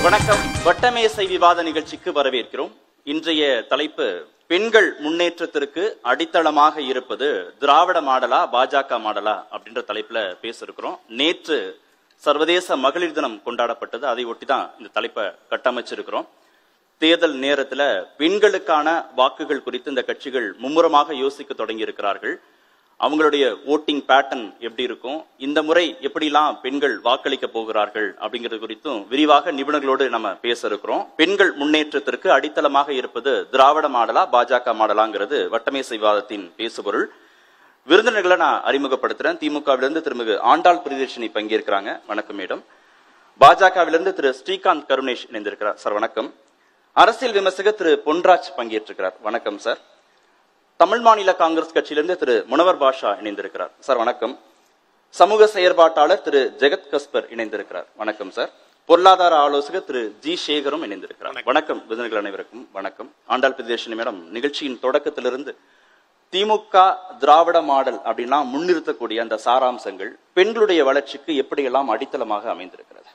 வணக்கம் வட்டமேசை விவாத நிகழ்ச்சிக்கு வரவேற்கிறோம் இன்றைய தலைப்பு பெண்கள் முன்னேற்றத்திற்கு அடித்தளமாக இருப்பது திராவிட மாடலா பாஜக மாடலா அப்படின்ற தலைப்புல பேச இருக்கிறோம் நேற்று சர்வதேச மகளிர் தினம் கொண்டாடப்பட்டது அதை ஒட்டி தான் இந்த தலைப்பை கட்டமைச்சிருக்கிறோம் தேர்தல் நேரத்துல பெண்களுக்கான வாக்குகள் குறித்து இந்த கட்சிகள் மும்முரமாக யோசிக்க தொடங்கி இருக்கிறார்கள் அவங்களுடைய ஓட்டிங் பேட்டர்ன் எப்படி இருக்கும் இந்த முறை எப்படிலாம் பெண்கள் வாக்களிக்க போகிறார்கள் அப்படிங்கிறது குறித்தும் விரிவாக நிபுணர்களோடு நம்ம பேச இருக்கிறோம் பெண்கள் முன்னேற்றத்திற்கு அடித்தளமாக இருப்பது திராவிட மாடலா பாஜக மாடலாங்கிறது வட்டமேசை விவாதத்தின் பேசுபொருள் விருந்தினர்களை நான் அறிமுகப்படுத்துறேன் திமுகவிலிருந்து திருமிகு ஆண்டாள் பிரியதர்ஷினி பங்கேற்கிறாங்க வணக்கம் மேடம் பாஜகவிலிருந்து திரு ஸ்ரீகாந்த் கருணேஷ் இணைந்திருக்கிறார் சார் வணக்கம் அரசியல் விமர்சகர் திரு பொன்ராஜ் பங்கேற்றிருக்கிறார் வணக்கம் சார் தமிழ் மாநில காங்கிரஸ் கட்சியிலிருந்து திரு முனவர் பாஷா இணைந்திருக்கிறார் சார் வணக்கம் சமூக செயற்பாட்டாளர் திரு ஜெகத் கஸ்பர் இணைந்திருக்கிறார் வணக்கம் சார் பொருளாதார ஆலோசகர் திரு ஜி சேகரும் இணைந்திருக்கிறார் வணக்கம் விருந்தினர்கள் அனைவருக்கும் வணக்கம் ஆண்டாள் பிரதேஷனி மேடம் நிகழ்ச்சியின் தொடக்கத்திலிருந்து திமுக திராவிட மாடல் அப்படின்னா முன்னிறுத்தக்கூடிய அந்த சாராம்சங்கள் பெண்களுடைய வளர்ச்சிக்கு எப்படியெல்லாம் அடித்தளமாக அமைந்திருக்கிறது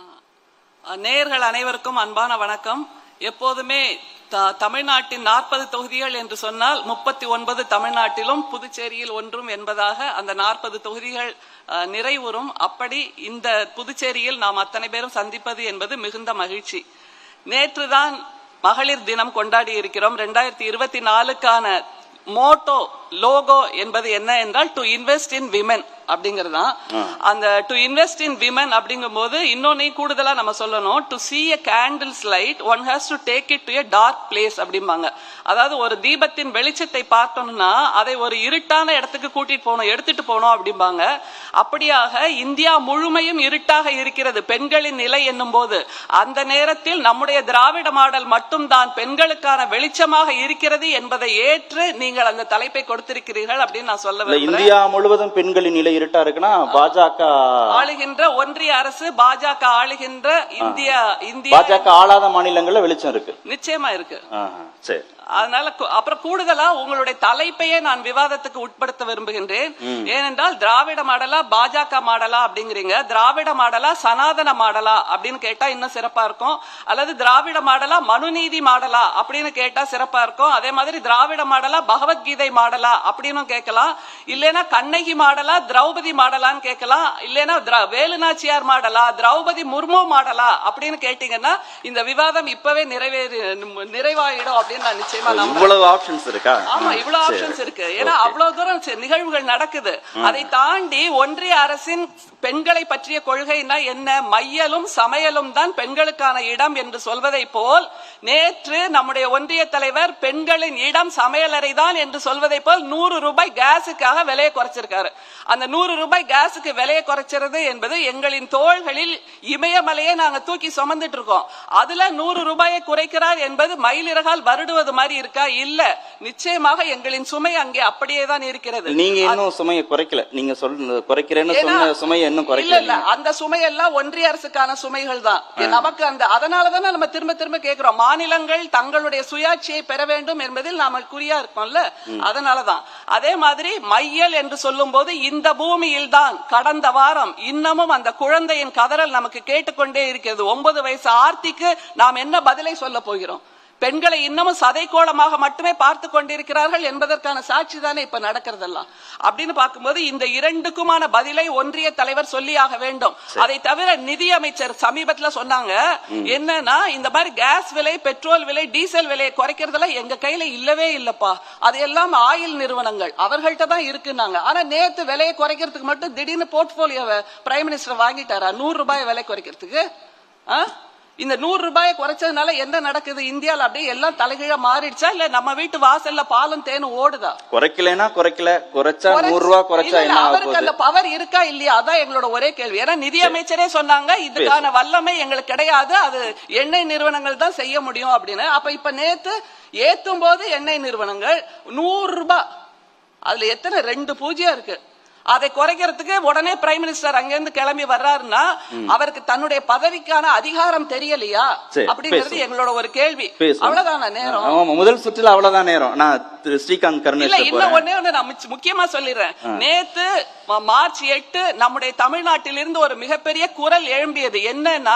அஹ் நேயர்கள் அனைவருக்கும் அன்பான வணக்கம் எப்போதுமே த- தமிழ்நாட்டின் நாற்பது தொகுதிகள் என்று சொன்னால் முப்பத்தி ஒன்பது தமிழ்நாட்டிலும் புதுச்சேரியில் ஒன்றும் என்பதாக அந்த நாற்பது தொகுதிகள் அஹ், நிறைவுறும் அப்படி இந்த புதுச்சேரியில் நாம் அத்தனை பேரும் சந்திப்பது என்பது மிகுந்த மகிழ்ச்சி நேற்றுதான் மகளிர் தினம் கொண்டாடி இருக்கிறோம் ரெண்டாயிரத்தி இருபத்தி நாலுக்கான மோட்டோ லோகோ என்பது என்ன என்றால் டு இன்வெஸ்ட் இன் விமென் அப்படிங்கறதுதான் அந்த டு இன்வெஸ்ட் இன் விமென் அப்படிங்கும்போது இன்னொன்னு கூடுதலா நம்ம சொல்லணும் to see a candle's light one has to take it to a dark place அப்படிம்பாங்க அதாவது ஒரு தீபத்தின் வெளிச்சத்தை பார்த்தோம்னா அதை ஒரு இருட்டான இடத்துக்கு கூட்டிட்டு போகணும் எடுத்துட்டு போகணும் அப்படிம்பாங்க அப்படியாக இந்தியா முழுமையும் இருட்டாக இருக்கிறது பெண்களின் நிலை என்னும் போது அந்த நேரத்தில் நம்முடைய திராவிட மாடல் மட்டும்தான் பெண்களுக்கான வெளிச்சமாக இருக்கிறது என்பதை ஏற்று நீங்கள் அந்த தலைப்பை கொடுத்திருக்கிறீர்கள் அப்படின்னு நான் சொல்ல இல்ல விரும்புறேன் இந்தியா முழுவதும் பெண்களின் நிலை இருட்டா இருக்குன்னா பாஜக ஆளுகின்ற ஒன்றிய அரசு பாஜக ஆளுகின்ற இந்தியா இந்தியா பாஜக ஆளாத மாநிலங்கள்ல வெளிச்சம் இருக்கு நிச்சயமா இருக்கு ஆஹா, சரி அதனால கு- அப்புறம் கூடுதலா உங்களுடைய தலைப்பையே நான் விவாதத்துக்கு உட்படுத்த விரும்புகின்றேன் ஏனென்றால் திராவிட மாடலா பாஜக மாடலா அப்படிங்கிறீங்க திராவிட மாடலா சனாதன மாடலா அப்படின்னு கேட்டா இன்னும் சிறப்பா இருக்கும் அல்லது திராவிட மாடலா மனுநீதி மாடலா அப்படின்னு கேட்டா சிறப்பா இருக்கும் அதே மாதிரி திராவிட மாடலா பகவத்கீதை மாடலா அப்படின்னு கேட்கலாம் இல்லைன்னா கண்ணகி மாடலா திரௌபதி மாடலான்னு கேட்கலாம் இல்லைன்னா திரா- வேலுநாச்சியார் மாடலா திரௌபதி முர்மு மாடலா அப்படின்னு கேட்டீங்கன்னா இந்த விவாதம் இப்பவே நிறைவேறி நிறைவாயிடும் அப்படின்னு நான் நிச்சயமா நம்புறேன் இவ்வளவு ஆப்ஷன்ஸ் இருக்கா ஆமா ம், இவ்வளவு சரி. ஆப்ஷன்ஸ் இருக்கு ஏன்னா Okay. அவ்வளவு தூரம் சி- நிகழ்வுகள் நடக்குது அதை தாண்டி ஒன்றிய அரசின் பெண்களை பற்றிய கொள்கைனா என்ன மையலும் சமையலும் தான் பெண்களுக்கான இடம் என்று சொல்வதை போல் நேற்று நம்முடைய ஒன்றிய தலைவர் பெண்களின் இடம் சமையலறை தான் என்று சொல்வதை போல் நூறு ரூபாய் கேஸுக்காக விலையை குறைச்சிருக்காரு அந்த நூறு ரூபாய் கேஸுக்கு விலையை குறைச்சிருது என்பது எங்களின் தோள்களில் இமயமலையை நாங்க தூக்கி சுமந்துட்டு இருக்கோம் அதுல நூறு ரூபாயை குறைக்கிறார் என்பது மயிலிறகால் வருடுவது மாதிரி இருக்கா இல்ல நிச்சயமாக எங்களின் சுமை அங்கே அப்படியே தான் இருக்கிறது நீங்க இன்னும் சுமையை குறைக்கல நீங்க சொல்ல குறைக்கிறேன்னு ஏன்னா- சொன்ன சுமையை இன்னும் இல்ல குறைக்கல இல்ல அந்த சுமையெல்லாம் ஒன்றிய அரசுக்கான சுமைகள் தான் நமக்கு அந்த அதனாலதானே நம்ம திரும்ப திரும்ப கேக்குறோம் மாநிலங்கள் தங்களுடைய சுயாட்சியை பெற வேண்டும் என்பதில் நாம குறியா இருக்கோம்ல அதனாலதான் அதே மாதிரி மையல் என்று சொல்லும் போது இந்த பூமியில் தான் கடந்த வாரம் இன்னமும் அந்த குழந்தையின் கதறல் நமக்கு கேட்டுக்கொண்டே இருக்கிறது ஒன்பது வயசு ஆர்த்திக்கு நாம் என்ன பதிலை சொல்ல போகிறோம் பெண்களை இன்னமும் சதைக்கோளமாக மட்டுமே பார்த்து கொண்டிருக்கிறார்கள் என்பதற்கான சாட்சி தானே இப்ப நடக்கிறதெல்லாம் அப்படின்னு பார்க்கும்போது இந்த இரண்டுக்குமான பதிலை ஒன்றிய தலைவர் சொல்லியாக வேண்டும் அதை தவிர நிதி அமைச்சர் சமீபத்துல சொன்னாங்க என்னன்னா இந்த மாதிரி கேஸ் விலை பெட்ரோல் விலை டீசல் விலையை குறைக்கிறதுல எங்க கையில இல்லவே இல்லப்பா அது எல்லாம் ஆயில் நிறுவனங்கள் அவர்கள்ட்ட தான் இருக்குன்னாங்க ஆனா நேத்து விலையை குறைக்கிறதுக்கு மட்டும் திடீர்னு போர்ட்போலியோவை பிரைம் மினிஸ்டர் வாங்கிட்டாரா நூறு ரூபாய் விலை குறைக்கிறதுக்கு ஆ? இந்த நூறு ரூபாயை குறைச்சதுனால என்ன நடக்குது இந்தியால அப்படியே எல்லாம் தலைகீழா மாறிடுச்சா இல்ல நம்ம வீட்டு வாசல்ல பாலும் தேனும் ஓடுதா குறைக்கலைன்னா குறைக்கல குறைச்சா குறைச்சு- நூறு ரூபா குறைச்சா இல்ல, இல்ல, என்ன ஆக அவருக்கு அந்த போகுது பவர் இருக்கா இல்லையா அதான் எங்களோட ஒரே கேள்வி ஏன்னா நிதி அமைச்சரே சொன்னாங்க இதுக்கான வல்லமை எங்களுக்கு கிடையாது அது எண்ணெய் நிறுவனங்கள் தான் செய்ய முடியும் அப்படின்னு அப்ப இப்ப நேத்து ஏத்தும் போது எண்ணெய் நிறுவனங்கள் நூறு ரூபாய் அதுல எத்தனை ரெண்டு பூஜ்ஜியம் இருக்கு அதை குறைக்கிறதுக்கு உடனே பிரைம் மினிஸ்டர் அங்கிருந்து கிளம்பி வர்றாருன்னா அவருக்கு தன்னுடைய பதவிக்கான அதிகாரம் தெரியலையா சரி, அப்படிங்கிறது பேசுவோம். எங்களோட ஒரு கேள்வி பேசுவோம். அவ்வளவுதான நேரம் ஆமா முதல் சுற்றுல அவ்வளவுதான் நேரம் நான் திரு ஸ்ரீகாந்த் இல்ல கருணேஷ் இன்னும் போறேன் ஒண்ணே ஒண்ணு நான் முச்ச- முக்கியமா சொல்லிடுறேன் நேத்து ம- மார்ச் எட்டு நம்முடைய தமிழ்நாட்டிலிருந்து ஒரு மிகப்பெரிய குரல் எழும்பியது என்னன்னா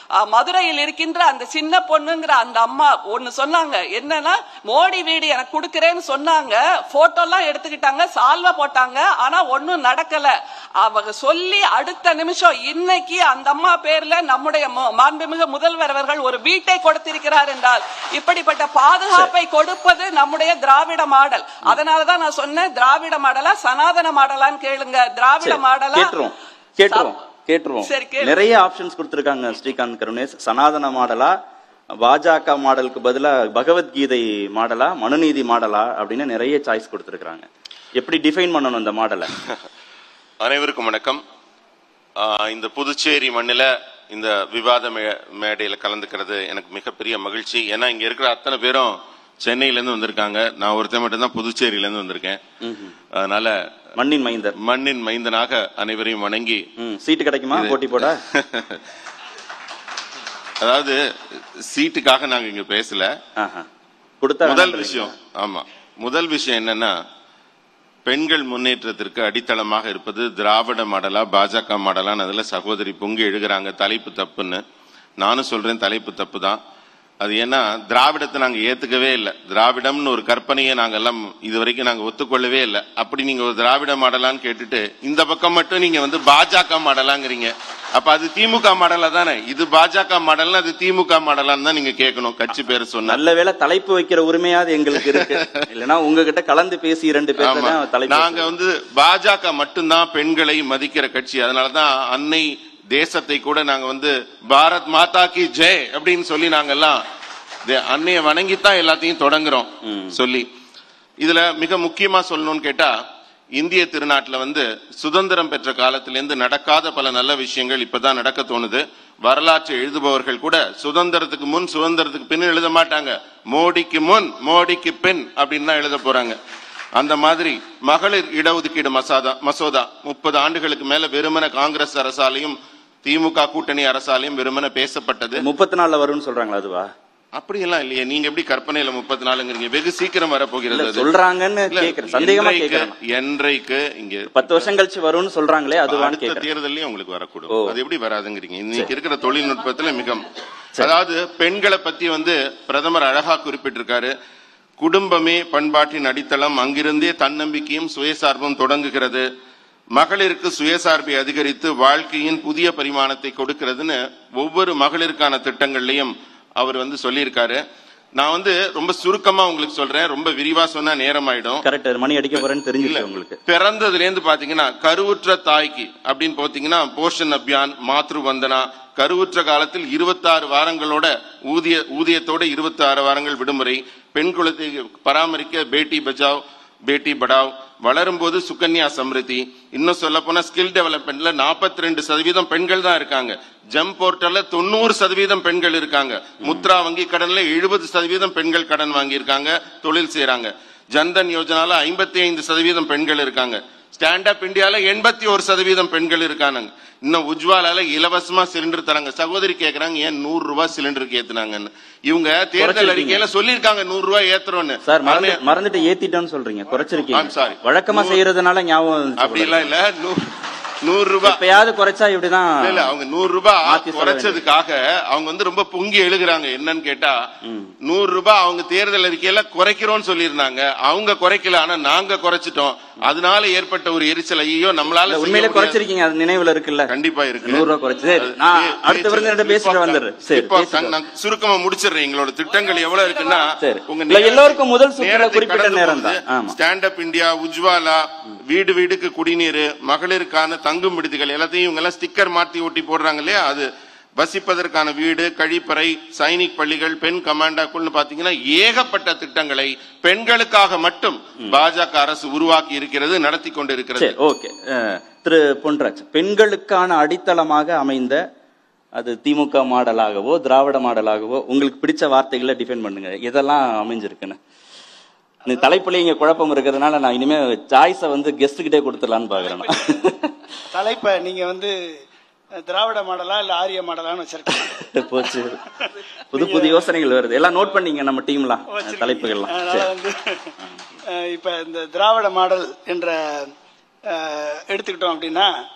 அஹ், மதுரையில் இருக்கின்ற அந்த சின்ன பொண்ணுங்கிற அந்த அம்மா ஒண்ணு சொன்னாங்க என்னன்னா மோடி வீடு எனக்கு கொடுக்கிறேன்னு சொன்னாங்க போட்டோ எல்லாம் எடுத்துக்கிட்டாங்க சால்வா போட்டாங்க ஆனா ஒண்ணும் நடக்கல அவங்க சொல்லி அடுத்த நிமிஷம் இன்னைக்கு அந்த அம்மா பேர்ல நம்முடைய மு- மாண்புமிகு முதல்வர் அவர்கள் ஒரு வீட்டை கொடுத்திருக்கிறார் என்றால் இப்படிப்பட்ட பாதுகாப்பை கொடுப்பது நம்முடைய திராவிட மாடல் அதனாலதான் நான் சொன்னேன் திராவிட மாடலா சனாதன மாடலான்னு கேளுங்க திராவிட சரி, மாடலா கேட்டுருவோம் கேட்டுருவோம் கேட்டுருவோம் சரி, கேளு. நிறைய ஆப்ஷன்ஸ் கொடுத்திருக்காங்க ஸ்ரீகாந்த் கருணேஷ் சனாதன மாடலா பாஜக மாடலுக்கு பதிலா பகவத்கீதை மாடலா மனுநீதி மாடலா அப்படின்னு நிறைய சாய்ஸ் கொடுத்திருக்காங்க எப்படி டிஃபைன் பண்ணணும் இந்த மாடலை அனைவருக்கும் வணக்கம் ஆஹ் இந்த புதுச்சேரி மண்ணில் இந்த விவாத மே- மேடையில கலந்துக்கிறது எனக்கு மிகப்பெரிய மகிழ்ச்சி ஏன்னா இங்க இருக்கிற அத்தனை பேரும் சென்னையில இருந்து வந்திருக்காங்க நான் ஒருத்தன் மட்டும்தான் புதுச்சேரியில இருந்து வந்திருக்கேன் அதனால மண்ணின் மைந்தர் மண்ணின் மைந்தனாக அனைவரையும் வணங்கி ம், சீட்டு கிடைக்குமா போட்டி போட அதாவது சீட்டுக்காக நாங்க இங்க பேசல ஆஹா. கொடுத்தா முதல் வேணான்றீங்க. விஷயம் ஆமா முதல் விஷயம் என்னன்னா பெண்கள் முன்னேற்றத்திற்கு அடித்தளமாக இருப்பது திராவிட மாடலா பாஜக மாடலான்னு அதுல சகோதரி பொங்கி எழுகிறாங்க தலைப்பு தப்புன்னு நானும் சொல்றேன் தலைப்பு தப்பு தான் அது ஏன்னா திராவிடத்தை நாங்க ஏத்துக்கவே இல்லை திராவிடம்னு ஒரு கற்பனையை நாங்க எல்லாம் இது வரைக்கும் நாங்க ஒத்துக்கொள்ளவே இல்லை அப்படி நீங்க ஒரு திராவிட மாடலான்னு கேட்டுட்டு இந்த பக்கம் மட்டும் நீங்க வந்து பாஜக மாடலாங்கிறீங்க அப்ப அது திமுக மாடலா தானே இது பாஜக மாடல்னா அது திமுக மாடலான்னு தான் நீங்க கேட்கணும் கட்சி பேர் சொன்னா நல்ல வேளை தலைப்பு வைக்கிற உரிமையாவது எங்களுக்கு இருக்கு இல்லைன்னா உங்ககிட்ட கலந்து பேசி இரண்டு பேர் ஆமா. தான் தலைப்பு நாங்க வந்து பாஜக மட்டும்தான் பெண்களை மதிக்கிற கட்சி அதனாலதான் அன்னை தேசத்தை கூட நாங்க வந்து பாரத் மாதா கி ஜெய் அப்படின்னு சொல்லி நாங்கெல்லாம் தே- அன்னைய வணங்கித்தான் எல்லாத்தையும் தொடங்குறோம் சொல்லி இதுல மிக முக்கியமா சொல்லணும்னு கேட்டா இந்திய திருநாட்டுல வந்து சுதந்திரம் பெற்ற காலத்திலிருந்து நடக்காத பல நல்ல விஷயங்கள் இப்பதான் நடக்க தோணுது வரலாற்றை எழுதுபவர்கள் கூட சுதந்திரத்துக்கு முன் சுதந்திரத்துக்கு பின் எழுத மாட்டாங்க மோடிக்கு முன் மோடிக்கு பின் அப்படின்னு தான் எழுத போறாங்க அந்த மாதிரி மகளிர் இடஒதுக்கீடு மசோதா மசோதா முப்பது ஆண்டுகளுக்கு மேல வெறுமன காங்கிரஸ் அரசாலையும் திமுக கூட்டணி அரசாலையும் வெறுமன பேசப்பட்டது முப்பத்தி நாலுல வரும்னு சொல்றாங்களா அதுவா அப்படியெல்லாம் இல்லையே நீங்க எப்படி கற்பனையில முப்பத்தி நாலுங்கிறீங்க வெகு சீக்கிரம் வரப்போகிறது இல்ல அது. சொல்றாங்கன்னு இல்ல, கேக்குறேன் சந்தேகமா என்றைக்கு- கேக்குறேன் என்றைக்கு இங்க பத்து வருஷம் கழிச்சு வரும்னு சொல்றாங்களே அதுவான்னு அடுத்த கேக்குறேன் தேர்தலையும் உங்களுக்கு வரக்கூடும் ஓ. அது எப்படி வராதுங்கிறீங்க இன்னைக்கு இருக்கிற தொழில்நுட்பத்துல மிக அதாவது பெண்களை பத்தி வந்து பிரதமர் அழகா குறிப்பிட்டிருக்காரு குடும்பமே பண்பாட்டின் அடித்தளம் அங்கிருந்தே தன்னம்பிக்கையும் சுயசார்பும் தொடங்குகிறது மகளிருக்கு சுயசார்பை அதிகரித்து வாழ்க்கையின் புதிய பரிமாணத்தை கொடுக்கிறதுன்னு ஒவ்வொரு மகளிருக்கான திட்டங்கள்லயும் அவர் வந்து சொல்லியிருக்காரு நான் வந்து ரொம்ப சுருக்கமா உங்களுக்கு சொல்றேன் ரொம்ப விரிவா சொன்னா நேரம் ஆயிடும் கரெக்ட் மணி அடிக்க போறேன்னு தெரிஞ்சிச்சு உங்களுக்கு பிறந்ததுல இருந்து பாத்தீங்கன்னா கருவுற்ற தாய்க்கு அப்படின்னு பாத்தீங்கன்னா போஷன் அபியான் மாத்ரு வந்தனா கருவுற்ற காலத்தில் 26 வாரங்களோட ஊதிய ஊதியத்தோட 26 வாரங்கள் விடுமுறை பெண் குலத்தை பராமரிக்க பேட்டி பச்சாவ் பேட்டி படாவ் வளரும் போது சுகன்யா சம்ருதி இன்னும் சொல்ல போனா ஸ்கில் டெவலப்மெண்ட்ல 42% ரெண்டு சதவீதம் பெண்கள் தான் இருக்காங்க ஜம் போர்ட்டல்ல தொண்ணூறு சதவீதம் பெண்கள் இருக்காங்க முத்ரா வங்கி கடன்ல எழுபது சதவீதம் பெண்கள் கடன் வாங்கியிருக்காங்க தொழில் செய்றாங்க ஜன்தன் யோஜனால ஐம்பத்தி ஐந்து சதவீதம் பெண்கள் இருக்காங்க ஸ்டாண்ட் அப் இந்தியால எண்பத்தி ஒரு சதவீதம் பெண்கள் இருக்காங்க இன்னும் உஜ்வாலால இலவசமா சிலிண்டர் தராங்க சகோதரி கேக்குறாங்க ஏன் நூறு ரூபாய் சிலிண்டருக்கு ஏத்துனாங்கன்னு இவங்க தேர்தல் குறைச்சிருக்கீங்க. அறிக்கையில சொல்லியிருக்காங்க நூறு ரூபாய் ஏத்துறோம்னு சார் மறந்து ஆனா, மறந்துட்டு ஏத்திட்டோன்னு சொல்றீங்க I'm குறைச்சிருக்கீங்க sorry. வழக்கமா செய்யறதுனால ஞாபகம் வந்துச்சு அப்படி போல. எல்லாம் இல்ல நூறு நூறு ரூபாய் எப்பயாவது குறைச்சா இப்படிதான் இல்ல, இல்ல அவங்க நூறு ரூபாய் மாத்தி சொல்ல குறைச்சதுக்காக அவங்க வந்து ரொம்ப பொங்கி எழுகுறாங்க என்னன்னு கேட்டா நூறு ரூபாய் அவங்க தேர்தல் அறிக்கையில குறைக்கிறோம்னு சொல்லியிருந்தாங்க அவங்க குறைக்கல ஆனா நாங்க குறைச்சிட்டோம் அதனால ஏற்பட்ட ஒரு எரிச்சல் ஐயோ நம்மளால இல்ல, செய்ய உண்மையிலே முடியாது. குறைச்சிருக்கீங்க அது நினைவுல இருக்குல்ல கண்டிப்பா இருக்கு நூறு ரூபாய் குறைச்சு சரி, நான் பே- அடுத்த பேச்சு- விருந்தினர்கிட்ட பேசிட்டு இப்போ வந்துடுறேன் சரி இப்போ பேசிட்டு நான் சுருக்கமா முடிச்சிடுறேன் எங்களோட திட்டங்கள் எவ்வளவு இருக்குன்னா சரி. உங்க இல்ல, நேரத்தை- எல்லோருக்கும் முதல் சுற்றுல நேரத்தை குறிப்பிட்ட கடந்து நேரம் போகுது. தான். ஆமா. ஸ்டாண்ட் அப் இந்தியா உஜ்வாலா வீடு வீடுக்கு குடிநீர் மகளிருக்கான தங்கும் விடுதிகள் எல்லாத்தையும் இவங்க எல்லாம் ஸ்டிக்கர் மாத்தி ஒட்டி போடுறாங்க இல்லையா அது வசிப்பதற்கான வீடு கழிப்பறை சைனிக் பள்ளிகள் பெண் கமாண்டாக்குள்னு பாத்தீங்கன்னா ஏகப்பட்ட திட்டங்களை பெண்களுக்காக மட்டும் பாஜக அரசு உருவாக்கி இருக்கிறது நடத்தி கொண்டு இருக்கிறது சரி ஓகே அஹ், திரு பொன்ராஜ் பெண்களுக்கான அடித்தளமாக அமைந்த அது திமுக மாடலாகவோ திராவிட மாடலாகவோ உங்களுக்கு பிடிச்ச வார்த்தைகளை டிஃபைன் பண்ணுங்க இதெல்லாம் அமைஞ்சிருக்குன்னு இந்த தலைப்புல இங்க குழப்பம் இருக்கிறதுனால நான் இனிமே சாய்ஸை வந்து கெஸ்ட் கிட்டே கொடுத்துடலான்னு பாக்குறேன் நான். தலைப்பை நீங்க வந்து அஹ், திராவிட மாடலா இல்ல ஆரிய மாடலான்னு வச்சிருக்கீங்க போச்சு புது புது யோசனைகள் வருது எல்லாம் நோட் பண்ணீங்க நம்ம டீம்லாம் தலைப்புகள்லாம் அதனால சரி வந்து அஹ், இப்ப இந்த திராவிட மாடல் என்ற அஹ், எடுத்துக்கிட்டோம் அப்படின்னா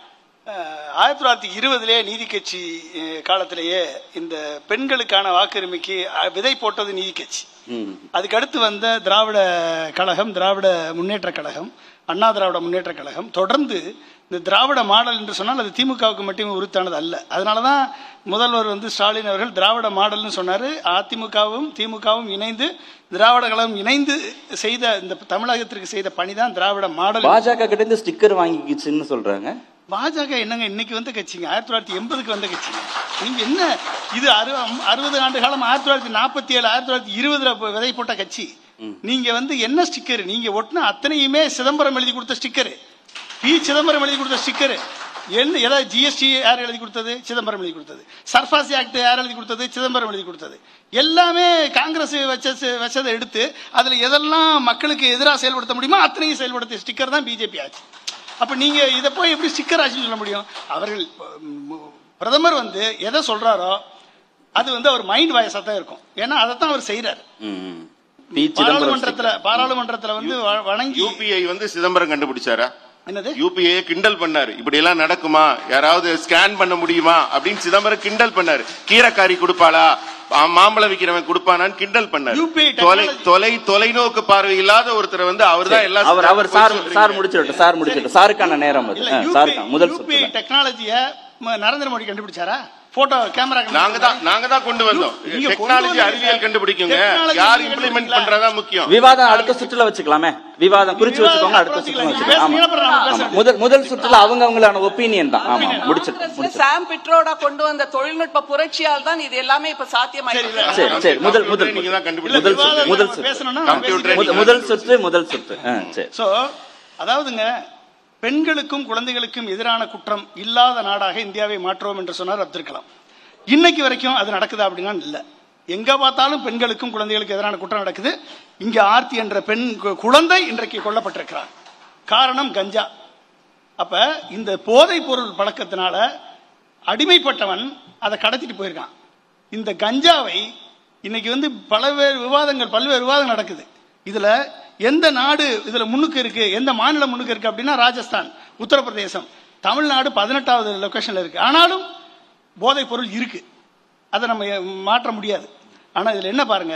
அஹ், ஆயிரத்தி தொள்ளாயிரத்தி இருபதுலேயே நீதி கட்சி அஹ், காலத்திலேயே இந்த பெண்களுக்கான வாக்குரிமைக்கு அஹ், விதை போட்டது நீதி கட்சி ம். அதுக்கு அடுத்து வந்த திராவிட கழகம் திராவிட முன்னேற்ற கழகம் அண்ணா திராவிட முன்னேற்ற கழகம் தொடர்ந்து இந்த திராவிட மாடல் என்று சொன்னால் அது திமுகவுக்கு மட்டுமே உரித்தானது அல்ல அதனால தான் முதல்வர் வந்து ஸ்டாலின் அவர்கள் திராவிட மாடல்னு சொன்னார் அதிமுகவும் திமுகவும் இணைந்து திராவிட கழகம் இணைந்து செய்த இந்த தமிழகத்திற்கு செய்த பணி தான் திராவிட மாடல் பாஜக கிட்ட இருந்து ஸ்டிக்கர் வாங்கிக்கிச்சுன்னு சொல்றாங்க பாஜக என்னங்க இன்னைக்கு வந்த கட்சிங்க ஆயிரத்தி தொள்ளாயிரத்தி எண்பதுக்கு வந்த கட்சிங்க நீங்க என்ன இது அறு அறுபது ஆண்டு காலம் ஆயிரத்தி தொள்ளாயிரத்தி நாற்பத்தி ஏழு ஆயிரத்தி தொள்ளாயிரத்தி இருபதுல ப- விதை போட்ட கட்சி நீங்க வந்து என்ன ஸ்டிக்கர் நீங்க ஒட்டின அத்தனையுமே சிதம்பரம் எழுதி கொடுத்த ஸ்டிக்கர் பி சிதம்பரம் எழுதி கொடுத்த ஸ்டிக்கர் என்ன ஏதாவது ஜிஎஸ்டி யார் எழுதி கொடுத்தது சிதம்பரம் எழுதி கொடுத்தது சர்ஃபாசி ஆக்ட் யார் எழுதி கொடுத்தது சிதம்பரம் எழுதி கொடுத்தது எல்லாமே காங்கிரஸ் வச்ச வச்சதை எடுத்து அதுல எதெல்லாம் மக்களுக்கு எதிராக செயல்படுத்த முடியுமோ அத்தனையும் செயல்படுத்திய ஸ்டிக்கர் தான் பிஜேபி ஆச்சு அப்ப நீங்க இதை போய் எப்படி ஸ்டிக்கர் ஆச்சுன்னு சொல்ல முடியும் அவர்கள் ம், பிரதமர் வந்து எதை சொல்றாரோ அது வந்து அவர் மைண்ட் வாய்ஸா தான் இருக்கும் ஏன்னா அதைத்தான் அவர் செய்யறாரு ம். பி சிதம்பரம் பாராளுமன்றத்துல பாராளுமன்றத்துல வந்து வ- வணங்கி யூபிஐ வந்து சிதம்பரம் கண்டுபிடிச்சாரா என்னது யூபிஐ கிண்டல் பண்ணாரு இப்படி எல்லாம் நடக்குமா யாராவது ஸ்கேன் பண்ண முடியுமா அப்படின்னு சிதம்பரம் கிண்டல் பண்ணாரு கீரைக்காரி கொடுப்பாளா ஆ, மாம்பழம் விக்கிறவன் கொடுப்பானான்னு கிண்டல் பண்ணாரு UPI தொலை technology- தொலை தொலைநோக்கு பார்வை இல்லாத ஒருத்தர் வந்து அவர் தான் எல்லா அவர் அவர் சார் சார் முடிச்சிடட்டும் சார் முடிச்சிடட்டும் சாருக்கான நேரம் அது இல்ல ஆ, யூபிஐ சாருக்கான முதல் யூபிஐ சுற்று டெக்னாலஜிய நரேந்திர மோடி கண்டுபிடிச்சாரா போட்டோ கேமரா நாங்க தான் நாங்க தான் கொண்டு வந்தோம் நீங்க கொண்டு டெக்னாலஜி வந்தீங்க. அறிவியல் கண்டுபிடிக்குங்க Technology யார் நீங்க இம்ப்ளிமெண்ட் கண்டுபிடிக்கல. பண்றதா முக்கியம் விவாதம் அடுத்த சுற்றுல வச்சுக்கலாமே விவாதம் குறிச்சு விவாதம் வச்சுக்கோங்க அடுத்த அப்புறம் சுற்றுல வச்சுக்கலாம். வச்சுக்கலாம் நீங்க ஆமா பேசுங்க, அப்புறம் ஆமா. பேசுங்க. முதல் முதல் சுற்றுல அவங்க அவங்களான ஒப்பீனியன் தான் ஆமா முடிச்சிட்டு காங்கிரஸ்ல முடிச்சிட்டு சாம் பிட்ரோடா கொண்டு வந்த தொழில்நுட்ப புரட்சியால் தான் இது எல்லாமே இப்ப சாத்தியமாயிருக்கு சரி சரி முதல் முதல் நீங்க தான் முதல் கண்டுபிடிச்சீங்க. சுற்று முதல் சுற்று பேசணும்னா கம்ப்யூட்டர் முத- முதல் சுற்று முதல் சுற்று ஆ, சரி சோ அதாவதுங்க பெண்களுக்கும் குழந்தைகளுக்கும் எதிரான குற்றம் இல்லாத நாடாக இந்தியாவை மாற்றுவோம் என்று சொன்னார் அப்துல் கலாம் இன்னைக்கு வரைக்கும் அது நடக்குதா அப்படின்னா இல்ல எங்க பார்த்தாலும் பெண்களுக்கும் குழந்தைகளுக்கும் எதிரான குற்றம் நடக்குது இங்க ஆர்த்தி என்ற பெண் கு- குழந்தை இன்றைக்கு கொல்லப்பட்டிருக்கிறார் காரணம் கஞ்சா அப்ப இந்த போதைப் பொருள் பழக்கத்தினால அடிமைப்பட்டவன் அதை கடத்திட்டு போயிருக்கான் இந்த கஞ்சாவை இன்னைக்கு வந்து பலவேறு விவாதங்கள் பல்வேறு விவாதம் நடக்குது இதுல எந்த நாடு இதுல முன்னுக்கு இருக்கு எந்த மாநிலம் முன்னுக்கு இருக்கு அப்படின்னா ராஜஸ்தான் உத்தரப்பிரதேசம் தமிழ்நாடு பதினெட்டாவது லொகேஷன்ல இருக்கு ஆனாலும் போதைப் பொருள் இருக்கு அதை நம்ம மாற்ற முடியாது ஆனா இதுல என்ன பாருங்க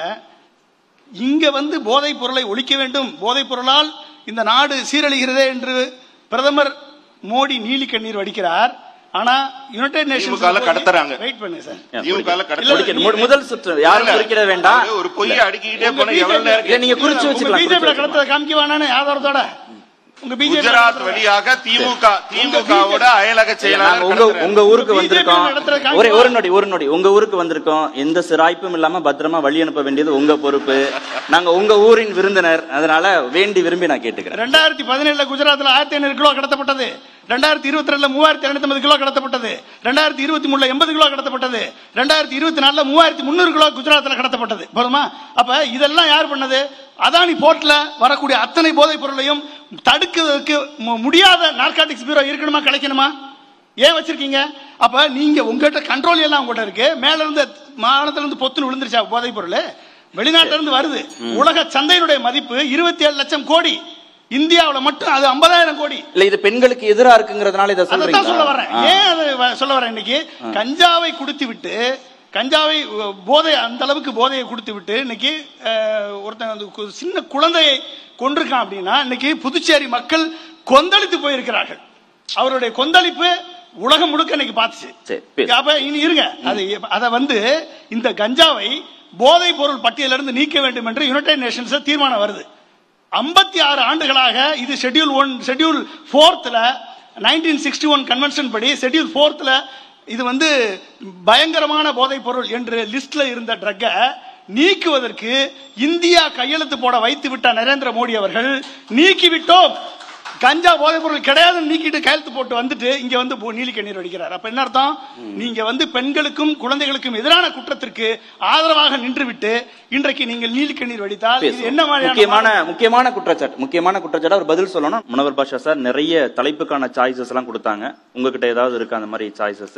இங்க வந்து போதைப் பொருளை ஒழிக்க வேண்டும் போதைப் பொருளால் இந்த நாடு சீரழிகிறதே என்று பிரதமர் மோடி நீலி கண்ணீர் வடிக்கிறார் ஆனா யுனைடெட் திமுக ல கடத்துறாங்க. வெயிட் பண்ணுங்க சார் திமுக ல கடத்த முடிக்கணும். மு- முதல் சுற்று யாரும் குறிக்கிட வேண்டாம் அவரு ஒரு பொய்யை அடிக்கிட்டே உங்க போனா எவ்வளவு நேரம் இதை நீங்க குறிச்சு உங்க வச்சுக்கலாம் பிஜேபி குறிச்சு கடத்தத காமிக்க வேணானே ஆதாரத்தோட உங்க பிஜேபி குஜராத் வழியாக திமுக திமுகவோட அயலக நாங்க செயலாளர் உங்க கடத்துறாரு. உங்க ஊருக்கு BJP வந்திருக்கோம் நடத்துற காங்கிரஸ் ஒரே ஒரு நொடி ஒரு நொடி உங்க ஊருக்கு வந்திருக்கோம் எந்த சிராய்ப்பும் இல்லாம பத்திரமா வழி அனுப்ப வேண்டியது உங்க பொறுப்பு நாங்க உங்க ஊரின் விருந்தினர் அதனால வேண்டி விரும்பி நான் கேட்டுக்கிறேன் ரெண்டாயிரத்தி பதினேழுல குஜராத்ல ஆயிரத்தி ஐநூறு கிலோ கடத்தப்பட்டது ரெண்டாயிரத்தி இருபத்தி ரெண்டுல மூவாயிரத்தி இருநூத்தி ஐம்பது கிலோ கடத்தப்பட்டது ரெண்டாயிரத்தி இருபத்தி மூணுல எண்பது கிலோ கடத்தப்பட்டது ரெண்டாயிரத்தி இருபத்தி நாலுல மூவாயிரத்தி முந்நூறு கிலோ குஜராத்ல கடத்தப்பட்டது போதுமா அப்ப இதெல்லாம் யார் பண்ணது அதானி போர்ட்ல வரக்கூடிய அத்தனை போதைப் பொருளையும் தடுக்கிறதுக்கு மு- முடியாத நார்காட்டிக்ஸ் பியூரோ இருக்கணுமா கிடைக்கணுமா ஏன் வச்சிருக்கீங்க அப்ப நீங்க உங்ககிட்ட கண்ட்ரோல் எல்லாம் உங்ககிட்ட இருக்கு மேல இருந்து மாநிலத்துல இருந்து பொத்துன்னு விழுந்துருச்சா போதைப் பொருள் வெளிநாட்டுல இருந்து வருது உலக சந்தையினுடைய மதிப்பு இருபத்தி ஏழு லட்சம் கோடி இந்தியாவுல மட்டும் அது ஐம்பதாயிரம் கோடி இல்ல இது பெண்களுக்கு எதிரா இருக்குங்கிறதுனால இதை அதைத்தான் சொல்ல வரேன் சொல்றீங்களா ஏன் அதை வ- சொல்ல வரேன் இன்னைக்கு கஞ்சாவை குடித்து விட்டு கஞ்சாவை அஹ், போதை அந்த அளவுக்கு போதையை கொடுத்து விட்டு இன்னைக்கு அஹ், ஒருத்தன் வந்து கு- சின்ன குழந்தையை கொண்டிருக்கான் அப்படின்னா இன்னைக்கு புதுச்சேரி மக்கள் கொந்தளித்து போயிருக்கிறார்கள் அவருடைய கொந்தளிப்பு உலகம் முழுக்க இன்னைக்கு பார்த்துச்சு சரி, பேசு. அப்ப இனி இருங்க அது அதை வந்து இந்த கஞ்சாவை போதைப் பொருள் பட்டியலிருந்து நீக்க வேண்டும் என்று யுனைடெட் நேஷன்ஸ் தீர்மானம் வருது ஐம்பத்தி ஆறு ஆண்டுகளாக இது ஷெட்யூல் ஒன் ஷெட்யூல் ஃபோர்த்தில் நைன்டீன் சிக்ஸ்டி ஒன் கன்வென்ஷன் படி ஷெட்யூல் ஃபோர்த்தில் இது வந்து பயங்கரமான போதைப் பொருள் என்று லிஸ்ட்ல இருந்த ட்ரக்கை நீக்குவதற்கு இந்தியா கையெழுத்து போட வைத்து விட்ட நரேந்திர மோடி அவர்கள் நீக்கிவிட்டோம் கஞ்சா போதைப் பொருள் கிடையாதுன்னு நீக்கிட்டு கையெழுத்து போட்டு வந்துட்டு இங்க வந்து போ- நீலி கண்ணீர் வடிக்கிறார் அப்ப என்ன அர்த்தம் நீங்க வந்து பெண்களுக்கும் குழந்தைகளுக்கும் எதிரான குற்றத்திற்கு ஆதரவாக நின்றுவிட்டு இன்றைக்கு நீங்கள் நீலி கண்ணீர் வடித்தால் இது என்ன முக்கியமான மாதிரியான முக்கியமான குற்றச்சாட்டு முக்கியமான குற்றச்சாட்டு அவர் பதில் சொல்லணும் முனவர் பாஷா சார் நிறைய தலைப்புக்கான சாய்ஸஸ் எல்லாம் கொடுத்தாங்க உங்ககிட்ட ஏதாவது இருக்கா அந்த மாதிரி சாய்ஸஸ்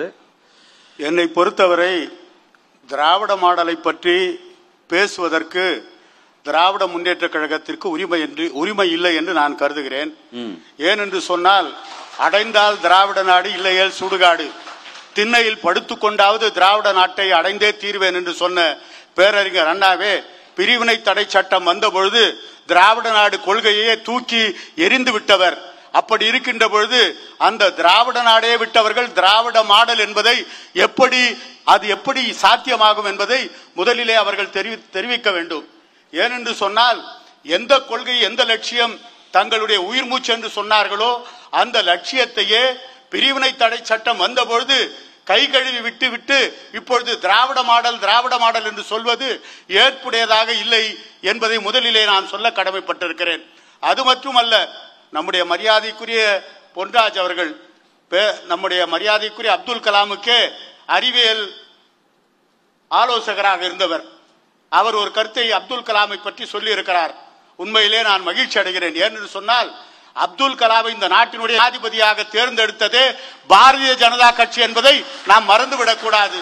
என்னை பொறுத்தவரை திராவிட மாடலை பற்றி பேசுவதற்கு திராவிட முன்னேற்ற கழகத்திற்கு உரிமை என்று உரிமை இல்லை என்று நான் கருதுகிறேன் ஏனென்று சொன்னால் அடைந்தால் திராவிட நாடு இல்லையேல் சுடுகாடு திண்ணையில் படுத்துக் கொண்டாவது திராவிட நாட்டை அடைந்தே தீர்வேன் என்று சொன்ன பேரறிஞர் அண்ணாவே பிரிவினை தடை சட்டம் வந்த பொழுது திராவிட நாடு கொள்கையே தூக்கி எரிந்து விட்டவர் அப்படி இருக்கின்ற பொழுது அந்த திராவிட நாடே விட்டவர்கள் திராவிட மாடல் என்பதை எப்படி அது எப்படி சாத்தியமாகும் என்பதை முதலிலே அவர்கள் தெரிவி தெரிவிக்க வேண்டும் ஏனென்று சொன்னால் எந்த கொள்கை எந்த லட்சியம் தங்களுடைய உயிர் மூச்சு என்று சொன்னார்களோ அந்த லட்சியத்தையே பிரிவினை தடை சட்டம் வந்தபொழுது கை கழுவி விட்டு விட்டு இப்பொழுது திராவிட மாடல் திராவிட மாடல் என்று சொல்வது ஏற்புடையதாக இல்லை என்பதை முதலிலே நான் சொல்ல கடமைப்பட்டிருக்கிறேன் அது மட்டுமல்ல நம்முடைய மரியாதைக்குரிய பொன்ராஜ் அவர்கள் பே- நம்முடைய மரியாதைக்குரிய அப்துல் கலாமுக்கே அறிவியல் ஆலோசகராக இருந்தவர் அவர் ஒரு கருத்தை அப்துல் கலாமை பற்றி சொல்லி இருக்கிறார் உண்மையிலே நான் மகிழ்ச்சி அடைகிறேன் ஏனென்று சொன்னால் அப்துல் கலாமை இந்த நாட்டினுடைய ஜனாதிபதியாக தேர்ந்தெடுத்ததே பாரதிய ஜனதா கட்சி என்பதை நாம் மறந்துவிடக் கூடாது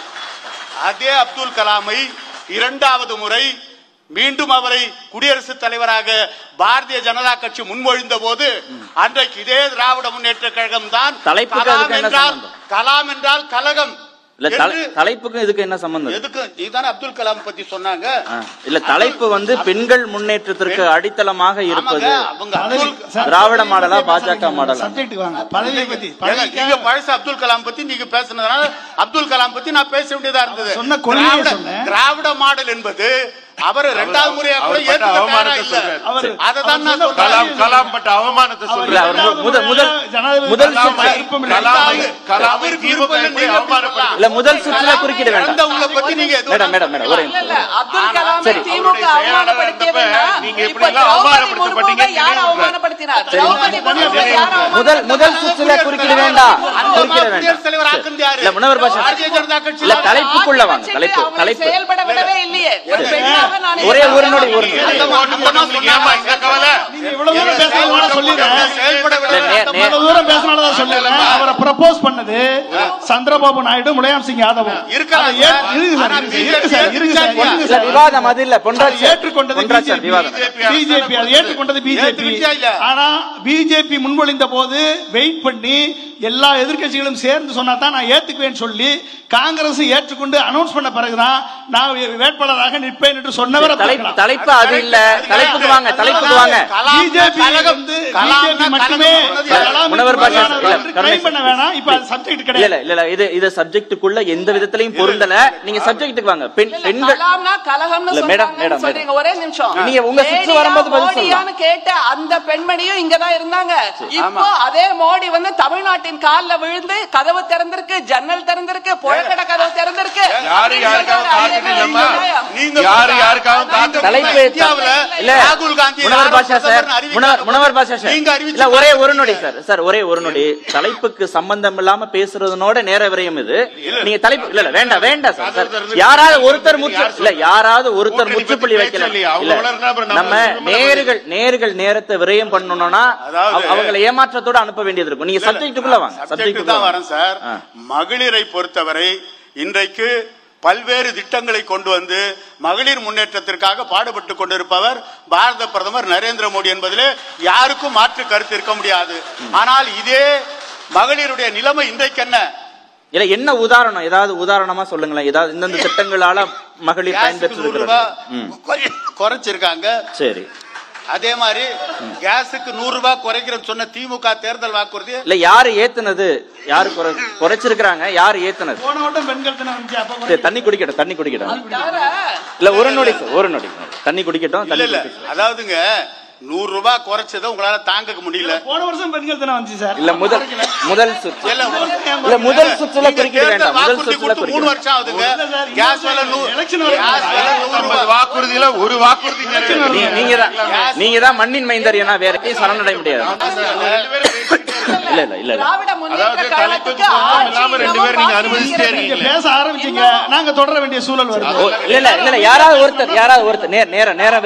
அதே அப்துல் கலாமை இரண்டாவது முறை மீண்டும் அவரை குடியரசுத் தலைவராக பாரதிய ஜனதா கட்சி முன்மொழிந்த போது அன்றைக்கு இதே திராவிட முன்னேற்ற கழகம் தான் தலைப்புக்கு கலாம் அதுக்கு என்ன என்றால் சம்பந்தம்? கலாம் என்றால் கலகம் இல்ல தலை- என்று- தலைப்புக்கும் இதுக்கு என்ன சம்பந்தம் எதுக்கு நீதானே அப்துல் கலாம் பத்தி சொன்னாங்க ஆ, இல்ல தலைப்பு வந்து பெண்கள் முன்னேற்றத்திற்கு அடித்தளமாக இருப்பது ஆமாங்க, அவங்க அப்துல் சார், திராவிட பதவியை மாடலா, பத்தி பாஜக பேசாதீங்க. மாடலா? சப்ஜெக்ட் வாங்க பதவியை பத்தி ஏங்க, பதவிக்கு நீங்க பழசு அப்துல் கலாம் பத்தி நீங்க பேசுனதுனால அப்துல் கலாம் பத்தி நான் பேச வேண்டியதா இருந்தது சொன்ன கொள்கையை திராவிட- சொன்னேன். திராவிட மாடல் என்பது அவர் இரண்டாவது முறையா கூட அவர் பட்ட ஏத்துக்க தயாரா அவமானத்தை இல்ல சொல்றாரு. அவர் அததான் நான் அவர் சொன்ன சொல்றேன். கலாம் கலாம் பட்ட அவமானத்தை அவர் இல்ல, சொல்றாரு அவர் இரண்டாவது முதல் முதல் முறையா ஜனாதிபதி முதல் கலாமை சுற்று- விருப்பம் இல்லை. கலாமை கலாமை அவருக்கு திமுக விருப்பம் இல்லை, எப்படி நீங்க எப்படி அவமானப்படுத்த இல்ல முதல் சுற்றுல குறுக்கிட வேண்டாம் இறந்தவங்களை பத்தி நீங்க எதுவும் மேடம் மேடம் மேடம் ஒரே இல்ல இல்ல நிமிஷம். அப்துல் கலாம் சரி. திமுக அவருடைய செயலாளர் அவமானப்படுத்தியதுன்னா இருந்தப்ப நீங்க இப்ப எப்படி எல்லாம் திரௌபதி அவமானப்படுத்தப்பட்டீங்க முர்முவை யார் அவமானப்படுத்தினார் திரௌபதி முர்முவை யார் முதல் முதல் சுற்றுல குறுக்கிட வேண்டாம் அந்த குறுக்கிட குடியரசுத் தலைவர் வேண்டாம் ஆக்குனது யாரு? இல்ல முனவர் பாஷா பாரதிய ஜனதா கட்சி இல்ல தலைப்புக்குள்ள வாங்க தலைப்பு அவங்களை தலைப்பு செயல்பட விடவே இல்லையே ஒரு பெண்ணாக நான் ஒரே ஒரு இதற்காக நொடி, ஒரு நொடி. அந்த ஓட்டு போட்டவங்களுக்கு ஏமா இந்த கவலை நீங்க இவ்வளவு தூரம் பேசுறதுனால சொல்லிடுறேன் செயல்பட விட இல்ல, நே- நே- இவ்வளவு தூரம் பேசினாலதான் சொல்லிடுறேன் அவரை ப்ரப்போஸ் பண்ணது சந்திரபாபு நாயுடு முலாயம் சிங் யாதவும் இருக்கலாம் அதை ஏ- சார். இருங்க சார், ஆனா இருங்க, இருங்க சார், இருங்க சார், இருங்க இல்ல சார். விவாதம் அது இல்ல அதை பொன்ராஜ் சார். ஏற்றுக்கொண்டது பொன்ராஜ் சார் பிஜேபி விவாதம் பிஜேபி அதை ஏற்றுக்கொண்டது பிஜேபி ஏற்றுக்கிச்சா இல்ல? ஆனா பிஜேபி முன்மொழிந்த போது வெயிட் பண்ணி எல்லா எதிர்க்கட்சிகளும் சேர்ந்து சொன்னா தான் நான் ஏத்துக்குவேன் சொல்லி காங்கிரஸ் ஏற்றுக்கொண்டு அனௌன்ஸ் பண்ண பிறகுதான் நான் வேட்பாளராக நிற்பேன் என்று சொன்னவர் அப்துல் தலைப்பு கலாம். தலைப்பு அது இல்ல தலைப்புக்கு வாங்க தலைப்புக்கு வாங்க கலாம் பிஜேபி கழகம் வந்து கலாம்னா பிஜேபி மட்டுமே கழகம் சொன்னது யாரு? கலாம் முனவர் பாஷா இல்ல, என்று கருணை claim பண்ண வேணாம் இப்ப அது சப்ஜெக்ட் இல்ல கிடையாது இல்ல இல்ல இல்ல இது இது சப்ஜெக்ட்டுக்குள்ள எந்த விதத்திலையும் பொருந்தல நீங்க சப்ஜெக்ட்டுக்கு வாங்க பெண் பெண்கள் கலாம்னா கலகம்னு இல்ல, மேடம், சொன்னாங்கன்னு மேடம், சொல்றீங்க ஒரே நிமிஷம் நீங்க உங்க சுற்று லேடியா, வரும்போது பதில் சொல்லலாம். மோடியான்னு கேட்ட அந்த பெண்மணியும் இங்கதான் இருந்தாங்க இப்போ அதே மோடி வந்து தமிழ்நாட்டின் கால்ல விழுந்து கதவு திறந்திருக்கு ஜன்னல் திறந்திருக்கு புழக்கட கதவு திறந்திருக்கு யாரு அப்படின்னு யாருக்காவது சொல்றாரு. காத்துட்டு அது என்ன இல்லம்மா. நியாயம்? நீங்க யாரு யாருக்காகவும் காத்து தலைப்பு இந்தியாவுல இல்ல ராகுல் காந்தி முனவர் யாரும் பாஷா சார் பிரதமர்னு அறிவிக்காத முனவர் முனவர் பாஷா சார் நீங்க அறிவிச்சு இல்ல ஒரே ஒரு காட்டுறீங்க. நொடி சார் சார் ஒரே ஒரு நொடி தலைப்புக்கு சம்பந்தம் இல்லாம பேசுறதுனோட நேர விரயம் இது நீங்க தலைப்பு இல்ல இல்ல வேண்டாம் வேண்டாம் சார் சார் யாராவது ஒருத்தர் முற்று இல்ல யாராவது ஒருத்தர் கூட்டணி முற்றுப்புள்ளி பத்தி வைக்கலாம் பேசலையே. அவங்க இல்ல வளர்றா அப்புறம் நம்ம நம்ம திரும்ப நம்ம நேர்கள் நேர்கள் நேரத்தை விரயம் பண்ணணும்னா அதாவது- அவ- அவங்களை ஏமாற்றத்தோட அனுப்ப வேண்டியது இருக்கும் நீங்க சப்ஜெக்ட்டுக்குள்ள வாங்க சப்ஜெக்ட் சப்ஜெக்ட்டுக்குள்ள தான் வாங்க வரேன் சார் ஆ. மகளிரை பொறுத்தவரை இன்றைக்கு பல்வேறு திட்டங்களை கொண்டு வந்து மகளிர் முன்னேற்றத்திற்காக பாடுபட்டு கொண்டிருப்பவர் பாரத பிரதமர் நரேந்திர மோடி என்பதிலே யாருக்கும் மாற்று கருத்து இருக்க முடியாது ஆனால் இதே மகளிருடைய நிலைமை இன்றைக்கு என்ன இல்ல என்ன உதாரணம் ஏதாவது உதாரணமா சொல்லுங்களேன் ஏதாவது இந்தந்த திட்டங்களால மகளிர் கேஸுக்கு நூறு பயன்பெற்று ரூபாய் குறை- குறைச்சிருக்காங்க சரி அதே மாதிரி கேஸுக்கு நூறு ரூபாய் குறைக்கிறேன்னு சொன்ன திமுக தேர்தல் வாக்குறுதி இல்ல யாரு ஏத்துனது யாரு குறை குறைச்சிருக்கிறாங்க யாரு ஏத்துனது போன வட்டம் பெண்கள் தினம் வந்துச்சு அப்ப கூட சரி தண்ணி குடிக்கட்டும் தண்ணி குடிக்கட்டும் தவிர இல்ல ஒரு நொடி சார் ஒரு நொடி தண்ணி குடிக்கட்டும் இல்ல தண்ணி இல்ல குடிக்கட்டும். அதாவதுங்க நூறு ரூபாய் குறைச்சதை உங்களால தாங்க முடியல போன வருஷம் பெண்கள் தினம் வந்துச்சு சார் இல்ல முதல் முதல் சுற்று இல்ல, இல்ல முதல் சுற்றுல நீங்க குறிக்கிட தேர்தல் வேண்டாம் முதல் வாக்குறுதி சுற்றுல கொடுத்து மூணு குறிக்கிட வருஷம் ஆகுதுங்க இல்ல சார், இல்ல கேஸ் சார், விலை நூறு election வரை கேஸ் விலை நூறு ஐம்பது ரூபாய் வாக்குறுதியில ஒரு வாக்குறுதி நிறைவேறல. நீ- நீங்க தான் நீங்க தான் மண்ணின் மைந்தரியனா வேற எதையும் சரணடைய முடியாது ரெண்டு பேரும் பேசிக்கிட்டே இருக்காங்க. இல்ல இல்ல இல்ல இல்ல திராவிட முன்னேற்ற அதாவது கழகத்துக்கு தலைப்புக்கு சம்பந்தம் ஆட்சி இல்லாம ரெண்டு இன்னமும் பேரும் நீங்க பாக்கி அனுமதிச்சிட்டே இருக்கிறது. நீங்க இருக்கீங்க. பேச ஆரம்பிச்சீங்க நாங்க தொடர வேண்டிய சூழல் வருது ஓ, இல்ல இல்ல இல்ல இல்ல யாராவது ஒருத்தர் யாராவது ஒருத்தர் நேர நேர நேர விரைவு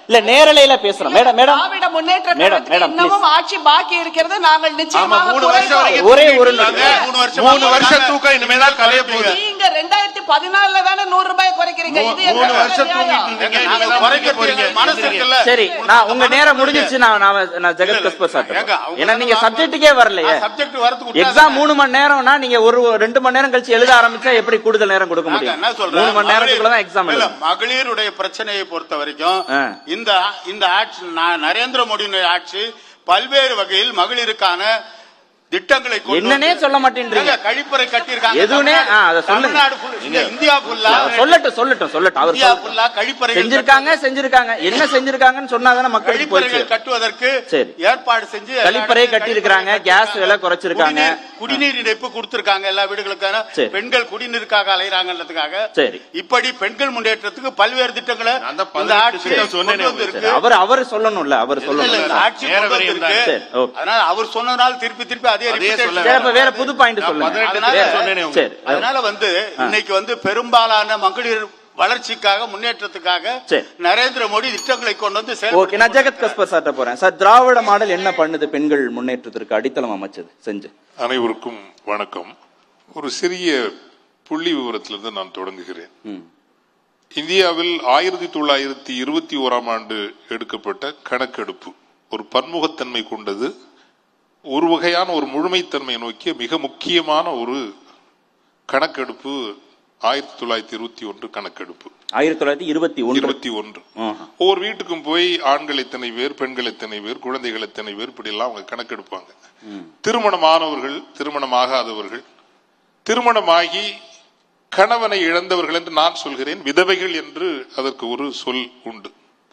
இல்ல நேரலையில பேசுறோம் madam madam Dravida Munnetra madam, கழகத்துக்கு மேடம், இன்னமும் ஆட்சி பாக்கி இருக்கிறது நாங்கள் ஆமா நிச்சயமாக மூணு வருஷம் குறைப்போம். வரைக்கும் ஒரே ஒரு தூக்கிட்டு நிமிஷம். இருக்காங்க. மூணு வருஷமா மூணு வருஷம் இருக்காங்க. தூக்கம் இனிமேதான் கலைய போகுது நீங்க ரெண்டாயிரத்தி பதினாலுல தானே நூறு ரூபாய் குறைக்கிறீங்க இது மூணு எந்த வருஷம் நியாயம்? தூங்கிட்டு இருந்தீங்க நாங்க இனிமேதான் குறைக்க குறைக்க போறீங்க மனசு இருக்குல்ல சரி நான் உங்க நேரம் முடிஞ்சிருச்சு நான் நான் நான் ஜெகத் கஸ்பர் சார் ஏங்க, அவங்க ஏன்னா நீங்க தான் சப்ஜெக்ட்டுக்கே வரலையே சப்ஜெக்ட் வரதுக்கு எக்ஸாம் மூணு மணி நேரம்னா நீங்க ஒரு ரெண்டு மணி நேரம் கழிச்சு எழுத ஆரம்பிச்சா எப்படி கூடுதல் நேரம் கொடுக்க நாங்க முடியும் என்ன சொல்றேன் மூணு மணி நேரத்துக்குள்ள தான் எக்ஸாம் இல்ல, எழுதணும் மகளிருடைய பிரச்சனையை பொறுத்த வரைக்கும் ஆ. இந்த இந்த ஆட்சி ந- நரேந்திர மோடியினுடைய ஆட்சி பல்வேறு வகையில் மகளிருக்கான திட்டங்களை கொண்டு என்னன்னே வந்து- சொல்ல மாட்டேன்றீங்க. ஏங்க, கழிப்பறை கட்டியிருக்காங்க எதுவுமே, ஆ, அதை சொல்லுங்க. தமிழ்நாடு full- இங்க இந்தியா ஃபுல்லா சொல்லட்டும் சொல்லட்டும் சொல்லட்டும் அவர் இந்தியா சொல்லட்டும். ஃபுல்லா கழிப்பறைகள் செஞ்சிருக்காங்க செஞ்சிருக்காங்க என்ன செஞ்சிருக்காங்கன்னு சொன்னாதானே மக்களுக்கு போயிடுச்சு கழிப்பறைகள் கட்டுவதற்கு சரி. ஏற்பாடு செஞ்சு எல்லா கழிப்பறை இடத்துலயும் கட்டியிருக்காங்க, கழிப்பறை கேஸ் கட்டியிருக்காங்க. விலை குறைச்சிருக்காங்க. குடிநீர் குடிநீர் இணைப்பு கொடுத்திருக்காங்க எல்லா வீடுகளுக்கான சரி. பெண்கள் குடிநீருக்காக அலையறாங்கன்றதுக்காக சரி. இப்படி பெண்கள் முன்னேற்றத்துக்கு பல்வேறு திட்டங்களை நான் தான் இந்த பதினெட்டு ஆட்சி திட்டம் சொன்னேனே கொண்டு உங்களுக்கு. வந்திருக்கு. அவர் அவர் சொல்லணும்ல அவர் இல்ல, இல்ல, இந்த சொல்லணும் ஆட்சி நேர கொண்டு விரயம் வந்திருக்கு. சரி, ஓகே. அதனால அவர் சொன்னதால திருப்பி திருப்பி அதே அதே repeat சொல்ல அடிச்சு- சரி அப்ப வேற புது பாயிண்ட் நான் சொல்லுங்க பதினெட்டு அதனால- திட்டம் சொன்னேனே உங்களுக்கு. சரி அதனால வந்து இன்னைக்கு வந்து பெரும்பாலான மகளிர் வளர்ச்சிக்காக முன்னேற்றத்துக்காக சரி. நரேந்திர மோடி திட்டங்களை கொண்டு வந்து ஓகே செயல்படுத்தி நான் ஜெகத் கஸ்பர் சார்ட்ட போறேன் சார் திராவிட மாடல் என்ன பண்ணுது பெண்கள் முன்னேற்றத்திற்கு அடித்தளம் அமைச்சது செஞ்சு அனைவருக்கும் வணக்கம் ஒரு சிறிய புள்ளி விவரத்திலிருந்து நான் தொடங்குகிறேன் ம். இந்தியாவில் ஆயிரத்தி தொள்ளாயிரத்தி இருபத்தி ஓராம் ஆண்டு எடுக்கப்பட்ட கணக்கெடுப்பு ஒரு பன்முகத்தன்மை கொண்டது ஒரு வகையான ஒரு முழுமைத்தன்மையை நோக்கிய மிக முக்கியமான ஒரு கணக்கெடுப்பு ஆயிரத்தி தொள்ளாயிரத்தி இருபத்தி ஒன்று கணக்கெடுப்பு ஆயிரத்தி தொள்ளாயிரத்தி இருபத்தி ஒன்று இருபத்தி ஒன்று ஆஹா. ஒவ்வொரு வீட்டுக்கும் போய் ஆண்கள் எத்தனை பேர் பெண்கள் எத்தனை பேர் குழந்தைகள் எத்தனை பேர் இப்படி எல்லாம் அவங்க கணக்கெடுப்பாங்க திருமணமானவர்கள் திருமணமாகாதவர்கள் திருமணமாகி கணவனை இழந்தவர்கள் என்று நான் சொல்கிறேன் விதவைகள் என்று அதற்கு ஒரு சொல் உண்டு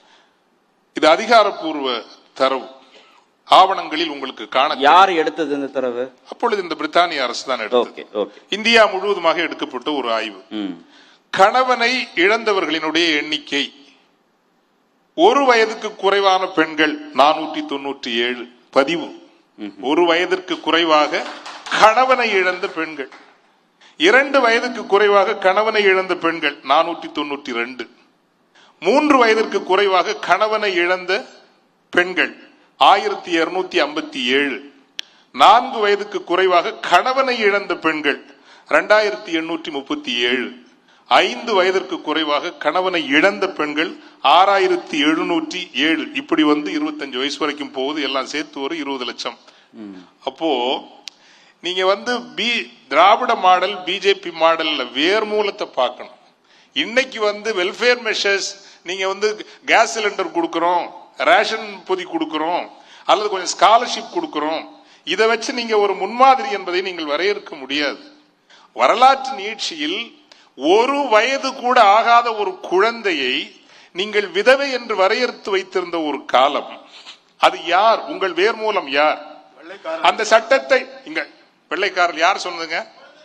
இது அதிகாரப்பூர்வ தரவு ஆவணங்களில் உங்களுக்கு காண யார் எடுத்தது இந்த தரவு அப்பொழுது இந்த பிரித்தானிய அரசு தான் எடுத்தது ஓகே ஓகே இந்தியா முழுவதுமாக எடுக்கப்பட்ட ஒரு ஆய்வு ம் கணவனை இழந்தவர்களினுடைய எண்ணிக்கை ஒரு வயதுக்கு குறைவான பெண்கள் நானூற்றி தொண்ணூற்றி ஏழு பதிவு ஒரு வயதிற்கு குறைவாக கணவனை இழந்த பெண்கள் இரண்டு வயதுக்கு குறைவாக கணவனை இழந்த பெண்கள் நானூற்றி தொண்ணூற்றி ரெண்டு மூன்று வயதிற்கு குறைவாக கணவனை இழந்த பெண்கள் ஆயிரத்தி இருநூத்தி ஐம்பத்தி ஏழு நான்கு வயதுக்கு குறைவாக கணவனை இழந்த பெண்கள் ரெண்டாயிரத்தி எண்ணூற்றி முப்பத்தி ஏழு ஐந்து வயதிற்கு குறைவாக கணவனை இழந்த பெண்கள் ஆறாயிரத்தி எழுநூற்றி ஏழு இப்படி வந்து இருபத்தஞ்சு வயசு வரைக்கும் போகுது எல்லாம் சேர்த்து ஒரு இருபது லட்சம் அப்போ நீங்க வந்து பி திராவிட மாடல் பிஜேபி மாடல்ல வேர் மூலத்தை பார்க்கணும் இன்னைக்கு வந்து வெல்ஃபேர் மெஷர்ஸ் நீங்க வந்து கேஸ் சிலிண்டர் கொடுக்கறோம் ரேஷன் பொதி கொடுக்கறோம் அல்லது கொஞ்சம் ஸ்காலர்ஷிப் கொடுக்கறோம் இதை வச்சு நீங்க ஒரு முன்மாதிரி என்பதை நீங்கள் வரையறுக்க முடியாது வரலாற்று நீட்சியில் ஒரு வயது கூட ஆகாத ஒரு குழந்தையை நீங்கள் விதவை என்று வரையறுத்து வைத்திருந்த ஒரு காலம் அது யார் உங்கள் வேர் மூலம் யார் அந்த சட்டத்தை இங்க வெள்ளைக்காரர் யார் சொன்னதுங்க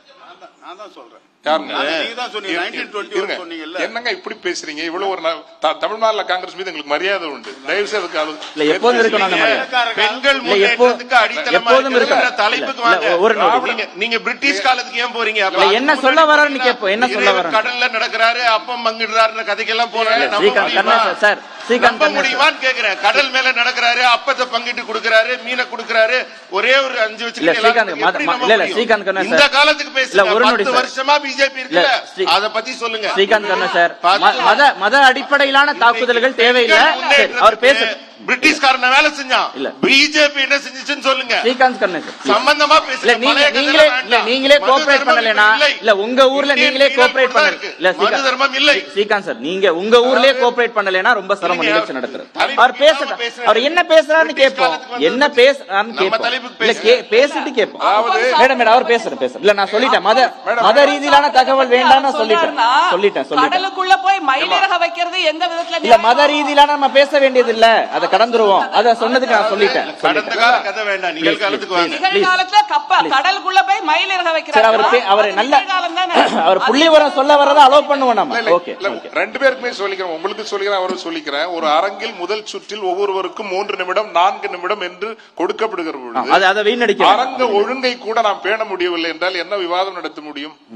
நான் தான் சொல்றேன் யாருங்க அதான் நீங்க தான் சொன்னீங்க, இரு- 1921 இருங்க. சொன்னீங்கல்ல. என்னங்க இப்படி பேசுறீங்க இவ்வளவு ஒரு ந- த- தமிழ்நாட்டுல காங்கிரஸ் மீது எங்களுக்கு மரியாதை உண்டு தயவு செய்து அதுக்கு அது- இல்ல எப்போதும் இருக்கணும் அந்த மரியாதை பெண்கள் இல்ல, எப்போ- முன்னேற்றத்துக்கு அடித்தளமா எப்போதும் இருக்கிற இருக்கணும். தலைப்புக்கு இல்ல, வாங்க இல்ல, ஒரு நிமிடம். நீங்க- நீங்க பிரிட்டிஷ் காலத்துக்கு ஏன் போறீங்க அப்ப இல்ல, என்ன அதுக்கு சொல்ல முன்னாடி வர்றாருன்னு கேட்போம். என்ன சொல்ல இறைவன் வர்றாரு? கடல்ல நடக்கிறாரு அப்பம் பங்கிடுறாருன்னு கதைக்கெல்லாம் போறாரு நம்ப ஸ்ரீகாந்த் முடியுமா? கருணாஸ் சார், ஸ்ரீகாந்த் நம்ப கருணாஸ் முடியுமான்னு கேக்குறேன் கடல் மேல நடக்கிறாரு அப்பத்தை பங்கிட்டு கொடுக்கறாரு மீனை கொடுக்கறாரு ஒரே ஒரு அஞ்சு வச்சு இல்ல, ஸ்ரீகாந்த் மத- ம- இல்ல, இல்ல, ஸ்ரீகாந்த் கருணாஸ் இந்த சார். காலத்துக்கு இல்ல, பேசுங்க ஒரு நொடி பத்து சார். வருஷமா பிஜேபி இருக்குல்ல இல்ல, ஸ்ரீ- அத பத்தி சொல்லுங்க ஸ்ரீகாந்த் கண்ணா சார் பார்த்து- ம- மத மத அடிப்படையிலான தாக்குதல்கள் தேவையில்லை சரி, அவர் பேச பிரிட்டிஷ்காரன வேலை செஞ்சான் இல்ல. பிஜேபி என்ன செஞ்சுச்சுன்னு சொல்லுங்க ஸ்ரீகாந்த் கண்ணா சார் சம்பந்தமா இல்ல பேசுங்க நீங்க பழைய கதையெல்லாம் நீங்களே இல்ல வேண்டாம். நீங்களே மது கோஆபரேட் தர்மம் பண்ணலனா இல்லை. இல்ல உங்க ஊர்ல இந்தியன் நீங்களே penal கோஆபரேட் code பண்ணல இருக்கு. இல்ல மது தர்மம் இல்லை ஸ்ரீகாந்த் சார் நீங்க உங்க ஊர்லயே கோஆபரேட் பண்ணலனா ரொம்ப சிரமம் இல்லைங்க, நிகழ்ச்சி நடத்துறது தலைப்பு அவர் பேசுற பேசுறாரு. அவர் என்ன பேசுறாருன்னு பிரிட்டிஷ் கேட்போம் காலத்துக்கு வந்தது. என்ன பேசுறாருன்னு நம்ம கேட்போம் தலைப்புக்கு இல்ல பேசுங்க. கே- பேசிட்டு கேட்போம் அதாவது மேடம் மேடம் அவர் பேசுற பேசுற இல்ல நான் சொல்லிட்டேன் மத மத ரீதியிலான தகவல் வேண்டாம் நான் சொல்லிட்டேன் சொல்றாருன்னா, சொல்லிட்டேன் சொல்லிட்டேன் கடலுக்குள்ள போய் மயிலிறக வைக்கிறது எந்த விதத்துல இல்ல நியாயம்? மத ரீதியிலான நம்ம பேச வேண்டியது இல்ல அதை கடந்துருவோம் அத சொன்னதுக்கு நான் சொல்லிட்டேன் கடந்த சொல்லிட்டேன். கால கதை வேண்டாம் நிகழ்காலத்துக்கு வாங்க நிகழ்காலத்துல கப்ப கடலுக்குள்ள போய் மயிலிறக சரி வைக்கிறாங்க அவர் பே- அவர் அது நல்ல நிகழ்காலம் தானே. அவர் புள்ளி வரம் சொல்ல வரதை அலோவ் பண்ணுவோம் நம்ம இல்ல, ஓகே இல்ல, ஓகே ரெண்டு பேருக்குமே சொல்லிக்கிறேன் உங்களுக்கு சொல்லிக்கிறேன் அவரும் சொல்லிக்கிறேன் ஒரு அரங்கில் முதல் சுற்றில் ஒவ்வொருவருக்கும் மூன்று நிமிடம் நான்கு நிமிடம் என்று கொடுக்கப்படுகிற பொழுது அது அதை வீணடிக்க அரங்க ஒழுங்கை கூட நாம் பேண முடியவில்லை என்றால் என்ன விவாதம் நடத்த முடியும்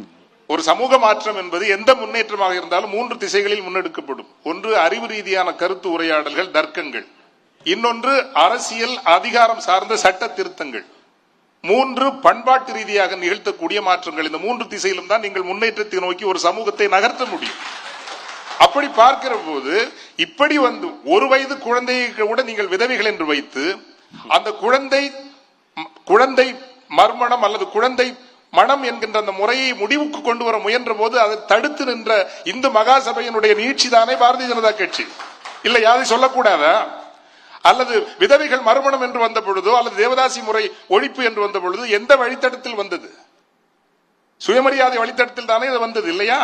ஒரு சமூக மாற்றம் என்பது எந்த முன்னேற்றமாக இருந்தாலும் மூன்று திசைகளில் முன்னெடுக்கப்படும் ஒன்று அறிவு ரீதியான கருத்து உரையாடல்கள் தர்க்கங்கள் இன்னொன்று அரசியல் அதிகாரம் சார்ந்த சட்ட திருத்தங்கள் மூன்று பண்பாட்டு ரீதியாக நிகழ்த்தக்கூடிய மாற்றங்கள் இந்த மூன்று திசையிலும் தான் நீங்கள் முன்னேற்றத்தை நோக்கி ஒரு சமூகத்தை நகர்த்த முடியும் அப்படி பார்க்கிற போது இப்படி வந்து ஒரு வயது குழந்தையை கூட நீங்கள் விதவைகள் என்று வைத்து அந்த குழந்தை குழந்தை மர்மணம் அல்லது குழந்தை மனம் என்கின்ற அந்த முறையை முடிவுக்கு கொண்டு வர முயன்ற போது அதை தடுத்து நின்ற இந்து மகாசபையினுடைய நீட்சி தானே பாரதிய ஜனதா கட்சி இல்லை யாரை சொல்லக்கூடாதா அல்லது விதவைகள் மறுமணம் என்று வந்த பொழுதோ அல்லது தேவதாசி முறை ஒழிப்பு என்று வந்த பொழுது எந்த வழித்தடத்தில் வந்தது சுயமரியாதை வழித்தடத்தில் தானே இது வந்தது இல்லையா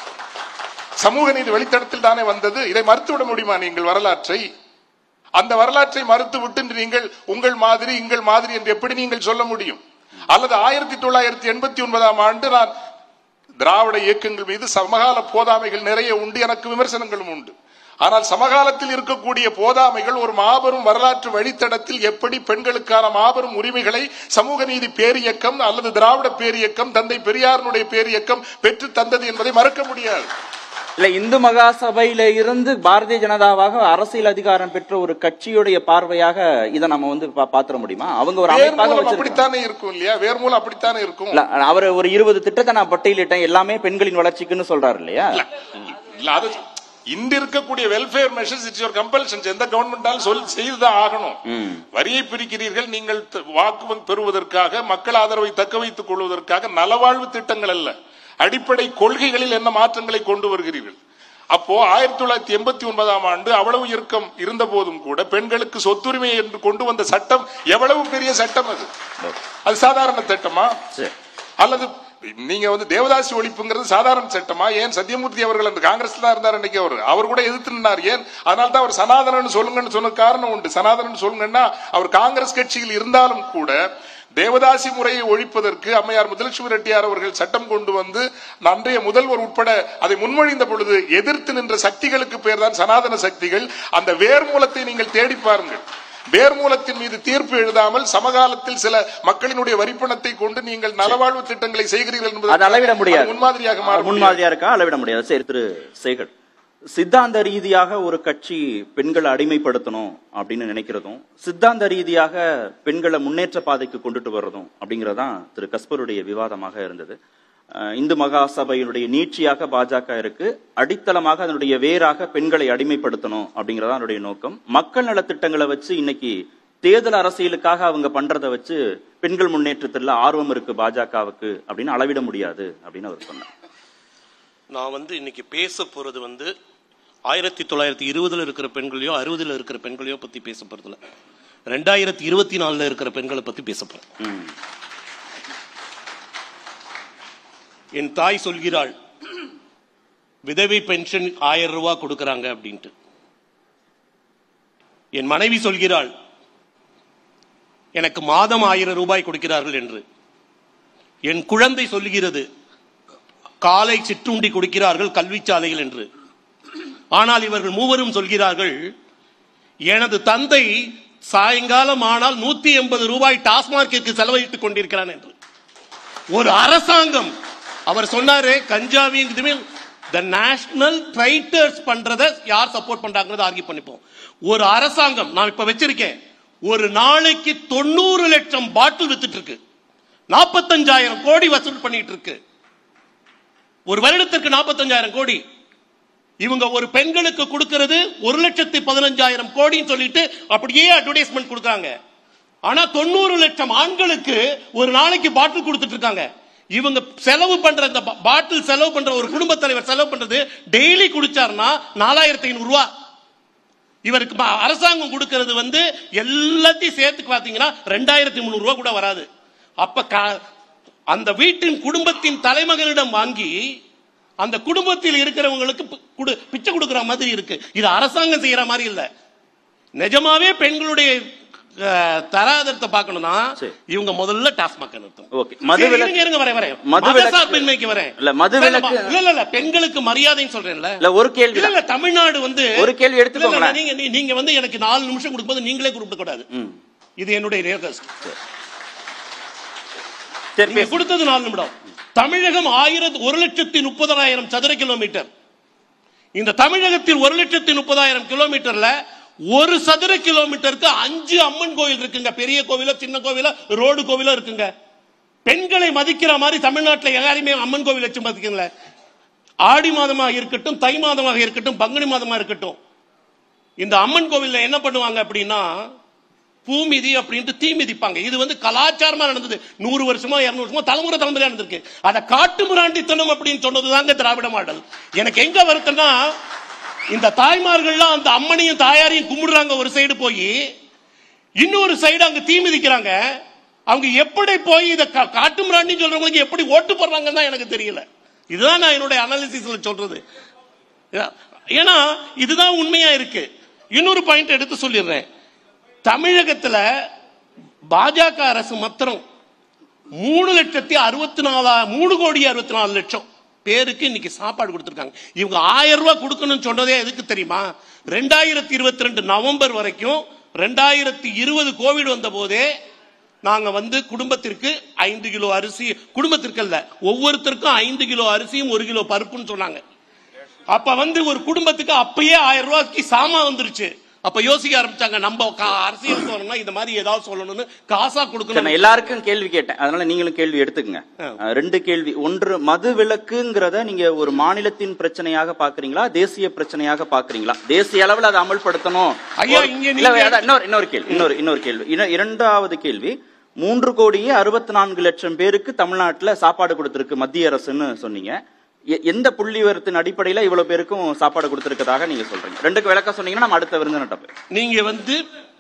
சமூக நீதி வழித்தடத்தில் தானே வந்தது இதை மறுத்துவிட முடியுமா நீங்கள் வரலாற்றை அந்த வரலாற்றை மறுத்துவிட்டு இன்று நீங்கள் உங்கள் மாதிரி எங்கள் மாதிரி என்று எப்படி நீங்கள் சொல்ல முடியும் அல்லது ஆயிரத்தி தொள்ளாயிரத்தி எண்பத்தி ஒன்பதாம் ஆண்டு நான் திராவிட இயக்கங்கள் மீது சமகால போதாமைகள் நிறைய உண்டு எனக்கு விமர்சனங்களும் உண்டு ஆனால் சமகாலத்தில் இருக்கக்கூடிய போதாமைகள் ஒரு மாபெரும் வரலாற்று வழித்தடத்தில் எப்படி பெண்களுக்கான மாபெரும் உரிமைகளை சமூக நீதி பேரியக்கம் அல்லது திராவிட பேரியக்கம் தந்தை பெரியாரனுடைய பேரியக்கம் பெற்று தந்தது என்பதை மறக்க முடியாது இல்ல இந்து மகாசபையில இருந்து பாரதிய ஜனதாவாக அரசியல் அதிகாரம் பெற்ற ஒரு கட்சியுடைய பார்வையாக இதை நம்ம வந்து பா- பாத்திர முடியுமா அவங்க ஒரு அமைப்பாக வேர்மூலம் வச்சிருக்காங்க அப்படித்தானே இருக்கும் இல்லையா வேர்மூலம் அப்படித்தானே இருக்கும் இல்ல அவர் ஒரு இருபது திட்டத்தை நான் பட்டியலிட்டேன் எல்லாமே பெண்களின் வளர்ச்சிக்குன்னு சொல்றாரு இல்லையா இல்ல அது இன்று இருக்கக்கூடிய welfare measures it's your compulsions எந்த கவர்மெண்டாலும் சொல் செய்துதான் ஆகணும் வரியை பிரிக்கிறீர்கள் நீங்கள் த- வாக்கு வங்கி பெறுவதற்காக மக்கள் ஆதரவை தக்க வைத்துக் கொள்வதற்காக நலவாழ்வு திட்டங்கள் அல்ல அடிப்படை கொள்கைகளில் என்ன மாற்றங்களை கொண்டு வருகிறீர்கள் அப்போ ஆயிரத்தி தொள்ளாயிரத்தி எண்பத்தி ஒன்பதாம் ஆண்டு அவ்வளவு இறுக்கம் இருந்த போதும் கூட பெண்களுக்கு சொத்துரிமை என்று கொண்டு வந்த சட்டம் எவ்வளவு பெரிய சட்டம் அது அது சாதாரண சட்டமா சரி. அல்லது நீங்க வந்து தேவதாசி ஒழிப்புங்கிறது சாதாரண சட்டமா ஏன் சத்யமூர்த்தி அவர்கள் அந்த காங்கிரஸ்ல தான் இருந்தார் அன்னைக்கு அவர் அவர் கூட எதிர்த்து நின்னார் ஏன் அதனால தான் அவர் சனாதனன் சொல்லுங்கன்னு சொன்ன காரணம் உண்டு சனாதனன் சொல்லுங்கன்னா அவர் காங்கிரஸ் கட்சியில் இருந்தாலும் கூட தேவதாசி முறையை ஒழிப்பதற்கு அம்மையார் முதலட்சுமி ரெட்டியார் அவர்கள் சட்டம் கொண்டு வந்து அன்றைய முதல்வர் உட்பட அதை முன்மொழிந்த பொழுது எதிர்த்து நின்ற சக்திகளுக்கு பேர் தான் சனாதன சக்திகள் அந்த வேர்மூலத்தை நீங்கள் தேடி பாருங்கள் வேர்மூலத்தின் மீது தீர்ப்பு எழுதாமல் சமகாலத்தில் சில மக்களினுடைய வரிப்பணத்தை கொண்டு நீங்கள் நலவாழ்வு திட்டங்களை செய்கிறீர்கள் என்பது அது அளவிட முடியாது முன்மாதிரியாக மாற முடியாது. முன்மாதிரியா இருக்கா அளவிட முடியாது சரி திரு சேகர் சித்தாந்த ரீதியாக ஒரு கட்சி பெண்களை அடிமைப்படுத்தணும் அப்படின்னு நினைக்கிறதும் சித்தாந்த ரீதியாக பெண்களை முன்னேற்ற பாதைக்கு கொண்டுட்டு வர்றதும் அப்படிங்கறதுதான் திரு கஸ்பருடைய விவாதமாக இருந்தது அஹ் இந்து மகாசபையினுடைய நீட்சியாக பாஜக இருக்கு அடித்தளமாக அதனுடைய வேராக பெண்களை அடிமைப்படுத்தணும் அப்படிங்கறதா அதனுடைய நோக்கம் மக்கள் நல திட்டங்களை வச்சு இன்னைக்கு தேர்தல் அரசியலுக்காக அவங்க பண்றதை வச்சு பெண்கள் முன்னேற்றத்துல ஆர்வம் இருக்கு பாஜகவுக்கு அப்படின்னு அளவிட முடியாது அப்படின்னு அவர் சொன்னார் நான் வந்து இன்னைக்கு பேச போறது வந்து ஆயிரத்தி தொள்ளாயிரத்தி இருபதுல இருக்கிற பெண்களையோ அறுபதுல இருக்கிற பெண்களையோ பத்தி பேச போறதில்ல ரெண்டாயிரத்தி இருபத்தி நாலுல இருக்கிற பெண்களை பத்தி பேச போறேன் என் தாய் சொல்கிறாள் விதவை பென்ஷன் ஆயிரம் ரூபாய் கொடுக்கறாங்க அப்படின்ட்டு என் மனைவி சொல்கிறாள் எனக்கு மாதம் ஆயிரம் ரூபாய் கொடுக்கிறார்கள் என்று என் குழந்தை சொல்கிறது காலை சிற்றுண்டி கொடுக்கிறார்கள் கல்விச்சாலையில் என்று ஆனால் இவர்கள் மூவரும் சொல்கிறார்கள் எனது தந்தை சாயங்காலம் ஆனால் நூத்தி எண்பது ரூபாய் டாஸ்மார்க்கிற்கு செலவழித்துக் கொண்டிருக்கிறான் என்று ஒரு அரசாங்கம் அவர் சொன்னாரு கஞ்சாவின் த நேஷனல் ட்ரைட்டர்ஸ் பண்றத யார் சப்போர்ட் பண்றாங்கிறத ஆர்கியூ பண்ணிப்போம் ஒரு அரசாங்கம் நான் இப்ப வச்சிருக்கேன் ஒரு நாளைக்கு தொண்ணூறு லட்சம் பாட்டில் வித்துட்டு இருக்கு நாற்பத்தஞ்சாயிரம் கோடி வசூல் பண்ணிட்டு இருக்கு ஒரு வருடத்திற்கு நாற்பத்தஞ்சாயிரம் கோடி இவங்க ஒரு பெண்களுக்கு கொடுக்கிறது ஒரு லட்சத்தி பதினஞ்சாயிரம் கோடின்னு சொல்லிட்டு அப்படியே அட்வர்டைஸ்மெண்ட் கொடுக்குறாங்க ஆனா தொண்ணூறு லட்சம் ஆண்களுக்கு ஒரு நாளைக்கு பாட்டில் கொடுத்துட்டு இருக்காங்க இவங்க செலவு பண்ற இந்த பா- பாட்டில் செலவு பண்ற ஒரு குடும்ப தலைவர் செலவு பண்றது டெய்லி குடிச்சாருன்னா நாலாயிரத்தி ஐநூறு ரூபா இவருக்கு ப- அரசாங்கம் கொடுக்கிறது வந்து எல்லாத்தையும் சேர்த்து பாத்தீங்கன்னா ரெண்டாயிரத்தி முந்நூறு ரூபா கூட வராது அப்ப க- அந்த வீட்டின் குடும்பத்தின் தலைமகனிடம் வாங்கி அந்த குடும்பத்தில் இருக்கிறவங்களுக்கு பி- குடு- பிச்சை கொடுக்கிற மாதிரி இருக்கு இது அரசாங்கம் செய்யற மாதிரி இல்ல நிஜமாவே பெண்களுடைய அஹ், தராதரத்தை பார்க்கணும்னா சரி. இவங்க முதல்ல டாஸ்மாக் நிறுத்தணும் ஓகே மது சரி, விலக்கு இருங்க, இருங்க, வரேன், வரேன். மது விலக்கு- மதசார்பின்மைக்கு வரேன். இல்ல, மது இல்ல, விலக்கு- இல்ல, இல்ல, இல்ல, பெண்களுக்கு மரியாதைன்னு சொல்றேன்ல. இல்ல ஒரு கேள்வி இல்ல, இல்ல, தமிழ்நாடு வந்து ஒரு கேள்வி இல்ல, எடுத்துக்கோங்களேன். இல்ல, நீங்க நீ- நீங்க வந்து எனக்கு நாலு நிமிஷம் கொடுக்கும்போது நீங்களே கொடுக்க கூடாது இது என்னுடைய request. சரி நீங்க பேசு. கொடுத்தது நாலு நிமிடம் தமிழகம் ஆயிரத்து ஒரு லட்சத்தி முப்பதாயிரம் சதுர கிலோமீட்டர் இந்த தமிழகத்தில் ஒரு லட்சத்தி முப்பதாயிரம் கிலோமீட்டர்ல ஒரு சதுர கிலோமீட்டருக்கு அஞ்சு அம்மன் கோயில் இருக்குங்க பெரிய கோவிலோ சின்ன கோவிலோ ரோடு கோவிலோ இருக்குங்க பெண்களை மதிக்கிற மாதிரி தமிழ்நாட்டில் யாரையுமே அம்மன் கோவில் வச்சு மதிக்கல ஆடி மாதமாக இருக்கட்டும் தை மாதமாக இருக்கட்டும் பங்குனி மாதமாக இருக்கட்டும் இந்த அம்மன் கோவில்ல என்ன பண்ணுவாங்க அப்படின்னா பூமிதி அப்படின்ட்டு தீ மிதிப்பாங்க இது வந்து கலாச்சாரமா நடந்தது நூறு வருஷமா இருநூறு வருஷமா தலைமுறை தலைமுறையா நடந்திருக்கு அதை காட்டு மிராண்டித்தனம் அப்படின்னு சொன்னதுதாங்க திராவிட மாடல் எனக்கு எங்க வருத்தம்னா இந்த தாய்மார்கள்லாம் அந்த அம்மனையும் தாயாரையும் கும்பிடுறாங்க ஒரு சைடு போய் இன்னொரு சைடு அங்க தீ மிதிக்கிறாங்க அவங்க எப்படி போய் இதை கா- காட்டு மிராண்டின்னு சொல்றவங்களுக்கு எப்படி ஓட்டு போடுறாங்கன்னு தான் எனக்கு தெரியல இதுதான் நான் என்னுடைய அனாலிசிஸ்ல சொல்றது ஏன்னா இதுதான் உண்மையா இருக்கு இன்னொரு பாயிண்ட் எடுத்து சொல்லிடுறேன் தமிழகத்துல பாஜக அரசு மாத்திரம் மூணு லட்சத்தி அறுபத்தி நாலா மூணு கோடி அறுபத்தி நாலு லட்சம் பேருக்கு இன்னைக்கு சாப்பாடு கொடுத்துருக்காங்க இவங்க ஆயிரம் ரூபாய் கொடுக்கணும்னு சொன்னதே எதுக்கு தெரியுமா ரெண்டாயிரத்தி இருபத்தி ரெண்டு நவம்பர் வரைக்கும் ரெண்டாயிரத்தி இருபது கோவிட் வந்த போதே நாங்க வந்து குடும்பத்திற்கு ஐந்து கிலோ அரிசி குடும்பத்திற்கு அல்ல ஒவ்வொருத்தருக்கும் ஐந்து கிலோ அரிசியும் ஒரு கிலோ பருப்புன்னு சொன்னாங்க அப்ப வந்து ஒரு குடும்பத்துக்கு அப்பயே ஆயிரம் ரூபாய்க்கு சாமான் வந்துருச்சு அப்ப யோசிக்க ஆரம்பிச்சாங்க நம்ம கா- அரசியலுக்கு வரணும்னா இந்த மாதிரி ஏதாவது சொல்லணும்னு காசா சரி, கொடுக்கணும் நான் எல்லாருக்கும் கேள்வி கேட்டேன் அதனால நீங்களும் கேள்வி எடுத்துக்கங்க அஹ், ரெண்டு கேள்வி ஒன்று மது விலக்குங்கிறத நீங்க ஒரு மாநிலத்தின் பிரச்சனையாக பாக்குறீங்களா தேசிய பிரச்சனையாக பாக்குறீங்களா தேசிய அளவில் அதை அமல்படுத்தணும் ஐயா, ஒரு- இங்க இல்ல, நீங்க- அதான், இன்னொரு இன்னொரு கேள்வி இன்னொரு இன்னொரு கேள்வி இன்னும் இரண்டாவது கேள்வி மூன்று கோடியே அறுபத்தி நான்கு லட்சம் பேருக்கு தமிழ்நாட்டுல சாப்பாடு கொடுத்திருக்கு மத்திய அரசுன்னு சொன்னீங்க எ- எந்த புள்ளி விவரத்தின் அடிப்படையில இவ்வளவு பேருக்கும் சாப்பாடு கொடுத்திருக்கதாக நீங்க சொல்றீங்க ரெண்டுக்கு விளக்கம் சொன்னீங்கன்னா நம்ம அடுத்த விருந்தினர்கிட்ட போய் நீங்க வந்து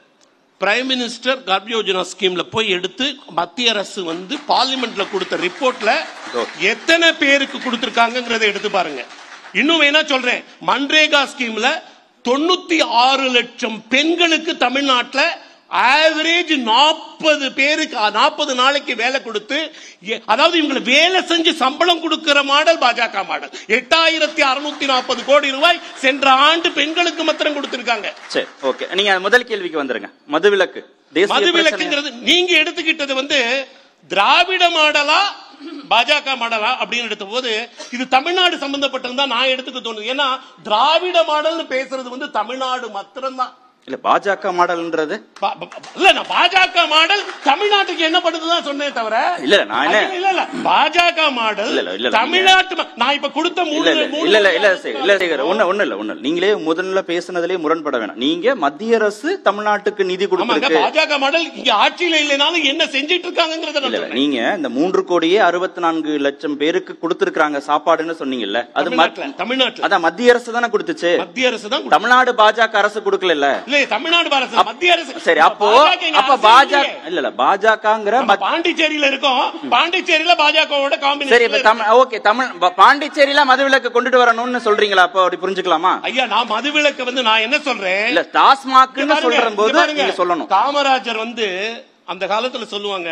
பிரைம் மினிஸ்டர் கர்ப் யோஜனா ஸ்கீம்ல போய் எடுத்து மத்திய அரசு வந்து பார்லிமெண்ட்ல கொடுத்த ரிப்போர்ட்ல எத்தனை பேருக்கு கொடுத்திருக்காங்கங்கறத எடுத்து பாருங்க இன்னும் வேணா சொல்றேன் மன்ரேகா ஸ்கீம்ல தொண்ணூத்தி ஆறு லட்சம் பெண்களுக்கு தமிழ்நாட்டுல ஆவரேஜ் நாற்பது பேருக்கு நாற்பது நாளைக்கு வேலை கொடுத்து எ- அதாவது இவங்களை வேலை செஞ்சு சம்பளம் கொடுக்கிற மாடல் பாஜக மாடல் எட்டாயிரத்தி அறுநூத்தி நாற்பது கோடி ரூபாய் சென்ற ஆண்டு பெண்களுக்கு மாத்திரம் கொடுத்திருக்காங்க சரி ஓகே நீங்க முதல் கேள்விக்கு வந்துருங்க மதுவிலக்கு தேசிய பிரச்சனை மதுவிலக்குங்கிறது நீங்க எடுத்துக்கிட்டது வந்து திராவிட மாடலா பாஜக மாடலா அப்படின்னு எடுத்த போது இது தமிழ்நாடு சம்பந்தப்பட்டிருந்தா நான் எடுத்துக்க தோணுது ஏன்னா திராவிட மாடல்னு பேசுறது வந்து தமிழ்நாடு மாத்திரம்தான் இல்ல பாஜக மாடல்ன்றது பா- பா- இல்ல நான் பாஜக மாடல் தமிழ்நாட்டுக்கு என்ன பண்ணுதுதான் சொன்னேன் தவிர இல்ல, நான் என்ன- ஐயா, இல்ல இல்ல பாஜக மாடல் இல்ல, இல்ல, இல்ல, இல்ல, தமிழ்நாட்டு மா- நான் இப்ப கொடுத்த இல்ல மூணு இல்ல மூணு இல்ல இல்ல இல்ல சரி, இல்ல சேகர் ஒண்ணு ஒண்ணு இல்ல ஒண்ணு இல்ல. நீங்களே முதல்ல பேசுனதுலயே முரண்பட வேணாம் நீங்க மத்திய அரசு தமிழ்நாட்டுக்கு நிதி ஆமாங்க கொடுத்திருக்கு பாஜக மாடல் இங்க ஆட்சியில இல்லைனாலும் என்ன செஞ்சிட்டு இருக்காங்கிறத நான் இல்ல இல்ல சொல்றேன். நீங்க இந்த மூன்று கோடியே அறுபத்தி நான்கு லட்சம் பேருக்கு கொடுத்திருக்காங்க சாப்பாடுன்னு சொன்னீங்கல்ல அது மத்- தமிழ்நாட்டுல தமிழ்நாட்டுல அதான் மத்திய அரசு தானே கொடுத்துச்சு மத்திய அரசு தான் கொடுத்தது. தமிழ்நாடு பாஜக அரசு கொடுக்கல இல்ல தமிழ்நாடு அரசு மத்திய அரசு சரி அப்போ பாஜக இங்க அப்ப அரசே பாஜக இல்லையே. இல்ல இல்ல பாஜகங்கிற நம்ம பாண்டிச்சேரியில இருக்கோம் பாண்டிச்சேரியில பாஜகவோட சரி இப்ப காம்பினேஷன் தமிழ் ஓகே தமிழ் ப- பாண்டிச்சேரியில மதுவிலக்கு கொண்டுட்டு வரணும்னு சொல்றீங்களா அப்போ அப்படி புரிஞ்சுக்கலாமா ஐயா நான் மதுவிலக்கு வந்து நான் என்ன சொல்றேன் இல்ல டாஸ்மாக்னு இங்க பாருங்க, சொல்ற போது இங்க பாருங்க. நீங்க சொல்லணும் காமராஜர் வந்து அந்த காலத்துல சொல்லுவாங்க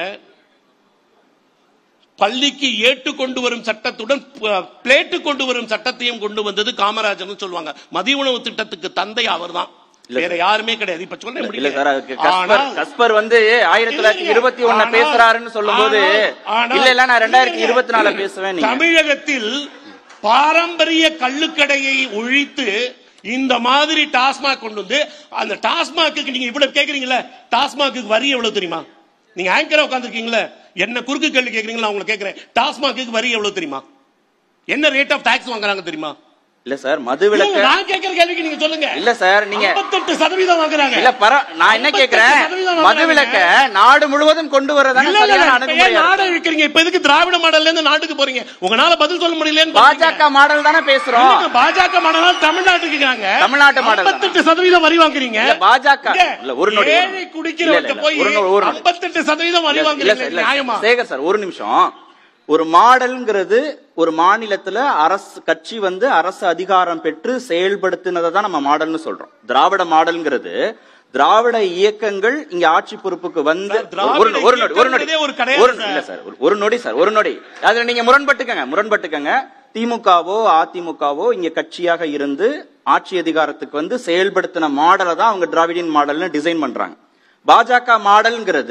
பள்ளிக்கு ஏட்டு கொண்டு வரும் சட்டத்துடன் ப- பிளேட்டு கொண்டு வரும் சட்டத்தையும் கொண்டு வந்தது காமராஜர்னு சொல்லுவாங்க மதிய உணவு திட்டத்துக்கு தந்தை அவர்தான் இல்ல வேற யாருமே கிடையாது இப்ப சொல்ல இல்ல முடியல சார் அதுக்கு கஸ்பர் ஆனால் கஸ்பர் வந்து ஆயிரத்தி தொள்ளாயிரத்தி இல்லைங்க. இருபத்தி ஒண்ணு ஆனால்- பேசுறாருன்னு சொல்லும் போது ஆனால்- ஆனால்- இல்ல இல்ல நான் ரெண்டாயிரத்தி இல்லைங்க. இருபத்தி நாலு பேசுவேன் நீங்க தமிழகத்தில் பாரம்பரிய கள்ளுக்கடையை ஒழித்து இந்த மாதிரி டாஸ்மாக் கொண்டு வந்து அந்த டாஸ்மாக்கு நீங்க இவ்வளவு கேக்குறீங்கல்ல டாஸ்மாக்கு வரி எவ்வளவு தெரியுமா நீங்க ஆங்கரா உட்காந்துருக்கீங்களா என்ன குறுக்கு கேள்வி கேக்குறீங்களா நான் உங்களை கேக்குறேன் டாஸ்மாக்கு வரி எவ்வளவு தெரியுமா என்ன ரேட் ஆஃப் டாக்ஸ் வாங்குறாங்க தெரியுமா இல்ல சார் மதுவிலக்கு இல்ல, நான் கேக்குற கேள்விக்கு நீங்க சொல்லுங்க இல்ல சார் நீங்க 58 சதவீதம் வாங்குறாங்க இல்ல பர நான் என்ன 58 கேக்குறேன் சதவீதம் வாங்குறாங்க. மதுவிலக்க நாடு முழுவதும் கொண்டு வரதானே இல்ல, இல்ல, சரியான இல்ல, இப்ப ஏன் அணுகுமுறையா நாடை இருக்கு. இழுக்கிறீங்க இப்ப எதுக்கு திராவிட மாடல்ல இருந்து நாட்டுக்கு போறீங்க உங்களால பதில் சொல்ல முடியலன்னு பாஜக மாடல் தானே பேசுறோம் இல்லைங்க, பாஜக மாடல் தமிழ்நாட்டுக்கு இருக்காங்க. தமிழ்நாட்டு மாடல் தானா? 58 சதவீதம் வரி வாங்குறீங்க இல்ல, பாஜக இங்க இல்ல, ஒரு நொடி, ஒரு ஏழை நொடி. குடிக்கிறவங்க இல்ல, இல்ல, போய் ஒரு நொடி, ஒரு நொடி. 58 சதவீதம் வரி இல்ல, இல்ல வாங்குறீங்க சார், இல்ல, நியாயமா சேகர் சார் ஒரு நிமிஷம் ஒரு மாடல்ங்கிறது ஒரு மாநிலத்துல அரசு கட்சி வந்து அரசு அதிகாரம் பெற்று செயல்படுத்தினதை தான் நம்ம மாடல்னு சொல்றோம் திராவிட மாடல்ங்கிறது திராவிட இயக்கங்கள் இங்க ஆட்சி பொறுப்புக்கு வந்து சார், திராவிட ஒரு நொடி, ஒரு நொடி ஒரு நொடி இயக்கங்கிறதே ஒரு கிடையாது ஒரு சார். இல்ல சார் ஒரு- ஒரு நொடி சார் ஒரு நொடி அதுல நீங்க முரண்பட்டுக்கங்க முரண்பட்டுக்கங்க திமுகவோ அதிமுகவோ இங்க கட்சியாக இருந்து ஆட்சி அதிகாரத்துக்கு வந்து செயல்படுத்தின மாடலை தான் அவங்க திராவிடியன் மாடல்னு டிசைன் பண்றாங்க பாஜக மாடல்ங்கிறது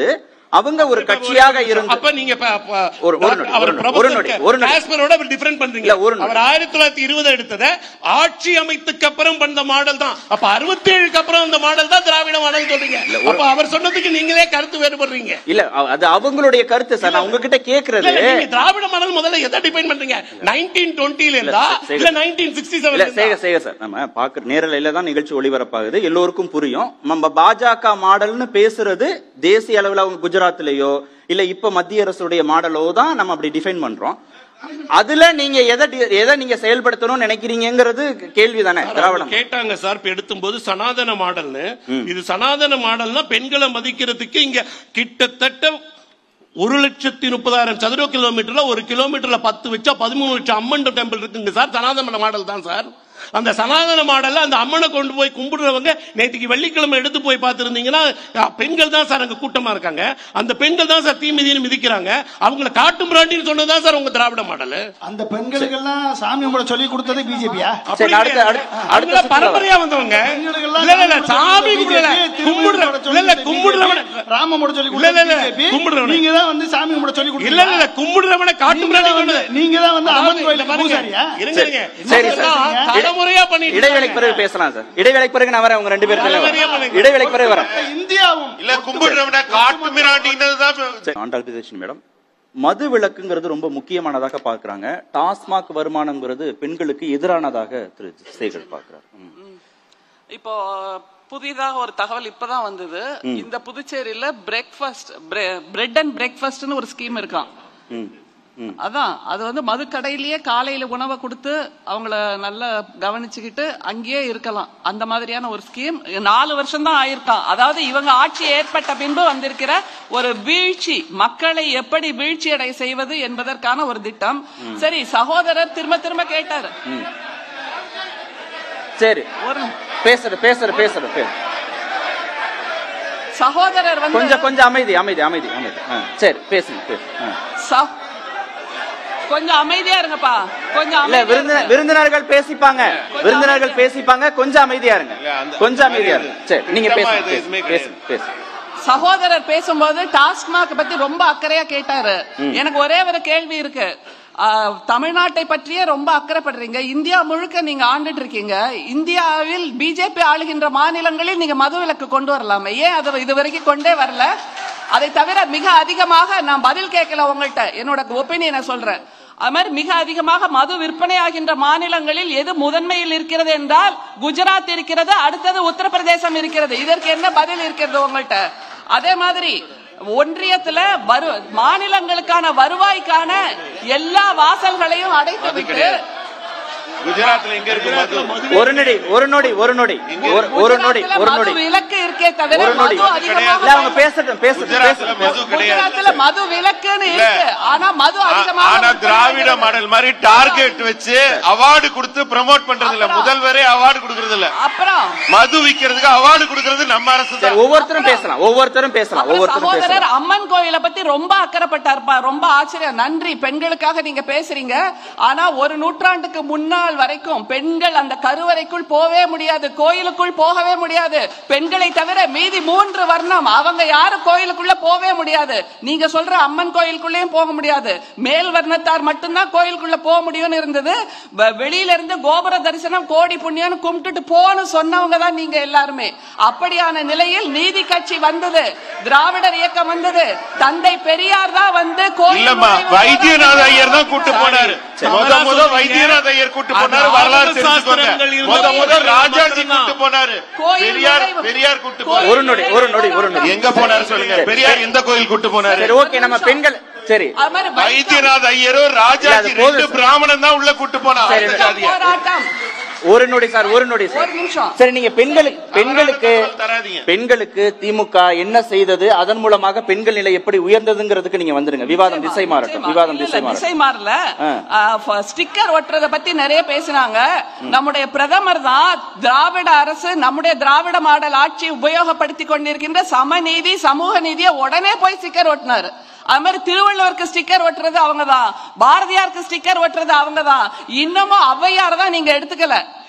அவங்க ஒரு கட்சியாக இருந்து அப்ப நீங்க ப- ப- ஒரு- ஒரு நொடி, அவர் ஒரு நொடி, பிரபுத்தர் ஒரு நொடி, ஒரு நொடி. காஷ்மீரோட டிஃபரெண்ட் பண்றீங்க இல்ல, ஒரு நொடி. அவர் ஆயிரத்தி தொள்ளாயிரத்தி இருபது எடுத்தத ஆட்சி அமைத்துக்கு அப்புறம் பண்ண மாடல் தான் அப்ப அறுபத்தி ஏழுக்கு அப்புறம் அந்த மாடல் தான் திராவிட மாடல் சொல்றீங்க அப்ப அவர் சொன்னதுக்கு நீங்களே கருத்து வேறுபடுறீங்க இல்ல அ- அது அவங்களுடைய கருத்து சார் நான் உங்ககிட்ட இல்ல, கேக்குறது இல்ல, நீங்க திராவிட மாடல் முதல்ல எதை டிஃபைன் பண்றீங்க நைன்டீன் டுவெண்ட்டில இருந்தா சே- இல்ல நைன்டீன் சிக்ஸ்டி இல்ல சேக செவன் சேக சார் நம்ம பாக்குற நேரலையில தான் நிகழ்ச்சி ஒளிபரப்பாகுது எல்லோருக்கும் புரியும் நம்ம பாஜக மாடல்னு பேசுறது தேசிய அளவுல அவங்க குஜராத்லயோ இல்ல இப்ப மத்திய அரசுடைய மாடலோ தான் நம்ம அப்படி டிஃபைன் பண்றோம் அதுல நீங்க எதை டி- எதை நீங்க செயல்படுத்தணும்னு நினைக்கிறீங்கிறது கேள்வி தானே திராவிடம் கேட்டாங்க சார் இப்ப எடுத்தும்போது சனாதன மாடல்னு இது சனாதன மாடல்னா பெண்களை மதிக்கிறதுக்கு இங்க கிட்டத்தட்ட ஒரு லட்சத்தி முப்பதாயிரம் சதுர கிலோமீட்டர்ல ஒரு கிலோமீட்டர்ல பத்து வச்சா பதிமூணு லட்சம் அம்மன் டெம்பிள் இருக்குங்க சார் சனாதன மாடல் தான் சார் அந்த சனாதன மாடல்ல அந்த அம்மனை கொண்டு போய் கும்பிடுறவங்க நேற்றுக்கு வெள்ளிக்கிழமை எடுத்து போய் பார்த்திருந்தீங்கன்னா அ, பெண்கள் தான் சார் அங்க கூட்டமா இருக்காங்க அந்த பெண்கள் தான் சார் தீ மிதின்னு மிதிக்கிறாங்க அவங்கள காட்டும் பிராண்டின்னு சொன்னதுதான் சார் உங்க திராவிட மாடல் அந்த பெண்களுக்கெல்லாம் சாமி கும்பிட சொல்லி கொடுத்தது பிஜேபியா சரி அடுத்த அடுத்த அடுத்த சுற்றுலா பரம்பரையா வந்தவங்க பெண்களுக்கெல்லாம் இல்ல இல்ல சாமி சாமி கும்பிட கும்பிடல சொல்லி கும்பிடுற BJP, இல்ல இல்ல கும்பிடுறவன ராம கும்பிட சொல்லி இல்ல, இல்ல, இல்ல, கொடுத்தது BJP. கும்பிடுறவன. நீங்க தான் வந்து சாமி கும்பிட சொல்லி இல்ல இல்ல இல்ல கும்பிடுறவன காட்டும் நீங்க தான் பிராண்டி வந்து- கொண்டது நீங்க தான் வந்து அம்மன் அதாவது கோயிலுக்கு இல்ல பாருங்க, பூசாரியா? இருங்க, இருங்க. சரி, இதெல்லாம் சார். தலைமுறையா பண்ணிட்டு இடைவேளைக்கு பிறகு இருக்காங்க. பேசலாம் சார் இடைவேளைக்கு பிறகு நான் வரேன் உங்க ரெண்டு பேருக்கு தலைவலியா பண்ணுங்க. இடைவேளைக்கு பிறகு வரேன் இந்தியாவும் இல்ல கும்பிடுறவன காட்டு மிராண்டின்னு தான் சரி, ஆண்டாள் பிரியதர்ஷினி மேடம் மது விலக்குங்கிறது ரொம்ப முக்கியமானதாக பார்க்கறாங்க டாஸ்மாக் வருமானம்ங்கிறது பெண்களுக்கு எதிரானதாக திரு சேகர் பார்க்கிறார் ம். இப்போ புதிதாக ஒரு தகவல் இப்பதான் வந்தது இந்த புதுச்சேரியில பிரேக்ஃபாஸ்ட் பிரெட் அண்ட் பிரேக்ஃபாஸ்ட்னு ஒரு ஸ்கீம் இருக்கான் ம். ம். அதான் அது வந்து மதுக்கடையிலேயே காலையில உணவை கொடுத்து அவங்கள நல்லா கவனிச்சுக்கிட்டு அங்கேயே இருக்கலாம் அந்த மாதிரியான ஒரு ஸ்கீம் நாலு வருஷம் தான் ஆயிருக்கான் அதாவது இவங்க ஆட்சி ஏற்பட்ட பின்பு வந்திருக்கிற ஒரு வீழ்ச்சி மக்களை எப்படி வீழ்ச்சி அடைய செய்வது என்பதற்கான ஒரு திட்டம் சரி சகோதரர் திரும்ப திரும்ப கேட்டாரு சரி ஒரு பேசுற பேசுற பேசுற பே- சகோதரர் வந்து கொஞ்சம் கொஞ்சம் அமைதி அமைதி அமைதி அமைதி ஆ, சரி பேசுங்க பேசு ஆ. ச- கொஞ்சம் அமைதியா இருங்கப்பா கொஞ்சம் இல்ல அமைதியா விருந்தினர் இருங்க. விருந்தினர்கள் பேசிப்பாங்க விருந்தினர்கள் பேசிப்பாங்க கொஞ்சம் அமைதியா இருங்க இல்ல, அந்த- கொஞ்சம் அமைதியா இருங்க சரி நீங்க திட்டமா பேசுங்க இது எதுவுமே பேசுங்க பேசுங்க சகோதரர் பேசும்போது டாஸ்மாக் பத்தி ரொம்ப அக்கறையா கேட்டாரு எனக்கு ஒரே ஒரு கேள்வி இருக்கு ஆ, தமிழ்நாட்டை பற்றியே ரொம்ப அக்கறைப்படுறீங்க இந்தியா முழுக்க நீங்க ஆண்டுட்டு இருக்கீங்க இந்தியாவில் பிஜேபி ஆளுகின்ற மாநிலங்களில் நீங்க மது விலக்கு கொண்டு வரலாமே ஏன் அதை இது வரைக்கும் கொண்டே வரல அதை தவிர மிக அதிகமாக நான் பதில் கேட்கல உங்கள்கிட்ட என்னோட ஒப்பீனியனை சொல்றேன் அது மாதிரி மிக அதிகமாக மது விற்பனையாகின்ற மாநிலங்களில் எது முதன்மையில் இருக்கிறது என்றால் குஜராத் இருக்கிறது அடுத்தது உத்தரப்பிரதேசம் இருக்கிறது இதற்கு என்ன பதில் இருக்கிறது உங்கள்கிட்ட அதே மாதிரி ஒன்றியத்துல வரு மாநிலங்களுக்கான வருவாய்க்கான எல்லா வாசல்களையும் அடைத்து விட்டு குஜராத்ல எங்க இருக்கு மது ஒரு நொடி ஒரு நொடி ஒரு நொடி ஒரு- ஒரு நொடி குஜராத்ல ஒரு மது நொடி விலக்கு இருக்கே தவிர ஒரு நொடி மது அதிகமாக இல்ல அவங்க பேசட்டும் பேசட்டும் குஜராத்ல பேசட்டும் மது கிடையாது குஜராத்ல மது விலக்குன்னு இல்ல. இருக்கு ஆனா மது ஆ- அதிகமாக ஆனா விற்பனை திராவிட ஆகிறது. மாடல் மாதிரி டார்கெட் வச்சு அவார்டு கொடுத்து ப்ரமோட் பண்றது இல்ல அப்புறம். முதல்வரே அவார்டு கொடுக்கறது இல்ல அப்புறம் மது விக்கிறதுக்கு அவார்டு கொடுக்கறது நம்ம அரசு சரி தான் ஒவ்வொருத்தரும் பேசலாம் ஒவ்வொருத்தரும் பேசலாம் அப்புறம் ஒவ்வொருத்தரும் சகோதரர் பேசலாம் அம்மன் கோயிலை பத்தி ரொம்ப அக்கறைப்பட்டாருப்பா ரொம்ப ஆச்சரியம் நன்றி பெண்களுக்காக நீங்க பேசுறீங்க ஆனா ஒரு நூற்றாண்டுக்கு முன்னால் வரைக்கும் பெண்கள் அந்த கருவறைக்குள் போவே முடியாது கோயிலுக்குள் போகவே முடியாது பெண்களை தவிர மீதி மூன்று வர்ணம் அவங்க யாரும் கோயிலுக்குள்ள போவே முடியாது நீங்க சொல்ற அம்மன் கோயிலுக்குள்ளேயும் போக முடியாது மேல் வர்ணத்தார் மட்டும்தான் கோயிலுக்குள்ள போக முடியும்னு இருந்தது வ- வெளியில இருந்து கோபுர தரிசனம் கோடி புண்ணியம்னு கும்பிட்டுட்டு போன்னு சொன்னவங்க தான் நீங்க எல்லாருமே அப்படியான நிலையில் நீதி கட்சி வந்தது திராவிடர் இயக்கம் வந்தது தந்தை பெரியார் தான் வந்து கோயில் இல்லம்மா நுழைவு வைத்தியநாத போராட்டத்தை ஐயர் தான் கூட்டு போனாரு சரி. முத முத சொல்றீங்க. வைத்தியநாத ஐயர் கூட்டு அது போனாரு வரலாறு ஆகம தெரிஞ்சுக்கோங்க சாஸ்திரங்கள் இருந்த முத முத கோயில் ராஜாஜி மட்டும்தான். கூட்டு போனாரு கோயில் பெரியார் நுழைவு. பெரியார் கூட்டு கோயில் போனாரு ஒரு நொடி ஒரு நொடி ஒரு நொடி எங்க போனாரு சொல்லுங்க சரி. பெரியார் எந்த கோயில் கூட்டு போனாரு சரி ஓகே நம்ம பெண்கள் சரி அது மாதிரி வைக்கம் வைத்தியநாத ஐயரும் இல்ல, ராஜாஜி அது போதும் ரெண்டு சார். பிராமணன் தான் உள்ள கூட்டு போனா சரி, அந்த சரி. ஜாதியை. போராட்டம் ஒரு நொடி சார் ஒரு நொடி சார் ஒரு நிமிஷம். சரி நீங்க பெண்களுக்கு பெண்களுக்கு தகவல் தராதீங்க. பெண்களுக்கு திமுக என்ன செய்தது அதன் மூலமாக பெண்கள் நிலை எப்படி உயர்ந்ததுங்கிறதுக்கு நீங்க வந்துருங்க விவாதம் திசை மாறட்டும் நிச்சயமா. விவாதம் இல்ல, திசை இல்ல, மாறட்டும் திசை மாறல ஸ்டிக்கர் ஒட்டுறத பத்தி நிறைய பேசினாங்க நம்முடைய பிரதமர் தான் திராவிட அரசு நம்முடைய திராவிட மாடல் ஆட்சி உபயோகப்படுத்தி கொண்டிருக்கின்ற சமநீதி சமூக நீதியை உடனே போய் ஸ்டிக்கர் ஒட்டினாரு அது மாதிரி திருவள்ளுவருக்கு ஸ்டிக்கர் ஒட்டுறது அவங்கதான் பாரதியாருக்கு ஸ்டிக்கர் ஒட்டுறது அவங்கதான் இன்னமும் ஔவையார் தான் நீங்க எடுத்துக்கல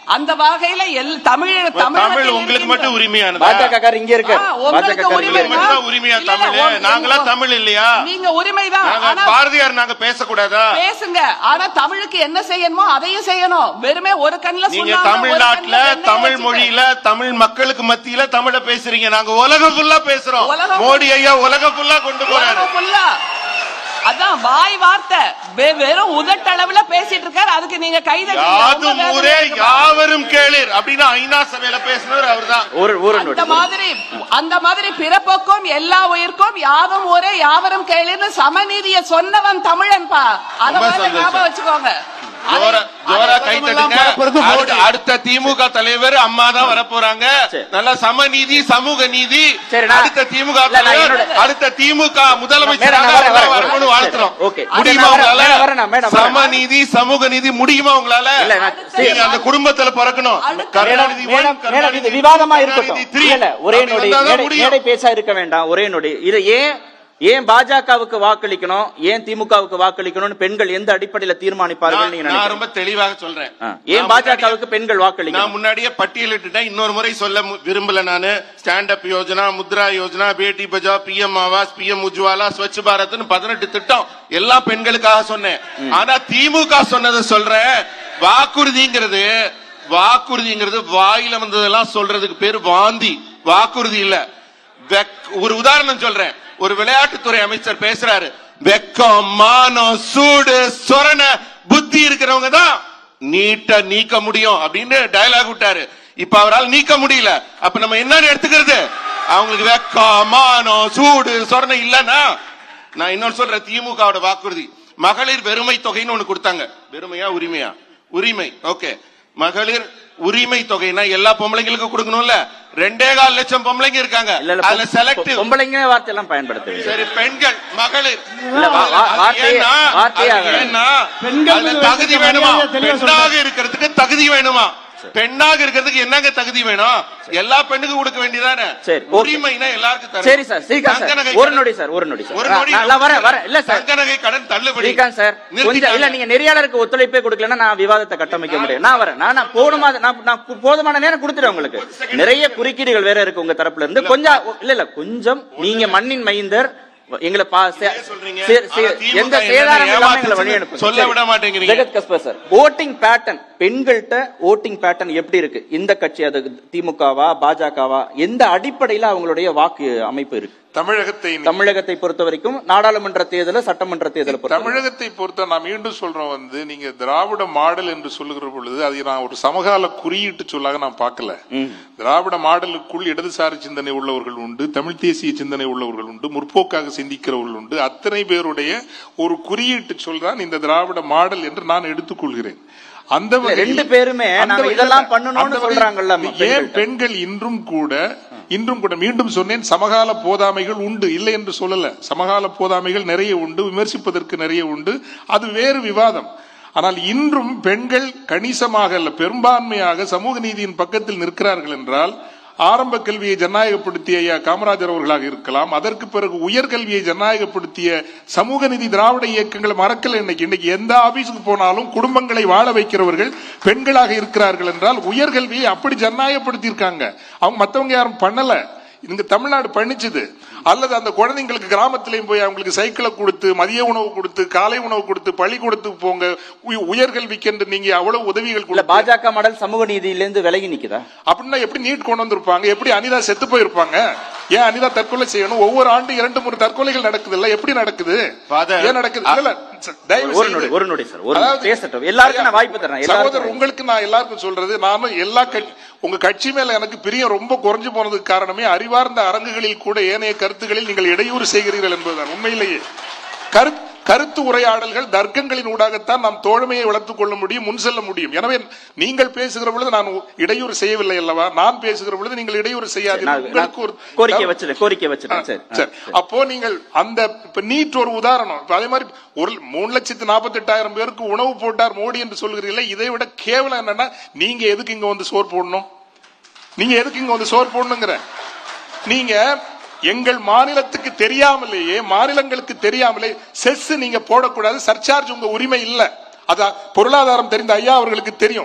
அந்த வகையில எல் தமிழ் தமிழ் உங்களுக்கு மட்டும் உரிமையானதா பாஜக காரர் இங்க இருக்க ஆ, உங்களுக்கு பாஜக உரிமை உங்களுக்கு மட்டும் உரிமையா இல்ல, இல்ல, தமிழ் உங்க- நாங்களா உங்க- தமிழ் இல்லையா நீங்க உரிமைதான் நாங்க ஆனா பாரதியார் நாங்க பேசக்கூடாதா பேசுங்க ஆனா தமிழுக்கு என்ன செய்யணுமோ அதையும் செய்யணும் வெறுமே ஒரு கண்ணுல நீங்க சுண்ணாம்பு, ஒரு தமிழ்நாட்டுல கண்ணுல வெண்ணெய் தமிழ் வச்சுட்டு. மொழியில தமிழ் மக்களுக்கு மத்தியில தமிழ பேசுறீங்க நாங்க உலகம் ஃபுல்லா பேசுறோம் உலகம் மோடி ஐயா உலகம் ஃபுல்லா கொண்டு போறாரு உலகம் full ஆ. அதான் வாய் வார்த்தை வெ- வெறும் உதட்டளவுல பேசிட்டு இருக்காரு அதுக்கு நீங்க கைதட்டி யாதும் ஊரே யாவரும் கேளீர் அப்படின்னு ஐநா சபையில பேசினவர் அவர்தான் ஒரு ஒரு அந்த நொடி மாதிரி அந்த மாதிரி பிறப்புக்கும் எல்லா உயிர்க்கும் யாவும் ஒரே யாவரும் கேளுன்னு சமநீதிய சொன்னவன் தமிழன் பா அத ரொம்ப மாதிரி சந்தோஷம். ஞாபகம் வச்சுக்கோங்க ஜோரா ஜோரா கை தட்டுங்க பரப்புறது மோடி. அடுத்த- அடுத்த திமுக தலைவர் அம்மா தான் வரப்போறாங்க சரி. நல்ல சமநீதி சமூக நீதி சரி, நான்- அடுத்த திமுக இல்ல, நான் தலைவர் என்னோட- அடுத்த திமுக மேடம், முதலமைச்சராக நான் வரேன், வரேன், வரணும்னு வரேன். வாழ்த்துறோம் சரி, ஓகே. முடியுமா அது நான் உங்களால வரேன், வரேன், வரேன், வரேன். சமநீதி சமூக நீதி முடியுமா உங்களால இல்ல, நான் நீங்க அந்த குடும்பத்துல பிறக்கணும் அடுத்த- Karunanidhi one, madam madam Karunanidhi இது two, விவாதமா கருணாநிதி இருக்கட்டும் three. இல்ல, இல்ல ஒரே அப்படி நொடி வந்தாதான் மேடை- முடியும். மேடை பேச்சா இருக்க வேண்டாம் ஒரே நொடி இது ஏன் ஏன் பாஜகவுக்கு வாக்களிக்கணும் ஏன் திமுகவுக்கு வாக்களிக்கணும்னு பெண்கள் எந்த அடிப்படையில தீர்மானிப்பார்கள் நான் நீங்க நான் நினைக்கிறீங்க ரொம்ப தெளிவாக சொல்றேன் ஆ. ஏன் நான் பாஜகவுக்கு பெண்கள் நான் வாக்களிக்கணும் முன்னாடியே பட்டியலிட்டுட்டேன் இன்னொரு முறை சொல்ல மு- விரும்பல நானு stand up Yojana Mudra Yojana Beti Bachao PM Awas PM Ujjwala Swachh பாரத்னு பதினெட்டு திட்டம் எல்லா பெண்களுக்காக சொன்னேன் ஆனா திமுக சொன்னதை சொல்றேன் வாக்குறுதிங்கிறது வாக்குறுதிங்கிறது வாயில வந்ததெல்லாம் சொல்றதுக்கு பேரு வாந்தி வாக்குறுதி இல்ல வெக்- ஒரு உதாரணம் சொல்றேன் ஒரு விளையாட்டுத்துறை அமைச்சர் பேசுறாரு வெக்கம் மானம் சூடு சொரண புத்தி இருக்கிறவங்க தான் நீட்ட நீக்க முடியும் அப்படின்னு டயலாக் விட்டாரு இப்ப அவரால் நீக்க முடியல அப்ப நம்ம என்னன்னு எடுத்துக்கிறது அவங்களுக்கு வெக்கம் மானம் சூடு சொரணை இல்லன்னா நான் இன்னொன்னு சொல்றேன் திமுகவோட வாக்குறுதி மகளிர் வெறுமை தொகைன்னு ஒண்ணு கொடுத்தாங்க வெறுமையா உரிமையா உரிமை ஓகே மகளிர் உரிமை தொகைனா எல்லா பொம்பளைங்களுக்கும் கொடுக்கணும்ல ரெண்டே கால் லட்சம் பொம்பளைங்க இருக்காங்க இல்ல இல்ல அதுல பொ- செலக்டிவ் பொம்பளைங்க வார்த்தை எல்லாம் பயன்படுத்துவீங்க சரி பெண்கள் மகளிர் இல்ல, வா- வா- அது வார்த்தையே- ஏன்னா, வார்த்தையே அது ஆகல. ஏன்னா, பெண்கள் அதுல மீது தகுதி வைத்திருக்க வேணுமா மரியாதையை தெளிவா பெண்ணாக இருக்கிறதுக்கு தகுதி வேணுமா பெண்ணாக இருக்கிறதுக்கு என்னங்க தகுதி வேணும் எல்லா பெண்ணுக்கும் கொடுக்க வேண்டியதானே சரி, ஓகே. உரிமைனா எல்லாருக்கும் தரணும். சரி சார் ஸ்ரீகாந்த் தங்க சார் நகை ஒரு கடன் நொடி சார் ஒரு நொடி சார் ஒரு நான் நொடி நான் வரேன் வரேன் இல்ல சார் தங்க நகை கடன் தள்ளுபடி ஸ்ரீகாந்த் சார் கொஞ்சம் நிறுத்திட்டாங்க. இல்ல நீங்க நெறியாளருக்கு ஒத்துழைப்பே கொடுக்கலன்னா நான் விவாதத்தை கட்டமைக்க முடியும் நான் வரேன் நான் நான் போதுமா நான் நான் கு- போதுமான நேரம் கொடுத்துறேன் உங்களுக்கு நிறைய குறுக்கீடுகள் வேற இருக்கு உங்க தரப்புல இருந்து கொஞ்சம் இல்ல இல்ல கொஞ்சம் நீங்க மண்ணின் மைந்தர் எங்களை பா சே- சொல்றீங்க? சே- சே- ஆனா திமுக எந்த என்னென்ன சேதாரம் இல்லாம எங்களை ஏமாத்துச்சுன்னு வழி அனுப்புங்க சொல்ல சரி. விட மாட்டேங்கிறீங்க. Jegath Gaspar sir voting pattern பெண்கள்கிட்ட ஓட்டிங் பேட்டர்ன் எப்படி இருக்கு இந்த கட்சி அது திமுகவா பாஜகவா எந்த அடிப்படையில அவங்களுடைய வாக்கு அமைப்பு இருக்கு தமிழகத்தை தமிழகத்தை பொறுத்த வரைக்கும் நாடாளுமன்ற தேர்தல் சட்டமன்ற தேர்தலை பொறுத்த வரைக்கும். தமிழகத்தை பொறுத்த நான் மீண்டும் சொல்றோம் வந்து நீங்க திராவிட மாடல் என்று சொல்லுகிற பொழுது அதை நான் ஒரு சமகால குறியீட்டு சொல்லாக நான் பார்க்கல திராவிட மாடலுக்குள் இடதுசாரி சிந்தனை உள்ளவர்கள் உண்டு தமிழ் தேசிய சிந்தனை உள்ளவர்கள் உண்டு முற்போக்காக சிந்திக்கிறவர்கள் உண்டு அத்தனை பேருடைய ஒரு குறியீட்டு சொல் தான் இந்த திராவிட மாடல் என்று நான் எடுத்துக்கொள்கிறேன் அந்த இல்ல, வகையில்- ரெண்டு பேருமே அந்த நாங்க வகையில் இதெல்லாம் அந்த பண்ணணும்னு வகையில் சொல்றாங்கல்ல ஏன் பெண்கள்ட்ட. பெண்கள் இன்றும் கூட இன்றும் கூட மீண்டும் சொன்னேன் சமகால போதாமைகள் உண்டு இல்லை என்று சொல்லல சமகால போதாமைகள் நிறைய உண்டு விமர்சிப்பதற்கு நிறைய உண்டு அது வேறு விவாதம் ஆனால் இன்றும் பெண்கள் கணிசமாக அல்ல பெரும்பான்மையாக சமூக நீதியின் பக்கத்தில் நிற்கிறார்கள் என்றால் ஆரம்ப கல்வியை ஜனநாயகப்படுத்திய ஐயா காமராஜர் அவர்களாக இருக்கலாம் அதற்கு பிறகு உயர்கல்வியை ஜனநாயகப்படுத்திய சமூக நீதி திராவிட இயக்கங்களை மறக்கல இன்னைக்கு இன்னைக்கு எந்த ஆபீஸுக்கு போனாலும் குடும்பங்களை வாழ வைக்கிறவர்கள் பெண்களாக இருக்கிறார்கள் என்றால் உயர்கல்வியை அப்படி ஜனநாயகப்படுத்தி இருக்காங்க அவங்க மத்தவங்க யாரும் பண்ணல இங்க தமிழ்நாடு பண்ணிச்சுது அல்லது அந்த குழந்தைங்களுக்கு கிராமத்திலையும் போய் அவங்களுக்கு சைக்கிளை கொடுத்து மதிய உணவு கொடுத்து காலை உணவு கொடுத்து பள்ளிக்கூடத்துக்கு போங்க உய- உயர்கல்விக்கு என்று நீங்க அவ்வளவு உதவிகள் இல்ல கொடுத்து பாஜக மாடல் சமூக நீதியிலிருந்து விலகி நிக்குதா அப்படின்னா எப்படி நீட் கொண்டு வந்திருப்பாங்க எப்படி அனிதா செத்து போயிருப்பாங்க ஏன் அனிதா தற்கொலை செய்யணும் ஒவ்வொரு ஆண்டு இரண்டு மூணு தற்கொலைகள் நடக்குது இல்ல எப்படி நடக்குது Father, ஏன் நடக்குது இல்ல, இல்ல, ச- தயவு ஒரு செய்து- நொடி, ஒரு நொடி சார், ஒரு நொடி. அதாவது- பேசட்டும். எல்லாருக்கும் நான் வாய்ப்பு தரேன், எல்லாருக்கும் சகோதரர் வாய்ப்பு. உங்களுக்கு நான் எல்லாருக்கும் சொல்றது நானும் எல்லா கட்சி உங்க கட்சி மேல எனக்கு பிரியம் ரொம்ப குறைஞ்சு போனதுக்கு காரணமே அறிவார்ந்த அரங்குகளில் கூட ஏனைய கருத்துகளில் நீங்கள் இடையூறு செய்கிறீர்கள் என்பதுதான் உண்மையிலேயே கருத்து கருத்து உரையாடல்கள் தர்க்கங்களின் ஊடாகத்தான் நாம் தோழமையை வளர்த்துக் கொள்ள முடியும் முன் செல்ல முடியும் எனவே நீங்கள் பேசுகிற பொழுது நான் இடையூறு செய்யவில்லை அல்லவா நான் பேசுகிற பொழுது நீங்கள் இடையூறு நான் செய்யாதீர்கள் உங்களுக்கு ஒரு கோரிக்கை வச்சிருக்கேன் கோரிக்கை வச்சிருக்கேன் சரி ஆ, சரி. அப்போ நீங்கள் அந்த இப்ப நீட் ஒரு உதாரணம் இப்ப அதே மாதிரி ஒரு மூணு லட்சத்து நாற்பத்தி எட்டாயிரம் பேருக்கு உணவு போட்டார் மோடி என்று சொல்கிறீங்களே இதை விட கேவலம் என்னன்னா நீங்க எதுக்கு இங்க வந்து சோறு போடணும் நீங்க எதுக்கு இங்க வந்து சோறு போடணுங்கிற நீங்க எங்கள் மாநிலத்துக்கு தெரியாமலேயே மாநிலங்களுக்கு தெரியாமலே செஸ் நீங்க போடக்கூடாது சர்சார்ஜ் உங்க உரிமை இல்ல அதான் பொருளாதாரம் தெரிந்த ஐயா அவர்களுக்கு தெரியும்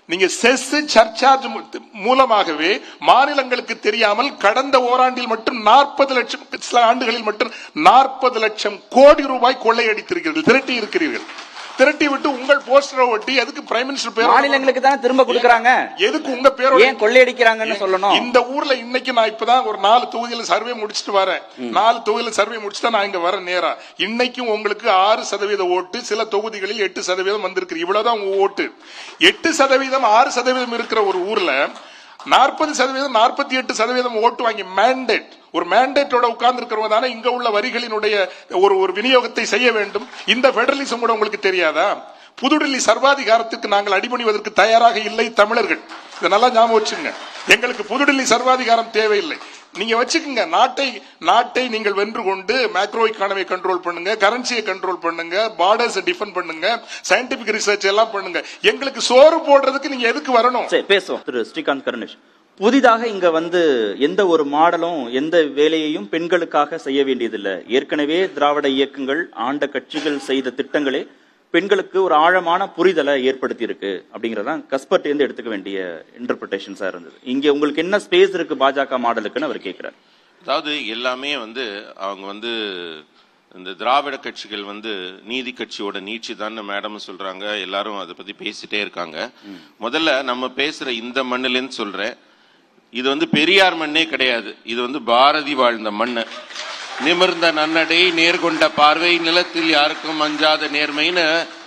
நீங்க செஸ் சர்ச்சார்ஜ் மூலமாகவே மாநிலங்களுக்கு தெரியாமல் கடந்த ஓராண்டில் மட்டும் நாற்பது லட்சம் சில ஆண்டுகளில் மட்டும் நாற்பது லட்சம் கோடி ரூபாய் கொள்ளையடித்திருக்கிறீர்கள் திரட்டி இருக்கிறீர்கள் திரட்டி விட்டு உங்கள் போஸ்டரை ஒட்டி எதுக்கு பிரைம் மினிஸ்டர் பேர் மாநிலங்களுக்கு தானே திரும்ப கொடுக்கறாங்க எதுக்கு உங்க பேரோட ஏன் கொள்ளையடிக்கிறாங்கன்னு சொல்லணும் இந்த ஊர்ல இன்னைக்கு நான் இப்பதான் ஒரு நாலு தொகுதியில சர்வே முடிச்சிட்டு வரேன் நாலு தொகுதியில சர்வே முடிச்சுட்டு நான் இங்க வரேன் நேரா இன்னைக்கும் உங்களுக்கு ஆறு சதவீத ஓட்டு சில தொகுதிகளில் எட்டு சதவீதம் வந்திருக்கு இவ்வளவுதான் உங்க ஓட்டு எட்டு சதவீதம் ஆறு சதவீதம் இருக்கிற ஒரு ஊர்ல நாற்பது சதவீதம் நாற்பத்தி எட்டு சதவீதம் ஓட்டு வாங்கி மேண்டேட் ஒரு மேண்டேட்டோட உட்கார்ந்து இருக்கிறவங்க தானே இங்க உள்ள வரிகளினுடைய ஒரு ஒரு விநியோகத்தை செய்ய வேண்டும் இந்த பெடரலிசம் கூட உங்களுக்கு தெரியாதா புதுடில்லி சர்வாதிகாரத்துக்கு நாங்கள் அடிபணிவதற்கு தயாராக இல்லை தமிழர்கள் இதை நல்லா ஞாபகம் வச்சுங்க எங்களுக்கு புதுடில்லி சர்வாதிகாரம் தேவையில்லை நீங்க வச்சுக்கோங்க நாட்டை நாட்டை நீங்கள் வென்று கொண்டு மேக்ரோ எக்கானமி கண்ட்ரோல் பண்ணுங்க கரன்சியை கண்ட்ரோல் பண்ணுங்க பார்டர்ஸ் டிஃபெண்ட் பண்ணுங்க சயின்டிபிக் ரிசர்ச் எல்லாம் பண்ணுங்க எங்களுக்கு சோறு போடுறதுக்கு நீங்க எதுக்கு வரணும் சரி பேசுவோம் திரு ஸ்ரீகாந்த் கருணேஷ் புதிதாக இங்க வந்து எந்த ஒரு மாடலும் எந்த வேலையையும் பெண்களுக்காக செய்ய வேண்டியதில்லை ஏற்கனவே திராவிட இயக்கங்கள் ஆண்ட கட்சிகள் செய்த திட்டங்களே பெண்களுக்கு ஒரு ஆழமான புரிதலை ஏற்படுத்தி இருக்கு அப்படிங்கறதான் கஸ்பர்ட் இருந்து எடுத்துக்க வேண்டிய இன்டர்பிரிட்டேஷன்ஸா இருந்தது இங்க உங்களுக்கு என்ன ஸ்பேஸ் இருக்கு பாஜக மாடலுக்குன்னு அவர் கேட்கிறார் அதாவது எல்லாமே வந்து அவங்க வந்து இந்த திராவிட கட்சிகள் வந்து நீதி கட்சியோட நீட்சி தான் மேடம் சொல்றாங்க எல்லாரும் அதை பத்தி பேசிட்டே இருக்காங்க முதல்ல நம்ம பேசுற இந்த மண்ணுலன்னு சொல்றேன் இது வந்து பெரியார் மண்ணே கிடையாது இது வந்து பாரதி வாழ்ந்த மண்ணு நிமிர்ந்த நன்னடை நேர்கொண்ட பார்வை நிலத்தில் யாருக்கும் அஞ்சாத நேர்மைன்னு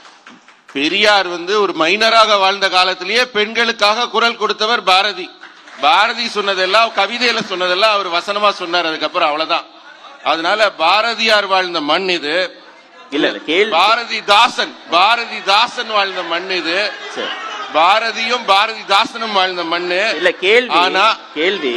பெரியார் வந்து ஒரு மைனராக வாழ்ந்த காலத்திலேயே பெண்களுக்காக குரல் கொடுத்தவர் பாரதி பாரதி சொன்னதெல்லாம் கவிதையில சொன்னதெல்லாம் அவர் வசனமா சொன்னார் அதுக்கப்புறம் அவ்வளவுதான் அதனால பாரதியார் வாழ்ந்த மண் இது இல்ல இல்ல கேள்வி பாரதிதாசன் பாரதிதாசன் வாழ்ந்த மண் இது சரி. பாரதியும் பாரதிதாசனும் வாழ்ந்த மண்ணு இல்ல கேள்வி ஆனா கேள்வி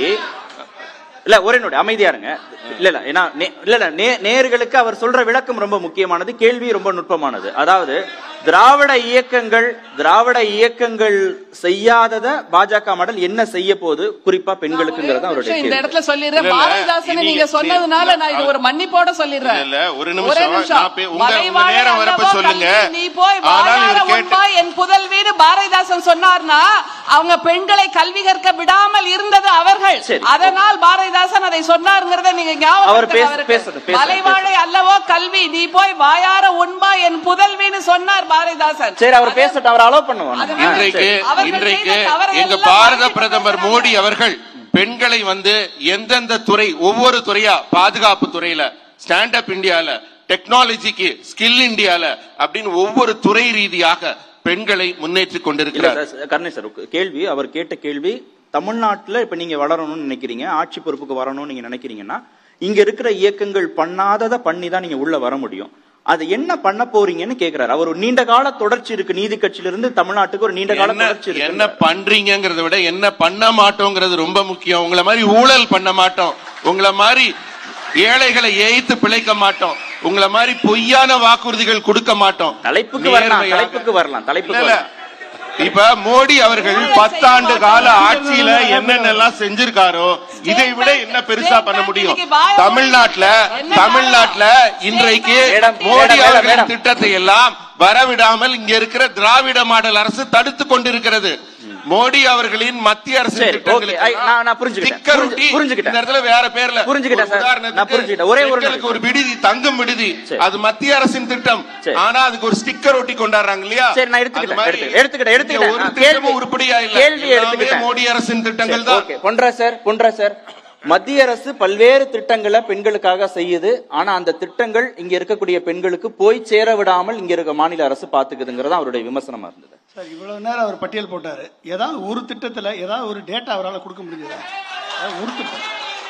இல்ல ஒரே நோடி அமைதியா இருங்க இல்ல இல்ல ஏன்னா நே- இல்ல இல்ல நே- நேயர்களுக்கு அவர் சொல்ற விளக்கம் ரொம்ப முக்கியமானது கேள்வி ரொம்ப நுட்பமானது அதாவது திராவிட இயக்கங்கள் திராவிட இயக்கங்கள் செய்யாதத பாஜக மாடல் என்ன செய்ய போகுது குறிப்பா பெண்களுக்குங்கிறது அவருடைய இந்த கேள்வி. இடத்துல சொல்லிடுறேன் இல்ல, இல்ல, பாரதிதாசனை நீங்க- நீங்க சொன்னதுனால நீ- நான் இது ஒரு மன்னிப்போட சொல்லிடுறேன் இல்ல, இல்ல, ஒரு நிமிஷம். நான் பே- உங்க- உங்க நேரம் வரப்ப சொல்லுங்க. நீ போய் ஆனால் வாயார இவர் கேட்டு- உண்பா என் புதல்வீடு பாரதிதாசன் சொன்னார்னா அவங்க பெண்களை கல்வி கற்க விடாமல் இருந்தது அவர்கள் சரி. அதனால் பாரதிதாசன் அதை சொன்னாருங்கிறத நீங்க அவர் ஞாபகம் பேச- அவருக்கு. பேசட்டும், பேசட்டும், மலைவாழை அல்லவோ கல்வி நீ போய் வாயார உண்பா என் புதல்வின்னு சொன்னார் பாரதிதாசன் சரி அவர் பேசட்டும் அவர் அலோவ் பண்ணுவோம் அது நம்ம. இன்றைக்கு சரி. அவர்கள் இன்றைக்கு செய்த தவறை எங்க எல்லாம் பாரத மன்னிப்பு பிரதமர் கேட்கிறாங்க. மோடி அவர்கள் பெண்களை வந்து எந்தெந்த துறை ஒவ்வொரு துறையா பாதுகாப்பு துறையில ஸ்டாண்ட் அப் இந்தியால டெக்னாலஜிக்கு ஸ்கில் இந்தியால அப்படின்னு ஒவ்வொரு துறை ரீதியாக பெண்களை முன்னேற்றிக் இல்ல கொண்டிருக்கிறார் சார், கருணேஷ் சார் கேள்வி அவர் கேட்ட கேள்வி தமிழ்நாட்டுல இப்ப நீங்க வளரணும்னு நினைக்கிறீங்க ஆட்சி பொறுப்புக்கு வரணும்னு நீங்க நினைக்கிறீங்கன்னா இங்க இருக்கிற இயக்கங்கள் பண்ணாததை பண்ணி தான் நீங்க உள்ள வர முடியும் அது என்ன பண்ண போறீங்கன்னு கேக்குறாரு அவர் ஒரு நீண்ட கால தொடர்ச்சி இருக்கு நீதி கட்சியில இருந்து தமிழ்நாட்டுக்கு ஒரு நீண்ட கால என்ன தொடர்ச்சி இருக்கு என்ன பண்றீங்கிறத விட என்ன பண்ண மாட்டோங்கிறது ரொம்ப முக்கியம் உங்களை மாதிரி ஊழல் பண்ண மாட்டோம் உங்களை மாதிரி ஏழைகளை ஏய்த்து பிழைக்க மாட்டோம் உங்களை மாதிரி பொய்யான வாக்குறுதிகள் கொடுக்க மாட்டோம் தலைப்புக்கு வரலாம் நேர்மையாக. தலைப்புக்கு வரலாம் தலைப்புக்கு இல்ல, இல்ல. வரலாம் இப்ப மோடி அவர்கள் பத்தாண்டு கால ஆட்சியில என்னென்னலாம் செஞ்சிருக்காரோ இதை விட என்ன பெருசா பண்ண முடியும் தமிழ்நாட்டுல தமிழ்நாட்டுல இன்றைக்கு மேடம், மோடி மேடம், அவர்களின் மேடம். திட்டத்தை எல்லாம் வரவிடாமல் இங்க இருக்கிற திராவிட மாடல் அரசு தடுத்து கொண்டிருக்கிறது மோடி அவர்களின் மத்திய அரசு சரி, okay. ஐ, நான் நான் புரிஞ்சுக்கிட்டேன். புரிஞ்சு- புரிஞ்சுக்கிட்டேன். இந்த இடத்துல வேற பேர்ல புரிஞ்சுக்கிட்டேன் சார். உதாரணத்துக்கு நான் புரிஞ்சுக்கிட்டேன். ஒரே ஒரு பெண்களுக்கு ஒரு விடுதி தங்கும் விடுதி சரி. அது மத்திய அரசின் திட்டம் சரி. ஆனா அதுக்கு ஒரு ஸ்டிக்கர் ஒட்டி கொண்டாடுறாங்க இல்லையா சரி நான் அது எடுத்துக்கிட்டேன் மாதிரி எடுத்துக்கிட்டேன் எடுத்துக்கிட்டேன் இங்க ஒரு எடுத்துக்கிட்டேன் திட்டமும் கேள்வி- உருப்படியா இல்ல கேள்வி எல்லாமே எடுத்துக்கிட்டேன் மோடி அரசின் திட்டங்கள் சரி, தான் okay Ponra sir Ponra sir மத்திய அரசு பல்வேறு திட்டங்களை பெண்களுக்காக செய்யுது ஆனா அந்த திட்டங்கள் இங்க இருக்கக்கூடிய பெண்களுக்கு போய் சேர விடாமல் இங்க இருக்க மாநில அரசு பாத்துக்குதுங்கிறது அவருடைய விமர்சனமா இருந்தது சார் இவ்வளவு நேரம் அவர் பட்டியல் போட்டாரு ஏதாவது ஒரு திட்டத்துல ஏதாவது ஒரு டேட்டா அவரால் கொடுக்க முடிஞ்சதா அதாவது ஒரு திட்டம்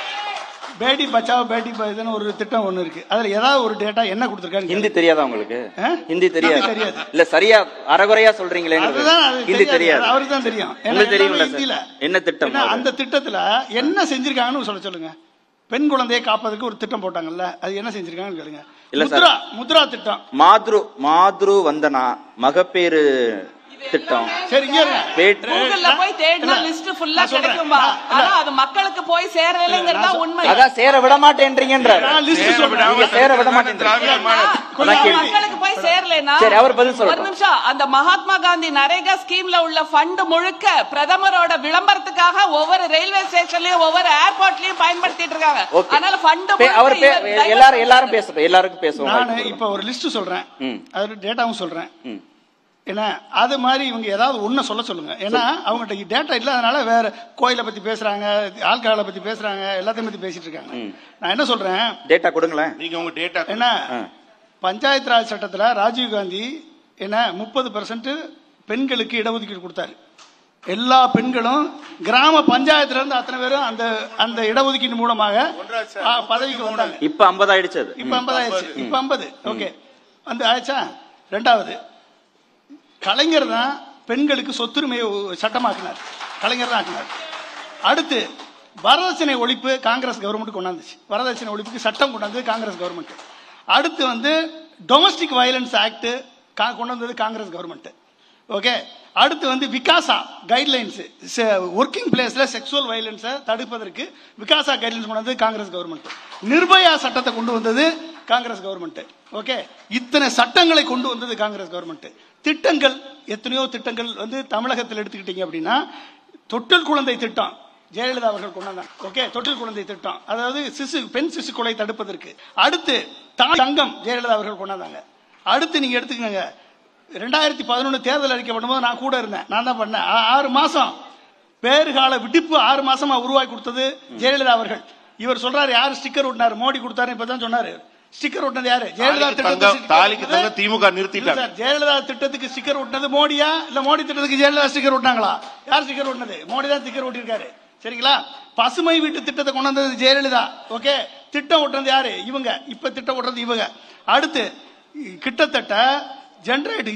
பேட்டி பச்சாவோ பேட்டி ப- இதுன்னு ஒரு திட்டம் ஒண்ணு இருக்கு அதுல ஏதாவது ஒரு டேட்டா என்ன கொடுத்துருக்காரு ஹிந்தி தெரியாதா உங்களுக்கு ஆ? ஹிந்தி தெரியாது ஹிந்தி தெரியாது. இல்ல சரியா அறகுறையா சொல்றீங்களேங்கிறது அதுதான் அது ஹிந்தி தெரியாது. தெரியாது அவருக்கு தான் தெரியும் ஏன்னா உங்களுக்கு தெரியும்ல எல்லாமே சார் ஹிந்தியில. என்ன திட்டம் ஏன்னா அது? அந்த திட்டத்துல என்ன செஞ்சிருக்காங்கன்னு சொல்ல சொல்லுங்க பெண் குழந்தையை காப்பதுக்கு ஒரு திட்டம் போட்டாங்கல்ல அது என்ன செஞ்சிருக்காங்கன்னு கேளுங்க இல்ல சார். முத்ரா முத்ரா திட்டம் மாத்ரு மாத்ரு வந்தனா மகப்பேறு திட்டம் சரி இங்க இருங்க. வேட்- கூகுள்ல போய் தேடினா லிஸ்ட் ஃபுல்லா நான் சொல்றேன். கிடைக்கும்பா நான் ஆனா அது மக்களுக்கு போய் சேரலைங்கிறதா உண்மை அதான் சேர விட மாட்டேன்றீங்கன்றாரு நான் லிஸ்ட் சொல்றேன் நீங்க சேர விட மாட்டேன்றீங்க அதான் கேள்வி மக்களுக்கு போய் சேரலைன்னா சரி, அவர் பதில் ஒரு சொல்லட்டும். நிமிஷம் அந்த மகாத்மா காந்தி நரேகா ஸ்கீம்ல உள்ள ஃபண்ட் முழுக்க பிரதமரோட விளம்பரத்துக்காக ஒவ்வொரு ரயில்வே ஸ்டேஷன்லயும் ஒவ்வொரு ஏர்போர்ட்லயும் பயன்படுத்திட்டு இருக்காங்க ஓகே அதனால ஃபண்ட் பே- அவர் பே- எல்லாரும் எல்லாரும் பேசட்டும் எல்லாருக்கும் பேசுவோம் நான் வாய்ப்பு இப்ப ஒரு லிஸ்ட் சொல்றேன் ம். அது டேட்டாவும் சொல்றேன் ம். ஏன்னா அது மாதிரி இவங்க ஏதாவது ஒண்ணு சொல்ல சொல்லுங்க ஏன்னா அவங்ககிட்ட டேட்டா இல்லாதனால வேற கோயிலை பத்தி பேசுறாங்க ஆல்கஹாலை பத்தி பேசுறாங்க எல்லாத்தையும் பத்தி பேசிட்டு இருக்காங்க நான் என்ன சொல்றேன் டேட்டா கொடுங்களேன் நீங்க உங்க டேட்டா என்ன ஆ. பஞ்சாயத்து ராஜ் சட்டத்துல ராஜீவ் காந்தி என்ன முப்பது பெர்சன்ட் பெண்களுக்கு இடஒதுக்கீடு கொடுத்தாரு எல்லா பெண்களும் கிராம பஞ்சாயத்துல இருந்து அத்தனை பேரும் அந்த அந்த இடஒதுக்கீடு மூலமாக ஆ, பதவிக்கு வந்தாங்க இப்ப 50 ஆயிடுச்சு அது இப்ப ஐம்பது ஆயிடுச்சு இப்ப ஐம்பது ஓகே வந்து ஆயிடுச்சா ரெண்டாவது கலைஞர் தான் பெண்களுக்கு சொத்துரிமையை ஒ- சட்டமாக்கினார் கலைஞர் தான் ஆக்கினார் அடுத்து வரதட்சணை ஒழிப்பு காங்கிரஸ் கவர்மெண்ட் கொண்டாந்துச்சு வரதட்சணை ஒழிப்புக்கு சட்டம் கொண்டாந்தது காங்கிரஸ் கவர்மெண்ட் அடுத்து வந்து டொமஸ்டிக் வயலன்ஸ் ஆக்ட் கொண்டு வந்தது காங்கிரஸ் கவர்மெண்ட் ஓகே அடுத்து வந்து விகாசா கைட்லைன்ஸ் ஒர்க்கிங் பிளேஸ்ல செக்ஷுவல் வயலன்ஸை தடுப்பதற்கு விகாசா கைட்லைன்ஸ் கொண்டு வந்தது காங்கிரஸ் கவர்மெண்ட் நிர்பயா சட்டத்தை கொண்டு வந்தது காங்கிரஸ் கவர்மெண்ட் ஓகே இத்தனை சட்டங்களை கொண்டு வந்தது காங்கிரஸ் கவர்மெண்ட் திட்டங்கள் எத்தனையோ திட்டங்கள் வந்து தமிழகத்தில் எடுத்துக்கிட்டீங்க அப்படின்னா தொட்டில் குழந்தை திட்டம் ஜெயலலிதா அவர்கள் கொண்டு வந்தாங்க ஓகே தொட்டில் குழந்தை திட்டம் அதாவது சிசு பெண் சிசு கொலை தடுப்பதற்கு அடுத்து தாய் தங்கம் ஜெயலலிதா அவர்கள் கொண்டு வந்தாங்க அடுத்து நீங்க எடுத்துக்கங்க ரெண்டாயிரத்தி பதினொன்று தேர்தல் அறிக்கை பண்ணும்போது நான் கூட இருந்தேன் நான் தான் பண்ணேன் ஆ- ஆறு மாசம் பேறுகால விடுப்பு ஆறு மாசமா உருவாக்கி கொடுத்தது ஜெயலலிதா அவர்கள் இவர் சொல்றாரு யாரு ஸ்டிக்கர் ஒட்டினாரு மோடி கொடுத்தாரு இப்பதான் சொன்னாரு ஸ்டிக்கர் ஒட்டினது யாரு ஜெயலலிதா தாலிக்கு திட்டத்துக்கு தங்கம், sticker தாலிக்கு ஒட்டினது- தங்கம் திமுக நிறுத்திட்டாங்க. இல்ல சார், ஜெயலலிதா திட்டத்துக்கு ஸ்டிக்கர் ஒட்டினது மோடியா இல்ல மோடி திட்டத்துக்கு ஜெயலலிதா ஸ்டிக்கர் ஒட்டினாங்களா யார் ஸ்டிக்கர் ஒட்டினது மோடி தான் ஸ்டிக்கர் ஒட்டியிருக்காரு சரிங்களா பசுமை வீட்டு திட்டத்தை கொண்டு வந்தது ஜெயலலிதா ஓகே திட்டம் ஒட்டுறது யாரு இவங்க இப்ப திட்டம் ஒட்டுறது இவங்க அடுத்து கிட்டத்தட்ட ஜென்ரேட்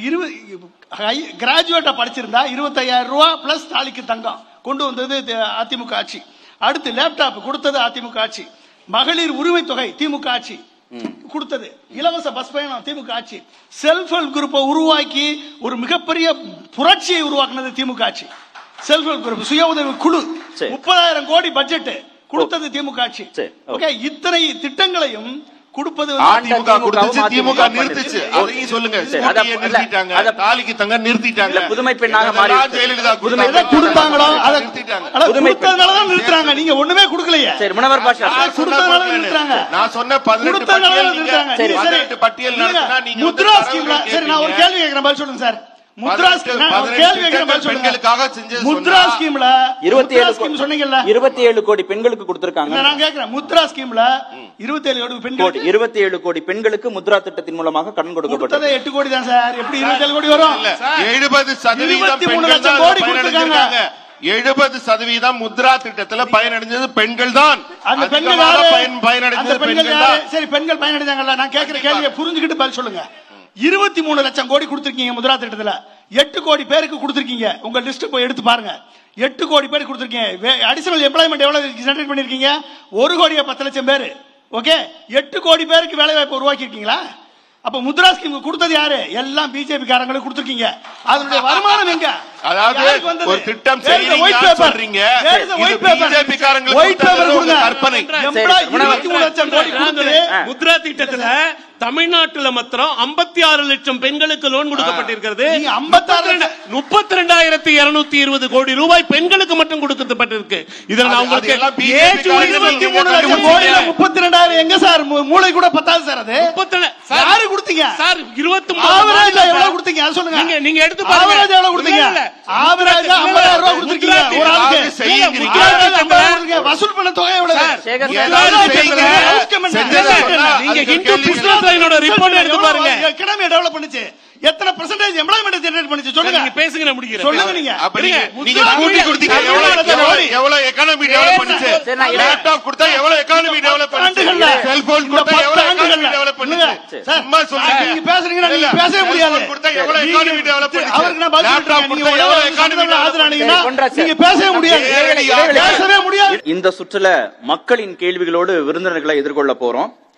இருபது கிராஜுவேட்டா படிச்சிருந்தா இருபத்தையாயிரம் ரூபா பிளஸ் தாலிக்கு தங்கம் கொண்டு வந்தது தி- அதிமுக ஆட்சி அடுத்து லேப்டாப் கொடுத்தது அதிமுக ஆட்சி மகளிர் உரிமை தொகை திமுக ஆட்சி கொடுத்தது இலவச பஸ் பயணம் திமுக ஆட்சி செல்ஃப் ஹெல்ப் குரூப்பை உருவாக்கி ஒரு மிகப்பெரிய புரட்சியை உருவாக்குனது திமுக ஆட்சி செல்ஃப் ஹெல்ப் குரூப் சுய உதவி குழு சரி. முப்பதாயிரம் கோடி பட்ஜெட் கொடுத்தது திமுக ஆட்சி சரி, ஓகே. ஓகே இத்தனை திட்டங்களையும் கொடுப்பது வந்து ஆண்ட திமுக கொடுத்துச்சு திமுக திமுக பண்ணிருச்சு. நிறுத்துச்சு ஓகே. அதையும் சொல்லுங்க சரி, ஸ்கூட்டியை அத- நிறுத்திட்டாங்க அத- தாலிக்கு தங்க நிறுத்திட்டாங்க இல்ல, புதுமை பெண்ணாக மாறி எதெல்லாம் இருக்கு. ஜெயலலிதா புதுமை எதை கொடுத்தாங்களோ அதை நிறுத்திட்டாங்க அதை புதுமை கொடுத்ததுனாலதான் நிறுத்துறாங்க நீங்க ஒண்ணுமே கொடுக்கலையே சரி முனவர் பாஷா நான் கொடுத்ததுனால நிறுத்துறாங்க. நான் சொன்ன பதினெட்டு கொடுத்ததுனால பட்டியல் நீங்க நிறுத்துறாங்க. சரி, நீங்க பதினெட்டு பட்டியல் இல்லைங்க, நடத்தினா நீங்க வந்து முத்ரா தரவுகள் ஸ்கீம்ல சரி நான் ஒரு கேட்பீங்க. கேள்வி கேட்கிறேன் பதில் சொல்லுங்க சார் முத்ரா பதினெட்டு- ஸ்கீம் நான் ஒரு பதினெட்டு கேள்வி கேட்கிறேன் பதில் திட்டங்கள் பெண்களுக்காக சொல்லுங்க செஞ்சது முத்ரா சொன்னா- ஸ்கீம்ல இருபத்தி முத்ரா ஏழு ஸ்கீம் சொன்னீங்கல்ல இருபத்தி ஏழு கோடி பெண்களுக்கு கொடுத்திருக்காங்க இல்ல, நான் கேட்கிறேன் முத்ரா ஸ்கீம்ல இருபத்தி ஏழு கோடி கோடி பெண்களுக்கு இருபத்தி ஏழு கோடி பெண்களுக்கு முத்ரா திட்டத்தின் மூலமாக கடன் கொடுக்கப்பட்டது கொடுத்ததே எட்டு கோடி தான் சார் எப்படி இருபத்தி ஏழு கோடி வரும் இல்ல எழுபது சதவீதம் 23 பெண்கள் லட்சம் தான் கோடி பயனடைஞ்சிருக்காங்க எழுபது சதவீதம் முத்ரா திட்டத்துல பயனடைஞ்சது பெண்கள் தான் அந்த பெண்கள் அதிகமாக யாரு? பயன் அந்த பயனடைஞ்சது பெண்கள் பெண்கள் யாரு? தான் சரி பெண்கள் பயனடைஞ்சாங்கல்ல நான் கேட்கிற கேள்வியை புரிஞ்சுக்கிட்டு பதில் சொல்லுங்க இருபத்தி மூணு லட்சம் கோடி கொடுத்திருக்கீங்க முத்ரா திட்டத்துல எட்டு கோடி பேருக்கு கொடுத்திருக்கீங்க உங்க லிஸ்ட் போய் எடுத்து பாருங்க எட்டு கோடி பேருக்கு கொடுத்திருக்கீங்க அடிஷனல் எம்ப்ளாய்மெண்ட் எவ்வளவு ஜெனரேட் பண்ணிருக்கீங்க ஒரு கோடியே பத்து லட்சம் பேர் ஓகே எட்டு கோடி பேருக்கு வேலை வாய்ப்பு உருவாக்கி இருக்கீங்களா அப்ப முத்ரா ஸ்கீம் கொடுத்தது யாரு எல்லாம் பிஜேபி காரங்களுக்கு கொடுத்திருக்கீங்க அதனுடைய வருமானம் எங்க அதாவது யாருக்கு வந்தது? ஒரு திட்டம் Where is the white செய்றீங்கன்னு paper? சொல்றீங்க. Where is the இது white paper? BJP காரங்களுக்கு White paper கொடுத்தது கொடுங்க. உங்க கற்பனை. எம்பளா சரி, இருபத்தி மூணு லட்சம் கோடி கொடுத்து முத்ரா திட்டத்துல தமிழ்நாட்டுல மாத்திரம் 56 லட்சம் பெண்களுக்கு லோன் கொடுக்கப்பட்டிருக்கிறது நீங்க 56 முப்பத்தி ரெண்டாயிரத்தி இருநூத்தி இருபது கோடி ரூபாய் பெண்களுக்கு மட்டும் கொடுக்கப்பட்டிருக்கு இதுல நான் அது- உங்களுக்கு அது எல்லாம் BJP age காரங்க இருபத்தி நீங்க மூணு லட்சம் கண்டுபிடிச்சீங்க. கோடியில முப்பத்தி ரெண்டாயிரம் எங்க சார் மூ- மூளை கூட பத்தாது சார் அது முப்பத்தி சார், யாரு கொடுத்தீங்க சார் இருபத்தி ஆவரேஜ் எவ்வளவு கொடுத்தீங்க அது சொல்லுங்க நீங்க நீங்க எடுத்து பாருங்க ஆவரேஜ் எவ்வளவு கொடுத்தீங்க இல்ல, இல்ல. ஆவரேஜ் ஐம்பதாயிரம் ரூபாய் கொடுத்துருக்கீங்க ஒரு ஆளுக்கு ஏதாவது செய்யுங்க. ஆவரேஜ் 50,000 கொடுத்துருக்கீங்க. வசூல் பண்ண தொகை எவ்வளவு சார், சேகர் முப்பதாயிரம் ஏதாவது ரூபாய் செய்யுங்க. கொடுத்துருக்கீங்க. outcome என்ன? செஞ்சதை result என்ன? சொன்னா நீங்க அதுக்கு ஹிந்து கேள்வி பிசினஸ் லைனோட ரிப்போர்ட் எடுத்து பாருங்க எக்கனாமி டெவலப் பண்ணுச்சு எத்தனை பெர்சன்டேஜ் எம்ப்ளாய்மெண்ட் ஜெனரேட் பண்ணுச்சு சொல்லுங்க நீங்க பேசுங்க நான் முடிக்கிறேன் சொல்லுங்க நீங்க அப்ப நீங்க இருங்க. நீங்க முத்ரா கூட்டி கொடுத்தீங்க தமிழ்நாடு எவ்வளவு தமிழ்நாடு எவ்வளவு எவ்வளவு எக்கானமி டெவலப் பண்ணுச்சு சரி, நான் இல்ல. லேப்டாப் கொடுத்தா எவ்வளவு எக்கானமி டெவலப் பண்ணுச்சு ஆண்டுகள்ல. செல்போன் இந்த கொடுத்தா பத்து எவ்வளவு எக்கானமி ஆண்டுகள்ல. டெவலப் இல்ல. பண்ணுச்சு சார், சும்மா சொல்லுங்க நீங்க பேசுறீங்கன்னா நீங்க இல்ல, பேசவே முடியாது. செல்போன் கொடுத்தா எவ்வளவு நீங்க- எக்கானமி டெவலப் பண்ணுச்சு அவருக்கு நான் பதில் லேப்டாப் சொல்றேன். கொடுத்தா நீங்க எவ்வளவு ஒரே எக்கானமி ஒரு டெவலப் ஆஜரானீங்கன்னா சரி, பொன்ராஜ் சார். நீங்க பேசவே முடியாது இடைவெளி, பேசவே முடியாது இந்த சுற்றுல மக்களின் கேள்விகளோடு விருந்தினர்களை எதிர்கொள்ள போறோம்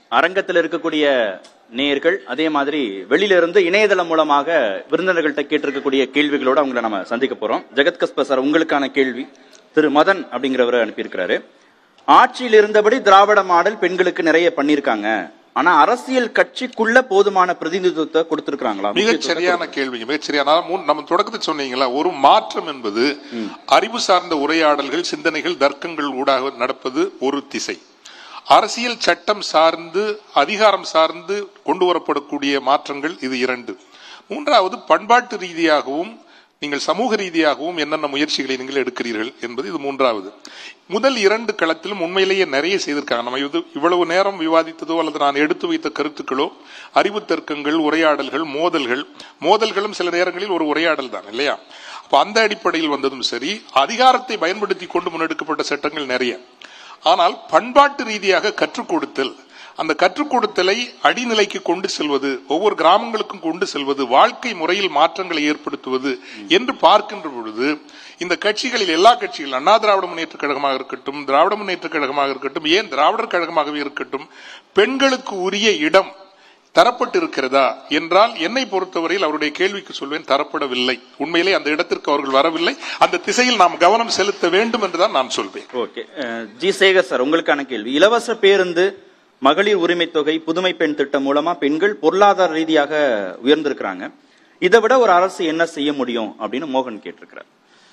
அரங்கத்தில் இருக்கக்கூடிய நேயர்கள் அதே மாதிரி வெளியில இருந்து இணையதளம் மூலமாக விருந்தினர்கள்ட்ட கேட்டிருக்கக்கூடிய கேள்விகளோட அவங்கள நம்ம சந்திக்க போறோம் ஜெகத் கஸ்பர் சார் உங்களுக்கான கேள்வி திரு மதன் அப்படிங்கிறவர் அனுப்பியிருக்கிறாரு ஆட்சியில் இருந்தபடி திராவிட மாடல் பெண்களுக்கு நிறைய பண்ணிருக்காங்க ஆனா அரசியல் கட்சிக்குள்ள போதுமான பிரதிநிதித்துவத்தை கொடுத்திருக்காங்களா மிகச் சரியான கேள்வி மிகச் சரியான அதாவது முன் நம்ம தொடக்கத்தில் சொன்னீங்களா ஒரு மாற்றம் என்பது அறிவு சார்ந்த உரையாடல்கள் சிந்தனைகள் தர்க்கங்கள் ஊடாக நடப்பது ஒரு திசை அரசியல் சட்டம் சார்ந்து அதிகாரம் சார்ந்து கொண்டு வரப்படக்கூடிய மாற்றங்கள் இது இரண்டு மூன்றாவது பண்பாட்டு ரீதியாகவும் நீங்கள் சமூக ரீதியாகவும் என்னென்ன முயற்சிகளை நீங்கள் எடுக்கிறீர்கள் என்பது இது மூன்றாவது முதல் இரண்டு களத்திலும் உண்மையிலேயே நிறைய செய்திருக்காங்க நம்ம இது இவ்வளவு நேரம் விவாதித்ததோ அல்லது நான் எடுத்து வைத்த கருத்துக்களோ அறிவு தர்க்கங்கள் உரையாடல்கள் மோதல்கள் மோதல்களும் சில நேரங்களில் ஒரு உரையாடல் தான் இல்லையா அப்ப அந்த அடிப்படையில் வந்ததும் சரி அதிகாரத்தை பயன்படுத்தி கொண்டு முன்னெடுக்கப்பட்ட சட்டங்கள் நிறைய ஆனால் பண்பாட்டு ரீதியாக கற்றுக் கொடுத்தல் அந்த கற்றுக் கொடுத்தலை அடிநிலைக்கு கொண்டு செல்வது ஒவ்வொரு கிராமங்களுக்கும் கொண்டு செல்வது வாழ்க்கை முறையில் மாற்றங்களை ஏற்படுத்துவது என்று பார்க்கின்ற பொழுது இந்த கட்சிகளில் எல்லா கட்சிகள் அண்ணா திராவிட முன்னேற்ற கழகமாக இருக்கட்டும் திராவிட முன்னேற்ற கழகமாக இருக்கட்டும் ஏன் திராவிடர் கழகமாகவே இருக்கட்டும் பெண்களுக்கு உரிய இடம் தரப்பட்டிருக்கிறதா என்றால் என்னை பொறுத்தவரையில் அவருடைய கேள்விக்கு சொல்வேன் தரப்படவில்லை உண்மையிலே அந்த இடத்திற்கு அவர்கள் வரவில்லை அந்த திசையில் நாம் கவனம் செலுத்த வேண்டும் என்றுதான் நான் சொல்வேன் ஓகே அஹ், ஜி சேகர் சார் உங்களுக்கான கேள்வி இலவச பேருந்து மகளிர் உரிமை தொகை புதுமை பெண் திட்டம் மூலமா பெண்கள் பொருளாதார ரீதியாக உயர்ந்திருக்கிறாங்க இதை விட ஒரு அரசு என்ன செய்ய முடியும் அப்படின்னு மோகன் கேட்டிருக்கிறார்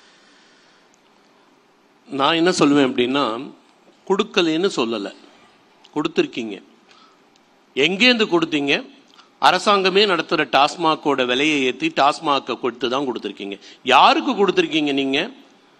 நான் என்ன சொல்லுவேன் அப்படின்னா கொடுக்கலைன்னு சொல்லலை கொடுத்துருக்கீங்க எங்கேருந்து கொடுத்தீங்க அரசாங்கமே நடத்துகிற டாஸ்மாகோட விலையை ஏற்றி டாஸ்மாகை கொடுத்து தான் கொடுத்துருக்கீங்க யாருக்கு கொடுத்துருக்கீங்க நீங்கள்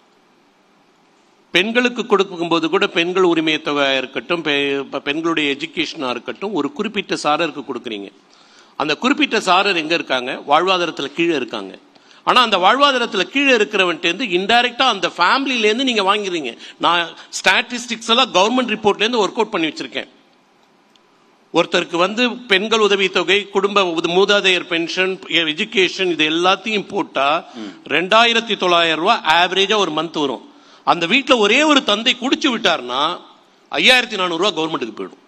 பெண்களுக்கு கொடுக்கும்போது கூட பெண்கள் உரிமை தொகையாக இருக்கட்டும் பெ- இப்ப பெண்களுடைய எஜுகேஷனாக இருக்கட்டும் ஒரு குறிப்பிட்ட சாரருக்கு கொடுக்குறீங்க அந்த குறிப்பிட்ட சாரர் எங்கே இருக்காங்க வாழ்வாதாரத்தில் கீழே இருக்காங்க ஆனால் அந்த வாழ்வாதாரத்தில் கீழே இருக்கிறவன்ட்டேருந்து இன்டைரக்டாக அந்த ஃபேமிலியிலேருந்து நீங்கள் வாங்குறீங்க நான் ஸ்டாட்டிஸ்டிக்ஸ் எல்லாம் கவர்மெண்ட் ரிப்போர்ட்லேருந்து ஒர்க் அவுட் பண்ணி வச்சிருக்கேன் ஒருத்தருக்கு வந்து பெண்கள் உதவித்தொகை குடும்ப உத- மூதாதையர் பென்ஷன் எஜுகேஷன் இது எல்லாத்தையும் போட்டா ரெண்டாயிரத்தி தொள்ளாயிரம் ரூபாய் ஆவரேஜா ஒரு மந்த் வரும் அந்த வீட்ல ஒரே ஒரு தந்தை குடிச்சு விட்டார்னா ஐயாயிரத்தி நானூறு ரூபாய் கவர்மெண்ட்டுக்கு போயிடும்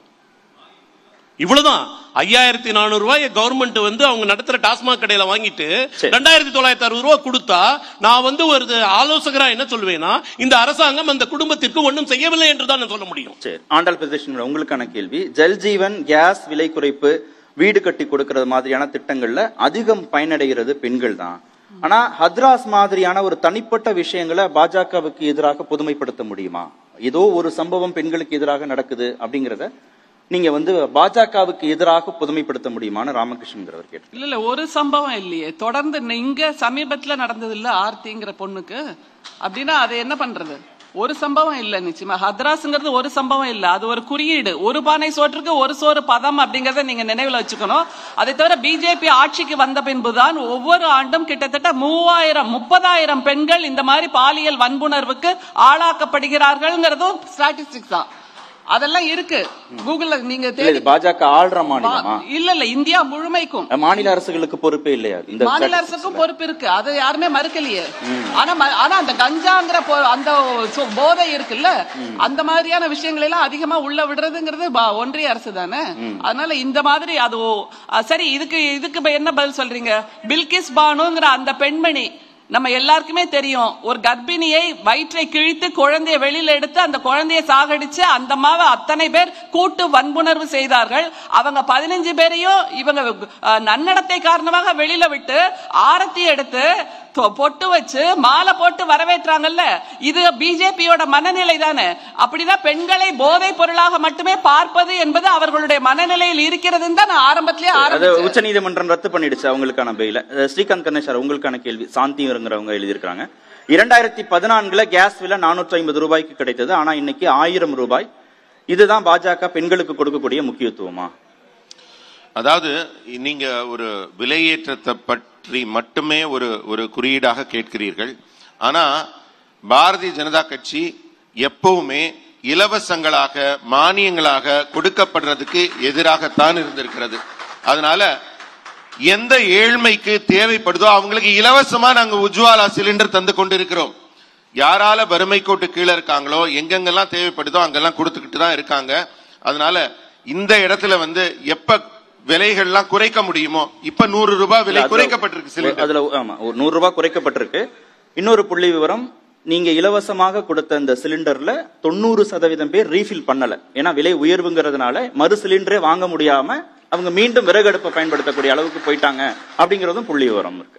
இவ்வளவுதான் ஐயாயிரத்தி நானூறு ரூபாய் கவர்மெண்ட் வந்து அவங்க நடத்துற டாஸ்மாக் கடையில வாங்கிட்டு சரி. ரெண்டாயிரத்தி தொள்ளாயிரத்தி அறுபது ரூபாய் கொடுத்தா நான் வந்து ஒரு ஆலோசகரா என்ன சொல்வேன்னா இந்த அரசாங்கம் அந்த குடும்பத்திற்கு ஒன்றும் செய்யவில்லை என்று தான் நான் சொல்ல முடியும் சரி ஆண்டாள் பிரதேஷன் உங்களுக்கான கேள்வி ஜல்ஜீவன் கேஸ் விலை குறைப்பு வீடு கட்டி கொடுக்கறது மாதிரியான திட்டங்கள்ல அதிகம் பயனடைகிறது பெண்கள் தான் ஆனா ஹத்ராஸ் மாதிரியான ஒரு தனிப்பட்ட விஷயங்களை பாஜகவுக்கு எதிராக பொதுமைப்படுத்த முடியுமா ஏதோ ஒரு சம்பவம் பெண்களுக்கு எதிராக நடக்குது அப்படிங்கறத நீங்க வந்து பாஜகவுக்கு எதிராக பொதுமைப்படுத்த முடியுமான்னு ராமகிருஷ்ணங்கிறவர் கேட்டார் இல்ல இல்ல ஒரு சம்பவம் இல்லையே தொடர்ந்து ந- இங்க சமீபத்துல நடந்தது இல்ல ஆர்த்திங்கிற பொண்ணுக்கு அப்படின்னா அது என்ன பண்றது ஒரு சம்பவம் இல்ல நிச்சயமா ஹத்ராஸ்ங்கிறது ஒரு சம்பவம் இல்ல அது ஒரு குறியீடு ஒரு பானை சோற்றுக்கு ஒரு சோறு பதம் அப்படிங்கறத நீங்க நினைவுல வச்சுக்கணும் அதை தவிர பிஜேபி ஆட்சிக்கு வந்த பின்புதான் ஒவ்வொரு ஆண்டும் கிட்டத்தட்ட மூவாயிரம் முப்பதாயிரம் பெண்கள் இந்த மாதிரி பாலியல் வன்புணர்வுக்கு ஆளாக்கப்படுகிறார்கள்ங்கிறதும் ஸ்டாட்டிஸ்டிக்ஸ் தான் அதெல்லாம் இருக்கு கூகுள்ல நீங்க இல்ல தேடி இது பாஜக ஆள்ற மாநிலமா இல்ல இல்ல இந்தியா முழுமைக்கும் மாநில அரசுகளுக்கு பொறுப்பே இல்லையா இந்த மாநில statistics அரசுக்கும் ல? பொறுப்பு இருக்கு அது யாருமே மறுக்கலையே ஆனா ம- ஆனா அந்த கஞ்சாங்கிற பொ- அந்த சு- போதை இருக்குல்ல அந்த மாதிரியான விஷயங்கள் எல்லாம் அதிகமா உள்ள விடுறதுங்கிறது பா- ஒன்றிய அரசு தானே அதனால இந்த மாதிரி அது ஓ- அ, சரி இதுக்கு இதுக்கு இப்ப என்ன பதில் சொல்றீங்க பில்கிஸ் பானுங்கிற அந்த பெண்மணி நம்ம எல்லாருக்குமே தெரியும் ஒரு கர்ப்பிணியை வயிற்றை கிழித்து குழந்தையை வெளியில எடுத்து அந்த குழந்தையை சாகடிச்சு அந்த மாவை அத்தனை பேர் கூட்டு வன்புணர்வு செய்தார்கள் அவங்க பதினஞ்சு பேரையும் இவங்க அஹ், நன்னடத்தை காரணமாக வெளியில விட்டு ஆரத்தி எடுத்து தொ- பொட்டு வச்சு மாலை போட்டு வரவேற்றாங்கல்ல இது பிஜேபியோட மனநிலை தானே அப்படின்னா பெண்களை போதைப் பொருளாக மட்டுமே பார்ப்பது என்பது அவர்களுடைய மனநிலையில் இருக்கிறதுன்னு தான் நான் ஆரம்பத்திலேயே அது ஆரம்பிச்சேன் உச்சநீதிமன்றம் ரத்து பண்ணிடுச்சு அவங்களுக்கான பெயில அஹ் ஸ்ரீகாந்த் கணேஷர் உங்களுக்கான கேள்வி சாந்திங்கிறவங்க எழுதியிருக்காங்க இரண்டாயிரத்தி பதினான்குல கேஸ் விலை நானூற்றி ஐம்பது ரூபாய்க்கு கிடைத்தது ஆனா இன்னைக்கு ஆயிரம் ரூபாய் இதுதான் பாஜக பெண்களுக்கு கொடுக்கக்கூடிய முக்கியத்துவமா அதாவது நீங்க ஒரு விலையேற்றத்தை பற்றி மட்டுமே ஒரு ஒரு குறியீடாக கேட்கிறீர்கள் ஆனா பாரதிய ஜனதா கட்சி எப்பவுமே இலவசங்களாக மானியங்களாக கொடுக்கப்படுறதுக்கு எதிராகத்தான் இருந்திருக்கிறது அதனால எந்த ஏழ்மைக்கு தேவைப்படுதோ அவங்களுக்கு இலவசமா நாங்க உஜ்வாலா சிலிண்டர் தந்து கொண்டிருக்கிறோம் யாரால வறுமை கோட்டு கீழே இருக்காங்களோ எங்கெங்கெல்லாம் தேவைப்படுதோ அங்கெல்லாம் கொடுத்துக்கிட்டு தான் இருக்காங்க அதனால இந்த இடத்துல வந்து எப்ப விலைகள்லாம் குறைக்க முடியுமோ இப்ப நூறு ரூபாய் விலை அதுல- குறைக்கப்பட்டிருக்கு சிலிண்டர் அதுல ஆமா ஒரு நூறு ரூபாய் குறைக்கப்பட்டிருக்கு இன்னொரு புள்ளி விவரம் நீங்க இலவசமாக கொடுத்த இந்த சிலிண்டர்ல தொண்ணூறு சதவீதம் பேர் ரீஃபில் பண்ணல ஏன்னா விலை உயர்வுங்கிறதுனால மறு சிலிண்டரே வாங்க முடியாம அவங்க மீண்டும் விறகடுப்பை பயன்படுத்தக்கூடிய அளவுக்கு போயிட்டாங்க அப்படிங்கறதும் புள்ளி விவரம் இருக்கு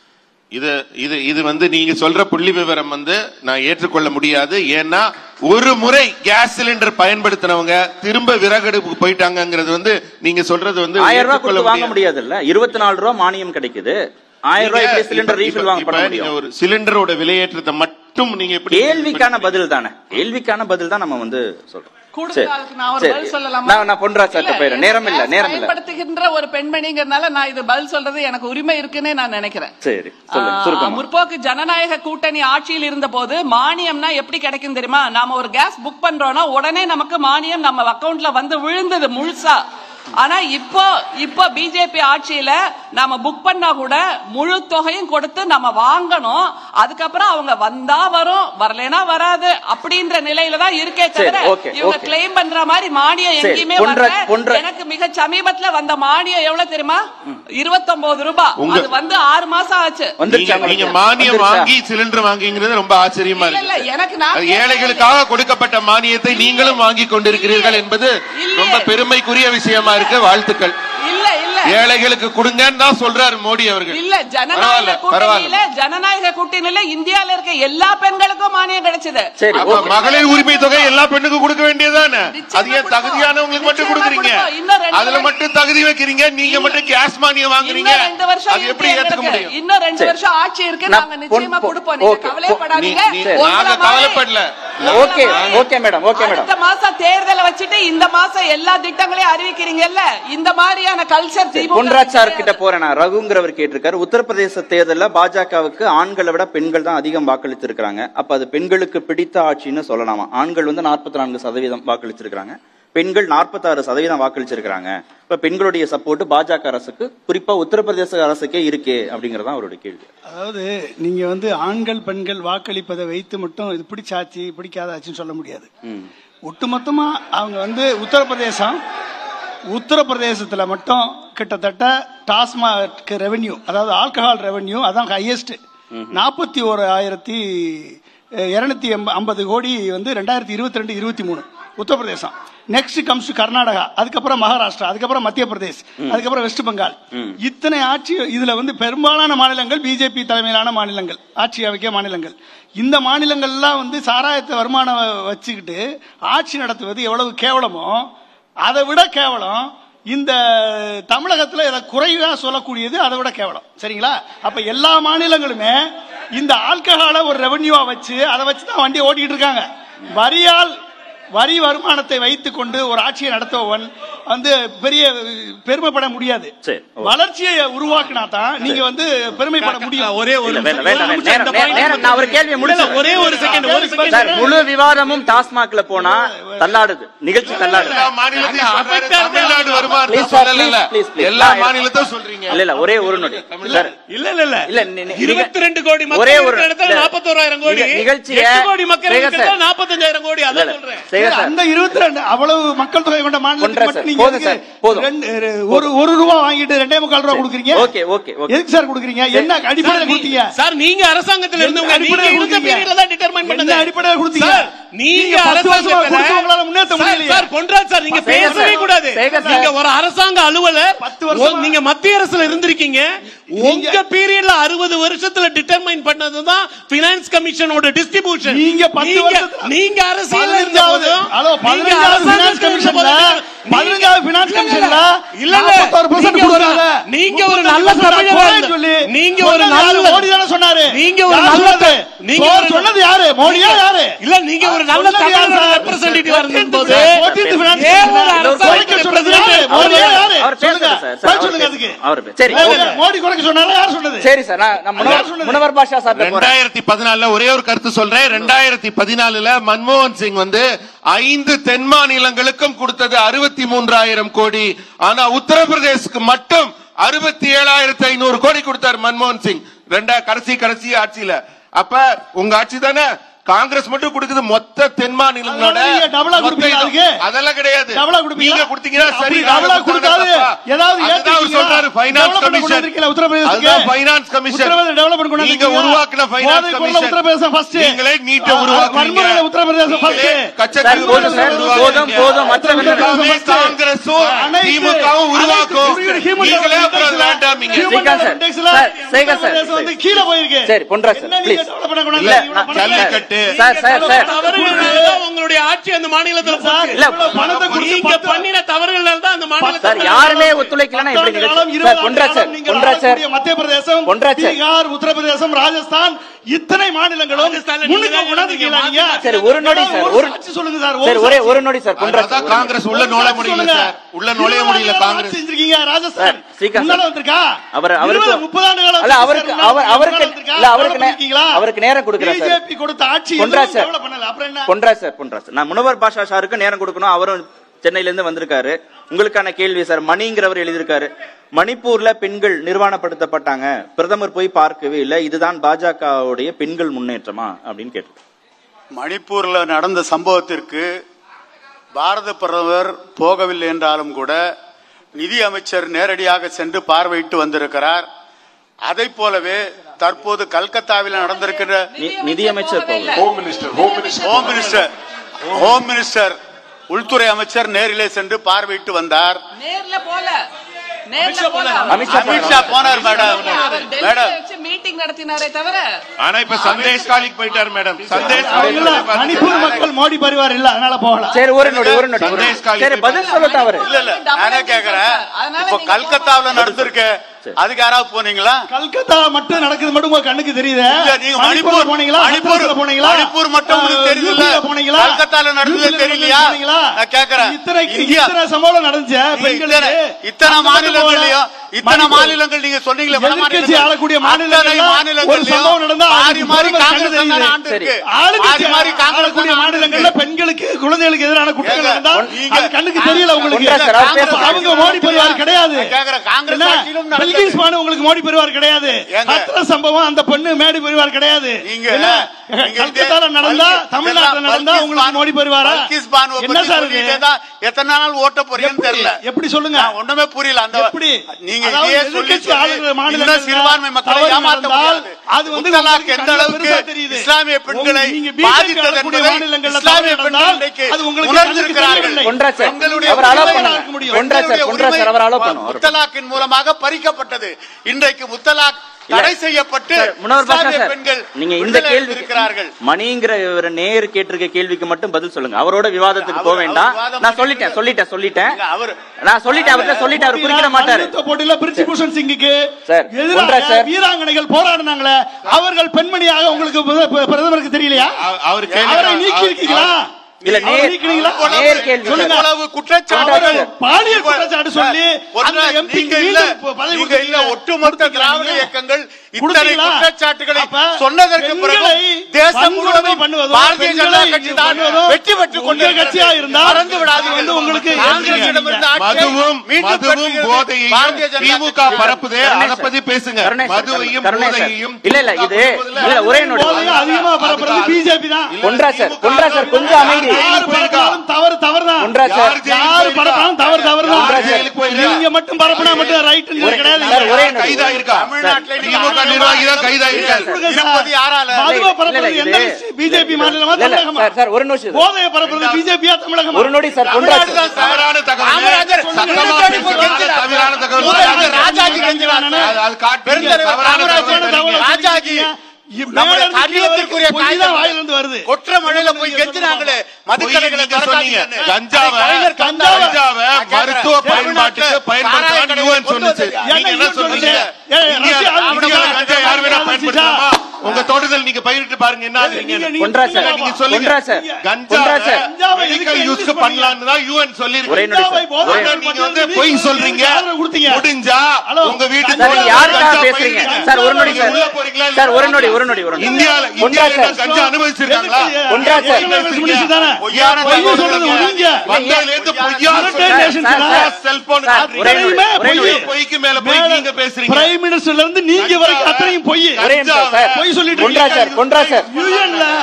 இது இது இது வந்து நீங்க சொல்ற புள்ளி விவரம் வந்து நான் ஏற்றுக்கொள்ள முடியாது ஏன்னா ஒரு முறை கேஸ் சிலிண்டர் பயன்படுத்தினவங்க திரும்ப விறகடுப்புக்கு போயிட்டாங்கங்கிறது வந்து நீங்க சொல்றது வந்து ஆயிரம் ரூபாய் ஏற்றுக்கொள்ள கொடுத்து வாங்க முடியாது. முடியாது இல்ல இருபத்தி நாலு ரூபாய் மானியம் கிடைக்குது ஆயிரம் ரூபாய் நீங்க எப்படி சிலிண்டர் இப்ப- ரீஃபில் இப்ப- வாங்க பண்ண இப்ப நீங்க முடியும் ஒரு சிலிண்டரோட விலையேற்றத்தை மட்டும் நீங்க எப்படி கேள்விக்கான பதில் தானே கேள்விக்கான பதில் தான் நம்ம வந்து சொல்றோம் கூடுதல் சரி, அதுக்கு நான் ஒரு சரி. பதில் சொல்லலாமா? நான் நான் பொன்ராஜ் சார்ட்ட இல்ல, போயிடுறேன் நேரம் இல்ல gas நேரம் இல்ல பயன்படுத்துகின்ற ஒரு பெண்மணிங்கிறதுனால நான் இது பதில் சொல்றது எனக்கு உரிமை இருக்குன்னே நான் நினைக்கிறேன் சரி சொல்லுங்க ஆ, சுருக்கமா முற்போக்கு ஜனநாயக கூட்டணி ஆட்சியில் இருந்த போது மானியம்னா எப்படி கிடைக்கும் தெரியுமா நாம ஒரு கேஸ் புக் பண்றோம்னா உடனே நமக்கு மானியம் நம்ம அக்கவுண்ட்ல வந்து விழுந்தது முழுசா ஆனா இப்போ இப்போ பிஜேபி ஆட்சியில நாம புக் பண்ணா கூட முழு தொகையும் கொடுத்து நம்ம வாங்கணும் அதுக்கப்புறம் அவங்க வந்தா வரும் வரலைன்னா வராது அப்படின்ற நிலையில தான் இருக்கே சரி, தவிர okay, இவங்க okay. கிளைம் பண்ற மாதிரி மானியம் சரி, எங்கேயுமே பொன்ராஜ், வரல பொன்ராஜ். எனக்கு மிக சமீபத்துல வந்த மானியம் எவ்வளவு தெரியுமா இருபத்தொன்பது ரூபாய் உங்க- அது வந்து ஆறு மாசம் ஆச்சு வந்துருச்சா நீங்க- நீங்க உங்களுக்கு? மானியம் வந்துருச்சா? வாங்கி சிலிண்டர் வாங்கிங்கிறது ரொம்ப ஆச்சரியமா இல்ல, இல்ல, இருக்கு எனக்கு நான் அது ஏழைகளுக்காக கொடுக்கப்பட்ட மானியத்தை நீங்களும் வாங்கி கொண்டிருக்கிறீர்கள் என்பது இல்லையே. ரொம்ப பெருமைக்குரிய விஷயமா இருக்கு வாழ்த்துக்கள் இல்ல இல்ல ஏழைகளுக்கு கொடுங்கன்னு தான் சொல்றாரு மோடி அவர்கள் இல்ல ஜனநாயக பரவாயில்ல, கூட்டணியில பரவாயில்ல. ஜனநாயக கூட்டணியில இந்தியால இருக்க எல்லா பெண்களுக்கும் மானியம் கிடைச்சது சரி அப்ப okay. மகளிர் உரிமை தொகை எல்லா பெண்ணுக்கும் கொடுக்க வேண்டியதுதானே நிச்சயமா அது ஏன் கொடுப்போம். தகுதியானவங்களுக்கு மட்டும் நிச்சயமா கொடுக்குறீங்க கொடுப்போம். இன்னும் ரெண்டு அதுல வருஷம் மட்டும் தகுதி வைக்கிறீங்க நீங்க இன்னும் மட்டும் கேஸ் மானியம் வாங்குறீங்க இன்னும் ரெண்டு வருஷம் அது எப்படி இருக்கு ஏத்துக்க எங்களுக்கு. முடியும் இன்னும் ரெண்டு சரி. வருஷம் ஆட்சி இருக்கு நான் நாங்க நிச்சயமா பொன்- கொடுப்போம் நீங்க okay. கவலைப்படாதீங்க நீ- நீ- உங்களை நாங்க மாதிரி- கவலைப்படல. உங்களை Okay, மாதிரி okay madam, okay madam. அடுத்த மாசம் தேர்தலை வச்சுட்டு இந்த மாசம் எல்லா திட்டங்களையும் அறிவிக்கிறீங்கல்ல இந்த மாதிரியான கல்ச்சர் திமுக பொன்ராஜ் சார் கிட்ட போறேன் நான் ரகுங்கிறவர் கேட்டிருக்காரு உத்தரப்பிரதேச தேர்தல்ல பாஜகவுக்கு ஆண்களை விட பெண்கள் தான் அதிகம் வாக்களித்திருக்காங்க அப்ப அது பெண்களுக்கு பிடித்த ஆட்சின்னு சொல்லலாமா ஆண்கள் வந்து நாற்பத்தி நான்கு சதவீதம் வாக்களிச்சிருக்காங்க பெண்கள் 46% சதவீதம் வாக்களிச்சிருக்காங்க இப்ப பெண்களுடைய சப்போர்ட் பாஜக அரசுக்கு குறிப்பா உத்தரப்பிரதேச அரசுக்கே இருக்கே அப்படிங்கறத அவருடைய கேள்வி அதாவது நீங்க வந்து ஆண்கள் பெண்கள் வாக்களிப்பதை வைத்து மட்டும் இது பிடிச்சாச்சு பிடிக்காத ஆச்சுன்னு சொல்ல முடியாது ஒட்டுமொத்தமா அவங்க வந்து உத்தரப்பிரதேசம் உத்தரப்பிரதேசத்துல மட்டும் கிட்டத்தட்ட டாஸ்மாக் ரெவென்யூ அதாவது ஆல்கஹால் ரெவென்யூ அதான் ஹையஸ்ட் நாற்பத்தி ஒரு ஆயிரத்தி இருநூத்தி ஐம்பது கோடி வந்து ரெண்டாயிரத்தி இருபத்தி ரெண்டு இருபத்தி மூணு உத்தரப்பிரதேசம் நெக்ஸ்ட் கம்ஸ் கர்நாடகா அதுக்கப்புறம் மகாராஷ்டிரா அதுக்கப்புறம் மத்திய பிரதேஷ் அதுக்கப்புறம் வெஸ்ட் பெங்கால் இத்தனை ஆட்சி இதுல வந்து பெரும்பாலான மாநிலங்கள் பிஜேபி தலைமையிலான மாநிலங்கள் ஆட்சி அமைக்க மாநிலங்கள் இந்த மாநிலங்கள்லாம் வந்து சாராயத்தை வருமானம் வச்சுக்கிட்டு ஆட்சி நடத்துவது எவ்வளவு கேவலமோ அதை விட கேவலம் இந்த தமிழகத்துல இதை குறைவா சொல்லக்கூடியது அதை விட கேவலம் சரிங்களா அப்ப எல்லா மாநிலங்களுமே இந்த ஆல்கஹாலை ஒரு ரெவன்யூவா வச்சு அதை வச்சு தான் வண்டியை ஓட்டிட்டு இருக்காங்க வரியால் வரி வருமானத்தை வைத்துக் கொண்டு ஒரு ஆட்சியை நடத்துபவன் வந்து பெரிய பெருமைப்பட முடியாது சரி, ஓகே. வளர்ச்சியை உருவாக்கினா தான் நீங்க வந்து பெருமைப்பட முடியும் ஒரே ஒரு இல்ல, நிமிஷம், வேண்டாம், ஒரு வேண்டாம், நிமிஷம், இந்த நேரம், point நேரம், நான் ஒரு கேள்வியை இல்ல, முடிச்சிடுறேன். ஒரே ஒரு செகண்ட் ஒரு சார் செகண்ட் முழு விவாதமும் டாஸ்மாக்ல போனா தள்ளாடுது நிகழ்ச்சி தள்ளாடுது எல்லா மாநிலத்தையும் அங்க சொல்றாரு, affect ஆகுது. தமிழ்நாடு வருமானத்தை Please, sir, சொல்லல please, please. எல்லா நான் மாநிலத்தையும் சொல்றீங்க இல்ல இல்ல ஒரே ஒரு நொடி சார் இல்ல இல்ல இல்ல இல்ல, நீ- நீ- இருபத்தி ரெண்டு கோடி ஒரே மக்கள் ஒரு- இருக்கிற இடத்துல இல்ல. நாற்பத்தோராயிரம் கோடி நிக- நிகழ்ச்சிய- எட்டு கோடி மக்கள் சேகர் இருக்கிற சார். நாற்பத்தஞ்சாயிரம் கோடி இல்ல, அதான் இல்ல. சொல்றேன் சேகர் சார் அந்த இருபத்தி ரெண்டு அவ்வளவு மக்கள் தொகை கொண்ட மாநிலத்துக்கு ஒன்றரை மட்டும் சார். நீங்க போதும் எதுக்கு சார், போதும். ரெண்டு- ஒரு ஒரு ரூபா வாங்கிட்டு ரெண்டே முக்கால் ரூபா கொடுக்குறீங்க ஓகே ஓகே ஓகே எதுக்கு சார் கொடுக்குறீங்க என்ன அடிப்படையில் சார், நீ- கொடுத்தீங்க சார் நீங்க அரசாங்கத்துல என்ன இருந்தவங்க நீங்க அடிப்படையில் இருந்த கொடுத்தீங்க? பீரியட்ல தான் டிட்டர்மைன் பண்ணது என்ன அடிப்படையில் கொடுத்தீங்க? சார், நீங்க நீங்க பத்து வருஷமா அரசாங்கத்துல கொடுத்து உங்களால முன்னேற்ற சார், முடியலையே. சார் பொன்ராஜ் சார் நீங்க சேகர் பேசவே சார். கூடாது சேகர் சார். நீங்க ஒரு அரசாங்க அலுவலர் பத்து வருஷமா- ஓ, நீங்க மத்திய அரசுல இருந்திருக்கீங்க உங்க பீரியட்ல அறுபது வருஷத்துல டிட்டர்மைன் பண்ணதுதான் பினான்ஸ் கமிஷனோட டிஸ்ட்ரிபியூஷன் நீங்க பத்து வருஷத்துல- நீங்க அரசியல் இருந்த பதினஞ்சாவது போதும் ஹலோ நீங்க பதினஞ்சாவது அரசாங்கத்துல பினான்ஸ் இருந்த கமிஷன்ல போதும் நீங்க- பதினஞ்சாவது பினான்ஸ் இல்ல, இல்ல, கமிஷன்ல இல்ல, இல்ல. 41% நீங்க ஒரு- கொடுத்தாங்க. நீங்க ஒரு 35% நல்ல தமிழர் கோரை அல்ல. சொல்லி நீங்க ஒரு சொன்னது யாரு? நல்ல- மோடி தானே சொன்னாரு நீங்க ஒரு யார் நல்ல சொன்னது? நீங்க சோறு ஒரு- சொன்னது யாரு மோடியா யாரு இல்ல நீங்க ஒரு நல்ல சொன்னது யாரு தமிழர் சார்? ரெப்ரசன்டேட்டிவா இருந்தபோது Fourteenth finance ஏன் ஒரு commission அரசாங்க குறைக்க சொன்னது யாரு? representative? மோடியா யாரு? அவர் சொல்லுங்க. பேசுங்க சார், சார், பதில் அவர் சொல்லுங்க பேசுங்க. அதுக்கு. அவர் பேசுங்க. சரி, மோடி- ஓகே. மோடி குறைக்க சொன்னாரா யார் சொன்னது சரி சார் நான் நான் யார் முனவர் சொன்னது? முனவர் பாஷா சார் போறேன் ரெண்டாயிரத்தி பதினாலுல ஒரே ஒரு கருத்து சொல்றேன் ரெண்டாயிரத்தி பதினாலுல மன்மோகன் சிங் வந்து ஐந்து தென் மாநிலங்களுக்கும் கொடுத்தது அறுபத்தி மூன்றாயிரம் கோடி ஆனா உத்தரப்பிரதேசுக்கு மட்டும் அறுபத்தி ஏழாயிரத்தி ஐநூறு கோடி கொடுத்தார் மன்மோகன் சிங் ரெண்டா கடைசி கடைசி ஆட்சியில அப்ப உங்க ஆட்சி தானே காங்கிரஸ் மட்டும் கொடுக்குது மொத்த தென் மாநிலங்களோட அதனால நீங்க டபுளா மொத்த கொடுப்பீங்க இதும். அதுக்கு? அதெல்லாம் கிடையாது டபுளா கொடுப்பீங்களா? நீங்க கொடுத்தீங்கன்னா சரி அப்படி நாங்க டபுளா கொடுத்தா கொடுக்காது. தப்பா? ஏதாவது அதுதான் அவர் ஏத்துக்கிட்டீங்களா? சொல்றாரு ஃபைனான்ஸ் டெவலப்மெண்ட் கொண்டு கமிஷன் வந்திருக்கீங்களா உத்தரப்பிரதேசத்துக்கு? அதுதான் ஃபைனான்ஸ் கமிஷன் உத்தரப்பிரதேச டெவலப்மெண்ட் கொண்டு நீங்க வந்திருக்கீங்களா? உருவாக்குன ஃபைனான்ஸ் போதைப் பொருள் கமிஷன் உத்தரப்பிரதேசம் first. நீங்களே நீட்ட ஆ, உருவாக்குறீங்க வன்முறையில உத்தரப்பிரதேசம் first. நீங்களே சார், கச்சத்தீவு போதும் சார். உருவாக்குறீங்க. போதும், போதும். மற்றவர்கள் எல்லாமே காங்கிரஸும் அனைத்து- திமுகவும் உருவாக்கும் அனைத்து human நீங்களே development அப்புறம் indexல- வேண்டாமீங்க human ஸ்ரீகாந்த் சார். development indexல சார், சேகர் சார். உத்தரப்பிரதேசம் வந்து கீழே போயிருக்கு. சரி, பொன்ராஜ் சார், என்ன நீங்க please. development கொண்டு இல்ல, வந்தீங்க? நான் இவ்வளவு பணத்தை- ஜல்லிக்கட்டு சார் சார் சார் தவறுகள்னால உங்களுடைய ஆட்சி அந்த மாநிலத்தில் போச்சு. இல்ல, பணத்தை கொடுத்து நீங்க பத்து- பண்ணின தவறுகளால் தான் அந்த மாநிலத்தில் சார் யாருமே ஒத்துழைக்கலன்னா எப்படி பத்தாண்டு காலம், நிகழ்ச்சி இருபது சார் ஆண்டு பொன்ராஜ் சார் காலம் நீங்கள் பொன்ராஜ் சார் ஆளக்கூடிய மத்திய பிரதேசம் பொன்ராஜ் சார். பீகார் உத்தரப்பிரதேசம் ராஜஸ்தான் இத்தனை மாநிலங்களும் ராஜஸ்தான்ல முன்னுக்கு நீங்க கொண்டாந்துருக்கீங்களா நீங்க சரி, ஒரு நொடி சார், ஒரு ஒரு- சாட்சி சொல்லுங்க சார் சரி ஒரே ஒரு நொடி சார் பொன்ராஜ் அதான் சார் காங்கிரஸ் உள்ள நுழைய முடியல சார் உள்ள நுழைய முடியல காங்கிரஸ் செஞ்சிருக்கீங்க ராஜஸ்தான் சார், ஸ்ரீகாந்த் முன்னால சார். வந்திருக்கா அவர் அவருக்கு இருபது, முப்பது ஆண்டு காலம் இல்ல ஆட்சி அவருக்கு சார், அவர் முன்னால அவருக்கு வந்திருக்கா? இல்ல அவருக்கு டெவலப் நே- பண்ணிருக்கீங்களா? அவருக்கு நேரம் கொடுக்குறேன் சார் BJP கொடுத்த ஆட்சி பொன்ராஜ் எதுவும் சார். டெவலப் பண்ணல அப்புறம் என்ன பொன்ராஜ் சார் பொன்ராஜ் சார். நான் முனவர் பாஷா சாருக்கு நேரம் கொடுக்கணும் அவரும் சென்னையில இருந்து வந்திருக்காரு உங்களுக்கான கேள்வி சார் மணிங்கிறவர் எழுதியிருக்காரு மணிப்பூர்ல பெண்கள் நிர்வாணப்படுத்தப்பட்டாங்க பிரதமர் போய் பார்க்கவே இல்லை இதுதான் பாஜகவுடைய பெண்கள் முன்னேற்றமா அப்படின்னு கேட்டு மணிப்பூர்ல நடந்த சம்பவத்திற்கு பாரத பிரதமர் போகவில்லை என்றாலும் கூட நிதி அமைச்சர் நேரடியாக சென்று பார்வையிட்டு வந்திருக்கிறார் அதை போலவே தற்போது கல்கத்தாவில் நடந்திருக்கின்ற நி- நிதியமைச்சர் போகல. Home minister home minister home minister home minister உள்துறை அமைச்சர் நேரிலே சென்று பார்வையிட்டு வந்தார் நேர்ல போல நேர்ல போல அமித்ஷா அமித்ஷா போனார் மேடம் அவர் டெல்லியில மேடம் வச்சு மீட்டிங் நடத்தினாரே தவிர ஆனா இப்ப சந்தேஷ் காலிக்கு போயிட்டார் மேடம் சந்தேஷ் இல்ல, மணிப்பூர் மக்கள் மோடி பரிவார் இல்ல அதனால போகல சரி ஒரு நொடி ஒரு நொடி ஒரு நொடி. சந்தேஷ் காலி சரி பதில் சொல்லட்டும் அவரு இல்ல இல்ல நானே கேக்குறேன் அதனால இப்போ நீங்க கல்கத்தாவுல நடந்திருக்கு அதுக்கு யாராவது போனீங்களா கல்கத்தா மட்டும் நடக்குது மட்டும் உங்க கண்ணுக்கு தெரியுது இல்ல, நீங்க மணிப்பூர் மணிப்பூர் போனீங்களா மணிப்பூர் மணிப்பூர் போனீங்களா மணிப்பூர் மட்டும் உங்களுக்கு ஆ, தெரியுதுல்ல? யூபில போனீங்களா கல்கத்தால நடந்தது யூபில தெரியலையா? போனீங்களா? நான் கேக்குறேன். இத்தனை இந்தியா- இத்தனை சம்பவம் நடந்துச்சு நீங்க பெண்களுக்கு இத்தனை- இத்தனை அந்த மட்டும் மாநிலங்களையும் போகல. இத்தனை மணிப்பூர். மாநிலங்கள் நீங்க சொன்னீங்களே வட எதிர்க்கட்சி மாநிலங்கள். ஆளக்கூடிய அத்தனை மாநிலங்கள்ல ஒரு மாநிலங்கள்லயும் சம்பவம் நடந்தா மாறி அதுக்கு மாறி பொறுமை காங்கிரஸ் கண்டு தானே தெரியுது. ஆண்டு இருக்கு. ஆளுங்கட்சி மாறி மாறி காங்கிரஸ் ஆளக்கூடிய தானே ஆண்டு மாநிலங்கள்ல இருக்கு. பெண்களுக்கு குழந்தைகளுக்கு எதிரான குற்றங்கள் ஏங்க, நடந்தா நீங்க- அது கண்ணுக்கு தெரியல உங்களுக்கு ஒன்றரை சார், அவர் பேச- அவங்க மோடி பரிவார் கிடையாது நான் கேக்குறேன், காங்கிரஸ் என்ன? ஆட்சியிலும் நடந்தது. பில்கிஸ் பானு உங்களுக்கு மோடி பரிவார் கிடையாது ஏங்க? அத்தனை சம்பவம் அந்த பொண்ணு மேடி பரிவார் கிடையாது நீங்க என்ன? நீங்க கல்கத்தால இதே- நடந்தா பல்கி- தமிழ்நாட்டுல இதெல்லாம் நடந்தா பல்கிஸ் உங்களுக்கு பானு- மோடி பரிவாரா பல்கிஸ் பானுவை என்ன பத்தி சார் சொல்லிட்டே இது தான் எத்தனை நாள் ஓட்ட போறீங்கன்னு எப்படி? தெரியல எப்படி சொல்லுங்க நான் ஒண்ணுமே புரியல அந்த எப்படி? நீங்க அதாவது இதையே சொல்லி எதிர்க்கட்சி சொல்லி ஆளுகிற மாநிலங்கள்ல இன்னும் சிறுபான்மை மக்களை தவறு ஏமாற்ற நடந்தால் முடியாது அது வந்து முத்தலாக் உங்களுக்கு எந்த கண்ணுல அளவுக்கு பெருசா தெரியுது. இஸ்லாமிய பெண்களை நீங்க BJP பாதித்தது ஆளக்கூடிய என்பதை மாநிலங்கள்ல இஸ்லாமிய தவறு பெண்கள் நடந்தால் இன்றைக்கு அது உங்களுக்கு உணர்ந்திருக்கிறார்கள் கண்ணுக்கு பொன்ராஜ் சார் பெண்களுடைய அவர் அலோ உரிமை பண்ணுங்க இருக்க முடியும். பொன்ராஜ் சார் பெண்களுடைய பொன்ராஜ் சார் அவர் அலோ உரிமை பண்ணும் அவர் முத்தலாக்கின் மூலமாக பறிக்கப்பட்டது இன்றைக்கு முத்தலாக் தடை செய்யப்பட்டு சார், முனவர் பாஷா இஸ்லாமிய சார் பெண்கள் நீங்க இந்த விடுதலை கேள்வி இருக்கிறார்கள் மணிங்கிற ஒரு நேர் கேட்டிருக்க கேள்விக்கு மட்டும் பதில் சொல்லுங்க அவரோட விவாதத்துக்கு அவர்- போக வேண்டாம் அவர் விவாதம் நான் சொல்லிட்டேன் சொல்லிட்டேன் சொல்லிட்டேன் இல்ல, அவர் நான் சொல்லிட்டேன் அவர்கிட்ட சொல்லிட்டேன் அவர் குறிக்கிட மாட்டாரு மல்யுத்த போட்டியில பிரிட்ஜ் பூஷன் சிங்குக்கு சார், எதிராக ஒன்றா சார். வீராங்கனைகள் போராடினாங்களே அவர்கள் பெண்மணியாக உங்களுக்கு பிர- பிர- பிரதமருக்கு தெரியலையா அவ- அவர் அவரை கேள்வி நீக்கி இருக்கீங்களா இல்ல அவரை நேர் நீக்கினீங்களா? நேர் கேள்வி சொல்லுங்க. சார். இவ்வளவு குற்றச்சாட்டுகள் ஒன்றாக சார். பாலியல் குற்றச்சாட்டு சொல்லி ஒன்றா- அந்த MP க்கு நீங்க இல்ல மீண்டும் பதவி நீங்க இல்ல கொடுத்தீங்களா? ஒட்டுமொத்த திராவிட கொடுத்தீங்களா? இயக்கங்கள் இத்தனை கொடுத்தீங்களா? குற்றச்சாட்டுகளை அப்ப சொன்னதற்கு பிறகு பெண்களை தேசம் வன்கொடுமை முழுவதும் பண்ணுவதும், பாரதிய ஜனதா பெண்களை கட்சி தான் பண்ணுவதும் வெற்றி பெற்றுக் உங்க கொண்டிருக்கிறது. கட்சியா இருந்தா மறந்து விடாதீர்கள். அது வந்து உங்களுக்கு காங்கிரசிடமிருந்து ஆட்சியை மதுவும் மீண்டும் மதுவும் பெற்றுகிறது போதையையும் பாரதிய ஜனதா திமுக கட்சி. பரப்புதே கருணை அதை சார். பத்தி பேசுங்க கருணை சார், மதுவையும் கருணை சார். போதையையும் இல்ல இல்ல இது இல்ல ஒரே நோடி போதையை அதிகமா பரப்புறது பிஜேபி தான் ஒன்றா சார் ஒன்றா சார் கொஞ்சம் அமைதி யார் பரப்பினாலும் தவறு தவறு தான் ஒன்றா சார் யார் பரப்பினாலும் தவறு தவறு தான் ஒன்றா சார். நீங்க மட்டும் பரப்பினா மட்டும் ரைட் ஒரே- கிடையாது சார், ஒரே நொடி. கைதாயிருக்கா தமிழ்நாட்டில் நீங்க திமுக நிர்வாகி தான் கைதாயிருக்காரு இருப்பது யாரால மதுவை பரப்புறது இல்ல, எந்த இது- பிஜேபி மாநிலமா இல்ல, இல்ல, தமிழகமா சார் சார் ஒரு நிமிஷம் போதையை பரப்புறது பிஜேபியா தமிழகமா ஒரு நொடி சார் ஒன்றா தமிழ்நாடு சார் தான் சார். தவறான தகவல் காமராஜர் சத்தமா திருநெல்வேலி போய் பேசுறாங்க. கெஞ்சினார். தவறான தகவல் முதலமைச்சர் ராஜாஜி கெஞ்சினார் சார். அது- அது காட்டுங்க. பெருந்தலைவர் தவறான காமராஜர் தகவல் தெரிவிங்க. ராஜாஜி நம்முடைய கண்ணியத்திற்குரிய தான் வாயிலிருந்து வருது கொற்ற மழையில போய் கெஞ்சினாங்களே மதுக்கடைகளை நீங்க சொன்னீங்க. திறக்காதீங்கன்னு. கஞ்சாவை- அதை கலைஞர் கஞ்சாவை- கஞ்சாவை நான் கேட்கிறேன். மருத்துவ பயன்பாட்டுக்கு தமிழ்நாட்டுல பயன்படுத்தலாம் சாராய யுஎன் கடையை சொன்னுச்சு கொண்டு நீங்க என்ன என்ன சொன்னீங்க சொல்லுங்க? ஏய், இந்தியா- ரஷ்யா ஆளுங்க இந்தியாவுல தான் கஞ்சா யார் வேணா ஆளுங்க பயன்படுத்தலாமா உங்க தோட்டத்தில் நீங்க பயிரிட்டு பாருங்க என்ன நீங்க- ஆகுறீங்க நீங்க ஒன்றா சார் நீங்க சொல்லுங்க. ஒன்றா சார் கஞ்சா ஒன்றா சார் கஞ்சாவை மெடிக்கல் எதுக்கு யூஸ்க்கு use பண்ணலாம்னு தான் யூஎன் சொல்லி ஒரே நொடி கஞ்சாவை சார் போதை ஒரே ஆனா பொருள் நீங்க வந்து பண்றது பொய் நீங்க சொல்றீங்க ஆதரவு கொடுத்தீங்க. முடிஞ்சா ஹலோ. உங்க வீட்டு சார் தோட்டத்துல யாருக்காக கஞ்சா பேசுறீங்க பயிரிடுங்க. சார் ஒரு நொடி நீங்க சார் உள்ள போறீங்களா சார் ஒரு நொடி ஒரு நொடி ஒரு நொடி இந்தியால ஒன்றா இந்தியால சார் கஞ்சா அனுமதிச்சிருக்காங்களா ஒன்றா சார். மினிஸ்டர் தானே பொய்யான பொய் தகவல் சொல்றது சொல்றீங்க. ஒழுங்க வந்ததுல இருந்து பொய்யா United சொல்றீங்க. Nations சார், தானே? சார், செல்போன் சார், ஒரே நொடி, அத்தனையுமே ஒரே நொடி. பொய். பொய்க்கு மேல பொய் நீங்க பேசுறீங்க பிரைம் மினிஸ்டர்ல இருந்து நீங்க வரைக்கும் அத்தனையும் பொய் ஒரே நிமிஷம் சார் பொய் சொல்லிட்டு ஒன்றா சார் ஒன்றா சார் யூஎன்ல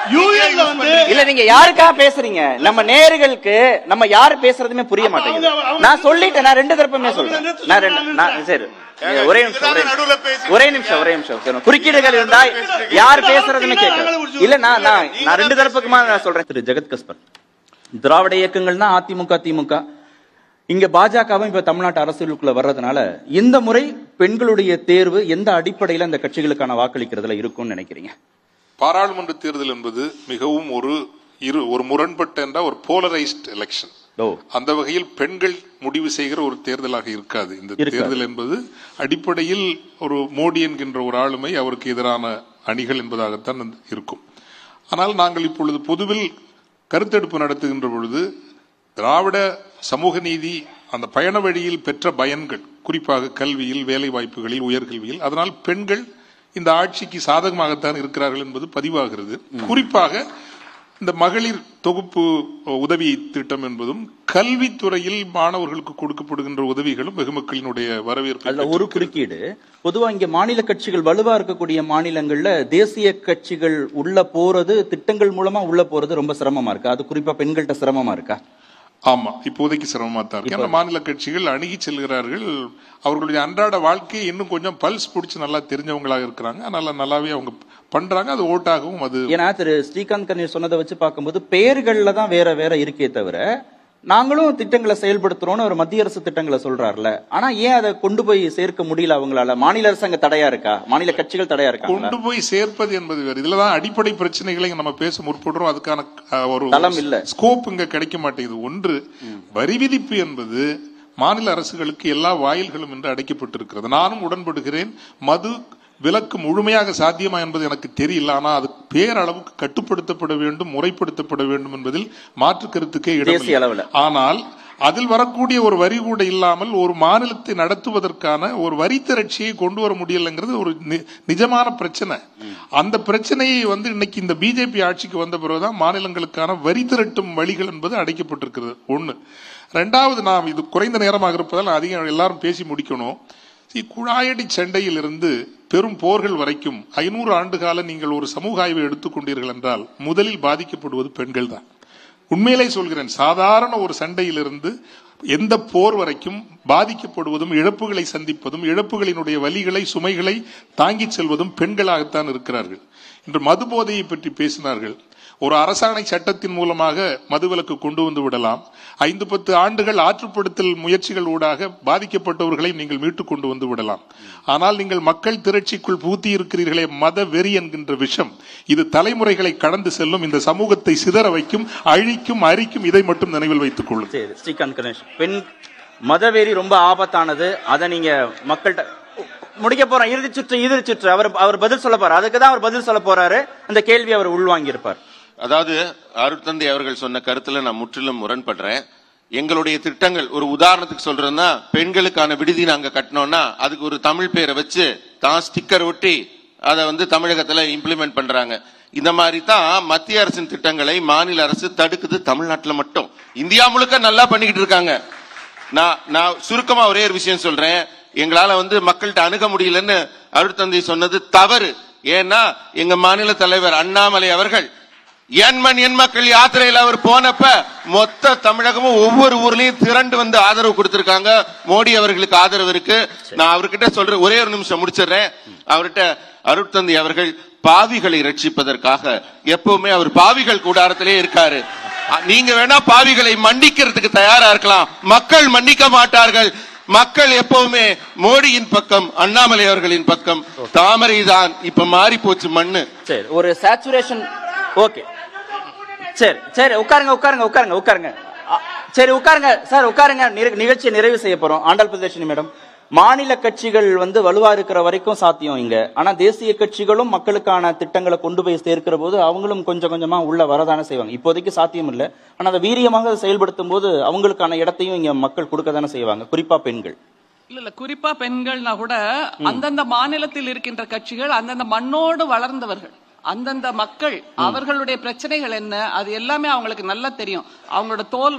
யூஎன்ல வந்து இல்ல நீங்க யாருக்காக பேசுறீங்க நம்ம நேயர்களுக்கு நம்ம யாரு பேசுறதுமே புரிய மாட்டேங்குது அவங்க- அவங்க- நான் சொல்லிட்டேன் நான் ரெண்டு தரப்புமே சொல்றேன் நிறுத்து, நான் ரெண்டு நான் சரி ஒரே நிமிஷம் ஒரே நடுவுல பேசி- ஒரே நிமிஷம் ஒரே நிமிஷம் சரி, குறுக்கீடுகள் இருந்தா யார் பேசுறதுன்னு கேட்க இல்ல நான் நான் நான் ரெண்டு தரப்புக்குமா நான் சொல்றேன் திரு ஜெகத் கஸ்பர் திராவிட இயக்கங்கள் தான் அதிமுக திமுக இங்க பாஜகவும் இப்ப தமிழ்நாட்டு அரசியலுக்குள்ள வர்றதுனால இந்த முறை பெண்களுடைய தேர்வு எந்த அடிப்படையில அந்த கட்சிகளுக்கான வாக்களிக்கிறதுல இருக்கும்னு நினைக்கிறீங்க பாராளுமன்ற தேர்தல் என்பது மிகவும் ஒரு இரு ஒரு முரண்பட்ட என்ற ஒரு போலரைஸ்ட் எலெக்ஷன் ஓ அந்த வகையில் பெண்கள் முடிவு செய்கிற ஒரு தேர்தலாக இருக்காது இந்த இருக்காது. தேர்தல் என்பது அடிப்படையில் ஒரு மோடி என்கின்ற ஒரு ஆளுமை அவருக்கு எதிரான அணிகள் என்பதாகத்தான் அந்த இருக்கும் ஆனால் நாங்கள் இப்பொழுது பொதுவில் கருத்தெடுப்பு நடத்துகின்ற பொழுது திராவிட சமூக நீதி அந்த பயண வழியில் பெற்ற பயன்கள் குறிப்பாக கல்வியில் வேலை வாய்ப்புகளில் உயர்கல்வியில் அதனால் பெண்கள் இந்த ஆட்சிக்கு சாதகமாகத்தான் இருக்கிறார்கள் என்பது பதிவாகிறது குறிப்பாக இந்த மகளிர் தொகுப்பு உதவி திட்டம் என்பதும் கல்வித்துறையில் மாணவர்களுக்கு கொடுக்கப்படுகின்ற உதவிகளும் வெகுமக்களினுடைய வரவேற்பு அதுல ஒரு குறுக்கீடு பொதுவா இங்க மாநில கட்சிகள் வலுவா இருக்கக்கூடிய மாநிலங்கள்ல தேசிய கட்சிகள் உள்ள போறது திட்டங்கள் மூலமா உள்ள போறது ரொம்ப சிரமமா இருக்கா அது குறிப்பா பெண்கள்கிட்ட சிரமமா இருக்கா ஆமா இப்போதைக்கு சிரமமா தான் இருக்கு ஏன்னா மாநில கட்சிகள் அணுகி செல்கிறார்கள் அவர்களுடைய அன்றாட வாழ்க்கையை இன்னும் கொஞ்சம் பல்ஸ் பிடிச்சி நல்லா தெரிஞ்சவங்களாக இருக்கிறாங்க அதனால நல்லாவே அவங்க பண்றாங்க அது ஓட்டாகவும் அது ஏன்னா திரு ஸ்ரீகாந்த் கண்ணீர் சொன்னதை வச்சு பார்க்கும்போது பெயர்கள்ல தான் வேற வேற இருக்கே தவிர நாங்களும் திட்டங்களை செயல்படுத்துறோம்னு ஒரு மத்திய அரசு திட்டங்களை சொல்றாருல ஆனா ஏன் அதை கொண்டு போய் சேர்க்க முடியல அவங்களால மாநில அரசு அங்க தடையா இருக்கா மாநில கட்சிகள் தடையா இருக்கா கொண்டு போய் சேர்ப்பது என்பது வேறு இதுலதான் அடிப்படை பிரச்சனைகளை நம்ம பேச முற்படுறோம் அதுக்கான அஹ், ஒரு தளம் இல்ல. ஸ்கோப் இங்க கிடைக்க மாட்டேங்குது ஒன்று வரி விதிப்பு என்பது மாநில அரசுகளுக்கு எல்லா வாயில்களும் என்று அடைக்கப்பட்டிருக்கிறது நானும் உடன்படுகிறேன் மது விலக்கு முழுமையாக சாத்தியமா என்பது எனக்கு தெரியல ஆனா அது பேரளவுக்கு கட்டுப்படுத்தப்பட வேண்டும் முறைப்படுத்தப்பட வேண்டும் என்பதில் மாற்று கருத்துக்கே தேசிய அளவுல. இடம் ஆனால் அதில் வரக்கூடிய ஒரு வரி கூட இல்லாமல் ஒரு மாநிலத்தை நடத்துவதற்கான ஒரு வரி திரட்சியை கொண்டு வர முடியலைங்கிறது ஒரு நி- நிஜமான பிரச்சனை அந்த பிரச்சனையை வந்து இன்னைக்கு இந்த பிஜேபி ஆட்சிக்கு வந்த பிறகுதான் மாநிலங்களுக்கான வரி திரட்டும் வழிகள் என்பது அடைக்கப்பட்டிருக்கிறது ஒண்ணு ரெண்டாவது நாம் இது குறைந்த நேரமாக இருப்பதால் அதிகம் எல்லாரும் பேசி முடிக்கணும் See, குழாயடி சண்டையிலிருந்து பெரும் போர்கள் வரைக்கும் ஐநூறு ஆண்டு கால நீங்கள் ஒரு சமூக ஆய்வை எடுத்துக்கொண்டீர்கள் என்றால் முதலில் பாதிக்கப்படுவது பெண்கள் தான் உண்மையிலே சொல்கிறேன் சாதாரண ஒரு சண்டையிலிருந்து எந்த போர் வரைக்கும் பாதிக்கப்படுவதும் இழப்புகளை சந்திப்பதும் இழப்புகளினுடைய வலிகளை சுமைகளை தாங்கிச் செல்வதும் பெண்களாகத்தான் இருக்கிறார்கள் இன்று மது போதையை பற்றி பேசினார்கள் ஒரு அரசாணை சட்டத்தின் மூலமாக மதுவிலக்கு கொண்டு வந்து விடலாம் ஐந்து பத்து ஆண்டுகள் ஆற்றுப்படுத்தல் முயற்சிகள் ஊடாக பாதிக்கப்பட்டவர்களை நீங்கள் மீட்டுக் கொண்டு வந்து விடலாம் ஆனால் நீங்கள் மக்கள் திரட்சிக்குள் பூத்தி இருக்கிறீர்களே மத வெறி என்கின்ற விஷம் இது தலைமுறைகளை கடந்து செல்லும் இந்த சமூகத்தை சிதற வைக்கும் அழிக்கும் அரிக்கும் இதை மட்டும் நினைவில் வைத்துக் கொள்ளுங்கள் சரி ஸ்ரீகாந்த் கணேஷ் பெண் மதவெறி ரொம்ப ஆபத்தானது அதை நீங்க மக்கள்கிட்ட முடிக்க போறோம் இறுதி சுற்று இறுதி சுற்று அவர் அவர் பதில் சொல்ல போறாரு அதுக்கு தான் அவர் பதில் சொல்ல போறாரு அந்த கேள்வி அவர் உள்வாங்கி இருப்பார் அதாவது அருட்தந்தை அவர்கள் சொன்ன கருத்துல நான் முற்றிலும் முரண்படுறேன் எங்களுடைய திட்டங்கள் ஒரு உதாரணத்துக்கு சொல்றேன்னா பெண்களுக்கான விடுதி நாங்க கட்டினோம்னா அதுக்கு ஒரு தமிழ் பேரை வச்சு தான் ஸ்டிக்கர் ஒட்டி அதை வந்து தமிழகத்துல இம்ப்ளிமெண்ட் பண்றாங்க இந்த மாதிரி தான் மத்திய அரசின் திட்டங்களை மாநில அரசு தடுக்குது தமிழ்நாட்டுல மட்டும் இந்தியா முழுக்க நல்லா பண்ணிக்கிட்டு இருக்காங்க நான் நான் சுருக்கமா ஒரே ஒரு விஷயம் சொல்றேன் எங்களால வந்து மக்கள்கிட்ட அணுக முடியலன்னு அருட்தந்தை சொன்னது தவறு ஏன்னா எங்க மாநில தலைவர் அண்ணாமலை அவர்கள் எண்மண் எண் மக்கள் யாத்திரையில் அவர் போனப்ப மொத்த தமிழகமும் ஒவ்வொரு ஊர்லயும் திரண்டு வந்து ஆதரவு கொடுத்திருக்காங்க மோடி அவர்களுக்கு ஆதரவு இருக்கு நான் அவர்கிட்ட சொல்றேன் ஒரே ஒரு நிமிஷம் முடிச்சிடுறேன் அவர்கிட்ட அருட்தந்தை அவர்கள் பாவிகளை ரட்சிப்பதற்காக எப்பவுமே அவர் பாவிகள் கூடாரத்திலே இருக்காரு அ- நீங்க வேணா பாவிகளை மன்னிக்கிறதுக்கு தயாரா இருக்கலாம் மக்கள் மன்னிக்க மாட்டார்கள் மக்கள் எப்பவுமே மோடியின் பக்கம் அண்ணாமலை அவர்களின் பக்கம் தாமரை தான் இப்ப மாறி போச்சு மண்ணு சரி ஒரு சேச்சுரேஷன் ஓகே சரி சரி உட்காருங்க உட்காருங்க உட்காருங்க உட்காருங்க அ, சரி உட்காருங்க சார் உட்காருங்க நிற- நிகழ்ச்சியை நிறைவு செய்ய போறோம் ஆண்டாள் பிரதேஷினி மேடம் மாநில கட்சிகள் வந்து வலுவா இருக்கிற வரைக்கும் சாத்தியம் இங்க ஆனா தேசிய கட்சிகளும் மக்களுக்கான திட்டங்களை கொண்டு போய் சேர்க்கிற போது அவங்களும் கொஞ்சம் கொஞ்சமா உள்ள வரதானே செய்வாங்க இப்போதைக்கு சாத்தியம் இல்ல ஆனா அதை வீரியமாக செயல்படுத்தும் போது அவங்களுக்கான இடத்தையும் இங்க மக்கள் கொடுக்க தானே செய்வாங்க குறிப்பா பெண்கள் இல்ல இல்ல குறிப்பா பெண்கள்னா கூட அந்தந்த மாநிலத்தில் இருக்கின்ற கட்சிகள் அந்தந்த மண்ணோடு வளர்ந்தவர்கள் அந்தந்த மக்கள் அவர்களுடைய பிரச்சனைகள் என்ன அது எல்லாமே அவங்களுக்கு நல்லா தெரியும் அவங்களோட தோல் மாதிரி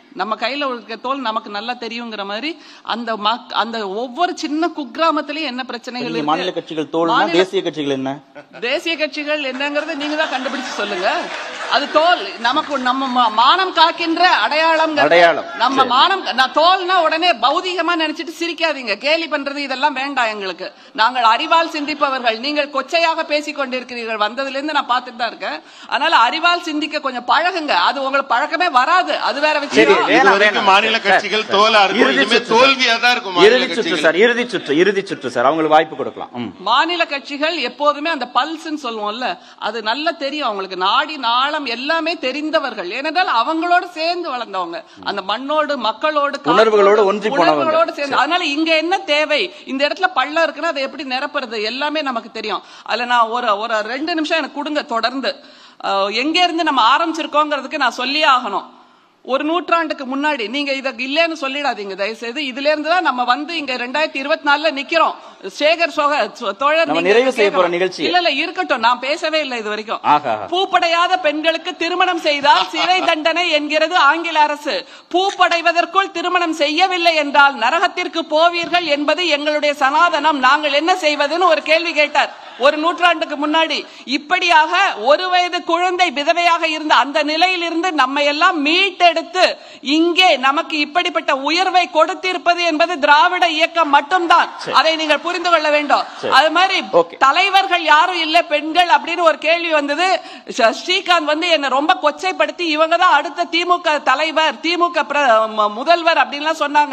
நம்ம கையில இருக்க தோல் நமக்கு நல்லா தெரியுங்கிற மாதிரி அந்த மக்- அந்த ஒவ்வொரு சின்ன குக்கிராமத்திலயும் என்ன பிரச்சனைகள் நீங்க இருக்கு? மாநில கட்சிகள் தோல்னா மாநில- தேசிய கட்சிகள் என்ன தேசிய கட்சிகள் என்னங்கறத நீங்க தான் கண்டுபிடிச்சு சொல்லுங்க அது தோல் நமக்கு நம்ம மா- மானம் காக்கின்ற அடையாளம் அடையாளம். நம்ம சரி. மானம் நான் தோல்னா உடனே பௌதீகமா நினைச்சிட்டு சிரிக்காதீங்க கேலி பண்றது இதெல்லாம் வேண்டாம் எங்களுக்கு நாங்கள் அறிவால் சிந்திப்பவர்கள் நீங்கள் கொச்சையாக பேசிக் கொண்டிருக்கிறீர்கள் வந்ததுல இருந்து நான் பார்த்துட்டு தான் இருக்கேன் அதனால அறிவால் சிந்திக்க கொஞ்சம் பழகுங்க அது உங்களுக்கு பழக்கமே வராது அது வேற சரி, விஷயம் வேணாம், இதுவரைக்கும் வேணாம். மாநில சார், கட்சிகள் சார், தோலா இருக்கும் இறுதி இனிமே சுற்று சார். தோல்வியா தான் இருக்கும் மாநில இறுதி சுற்று கட்சிகள் சார் இறுதி சுற்று இறுதி சுற்று சார் அவங்களுக்கு வாய்ப்பு கொடுக்கலாம் ம். மாநில கட்சிகள் எப்போதுமே அந்த பல்ஸ்ன்னு சொல்லுவோம்ல அது நல்லா தெரியும் அவங்களுக்கு நாடி நாளம் எல்லாமே தெரிந்தவர்கள் ஏனென்றால் அவங்களோட சேர்ந்து வளர்ந்தவங்க அந்த மண்ணோடு மக்களோடு காற்றோடு, உணர்வுகளோடு ஒன்றி போனவங்க. உணர்வுகளோடு சேர்ந்து அதனால இங்க என்ன தேவை இந்த இடத்துல பள்ளம் இருக்குன்னா அதை எப்படி நிரப்புறது எல்லாமே நமக்கு தெரியும் அதுல நான் ஒரு ஒரு ரெண்டு நிமிஷம் எனக்கு கொடுங்க தொடர்ந்து அஹ், எங்க இருந்து நம்ம ஆரம்பிச்சிருக்கோங்கிறதுக்கு நான் சொல்லியே ஆகணும் ஒரு நூற்றாண்டுக்கு முன்னாடி நீங்க இத இல்லைன்னு சொல்லிடாதீங்க தயவுசெய்து இதுல இருந்து தான் நம்ம வந்து இங்க ரெண்டாயிரத்தி இருபத்தி நாலுல நிக்கிறோம் சேகர் சோக சோ- தோழர் நம்ம நீங்க நிறைவு செய்ய போற கேட்கணும். நிகழ்ச்சி. இல்ல இல்ல இருக்கட்டும் நான் பேசவே இல்லை இது வரைக்கும் ஆஹா. பூப்படையாத பெண்களுக்கு திருமணம் செய்தால் சிறை தண்டனை என்கிறது ஆங்கில அரசு பூப்படைவதற்குள் திருமணம் செய்யவில்லை என்றால் நரகத்திற்கு போவீர்கள் என்பது எங்களுடைய சனாதனம் நாங்கள் என்ன செய்வதுன்னு ஒரு கேள்வி கேட்டார் ஒரு நூற்றாண்டுக்கு முன்னாடி இப்படியாக ஒரு வயது குழந்தை விதவையாக இருந்த அந்த நிலையிலிருந்து நம்ம எல்லாம் மீட்டெடுத்து இங்கே நமக்கு இப்படிப்பட்ட உயர்வை கொடுத்திருப்பது என்பது திராவிட இயக்கம் மட்டும்தான் அதை நீங்கள் புரிந்து கொள்ள வேண்டும் அது மாதிரி Okay. தலைவர்கள் யாரும் இல்ல பெண்கள் அப்படின்னு ஒரு கேள்வி வந்தது ஸ்ரீ- ஸ்ரீகாந்த் வந்து என்ன ரொம்ப கொச்சைப்படுத்தி இவங்க தான் அடுத்த திமுக தலைவர் திமுக பிர- ம- முதல்வர் அப்படின்லாம் சொன்னாங்க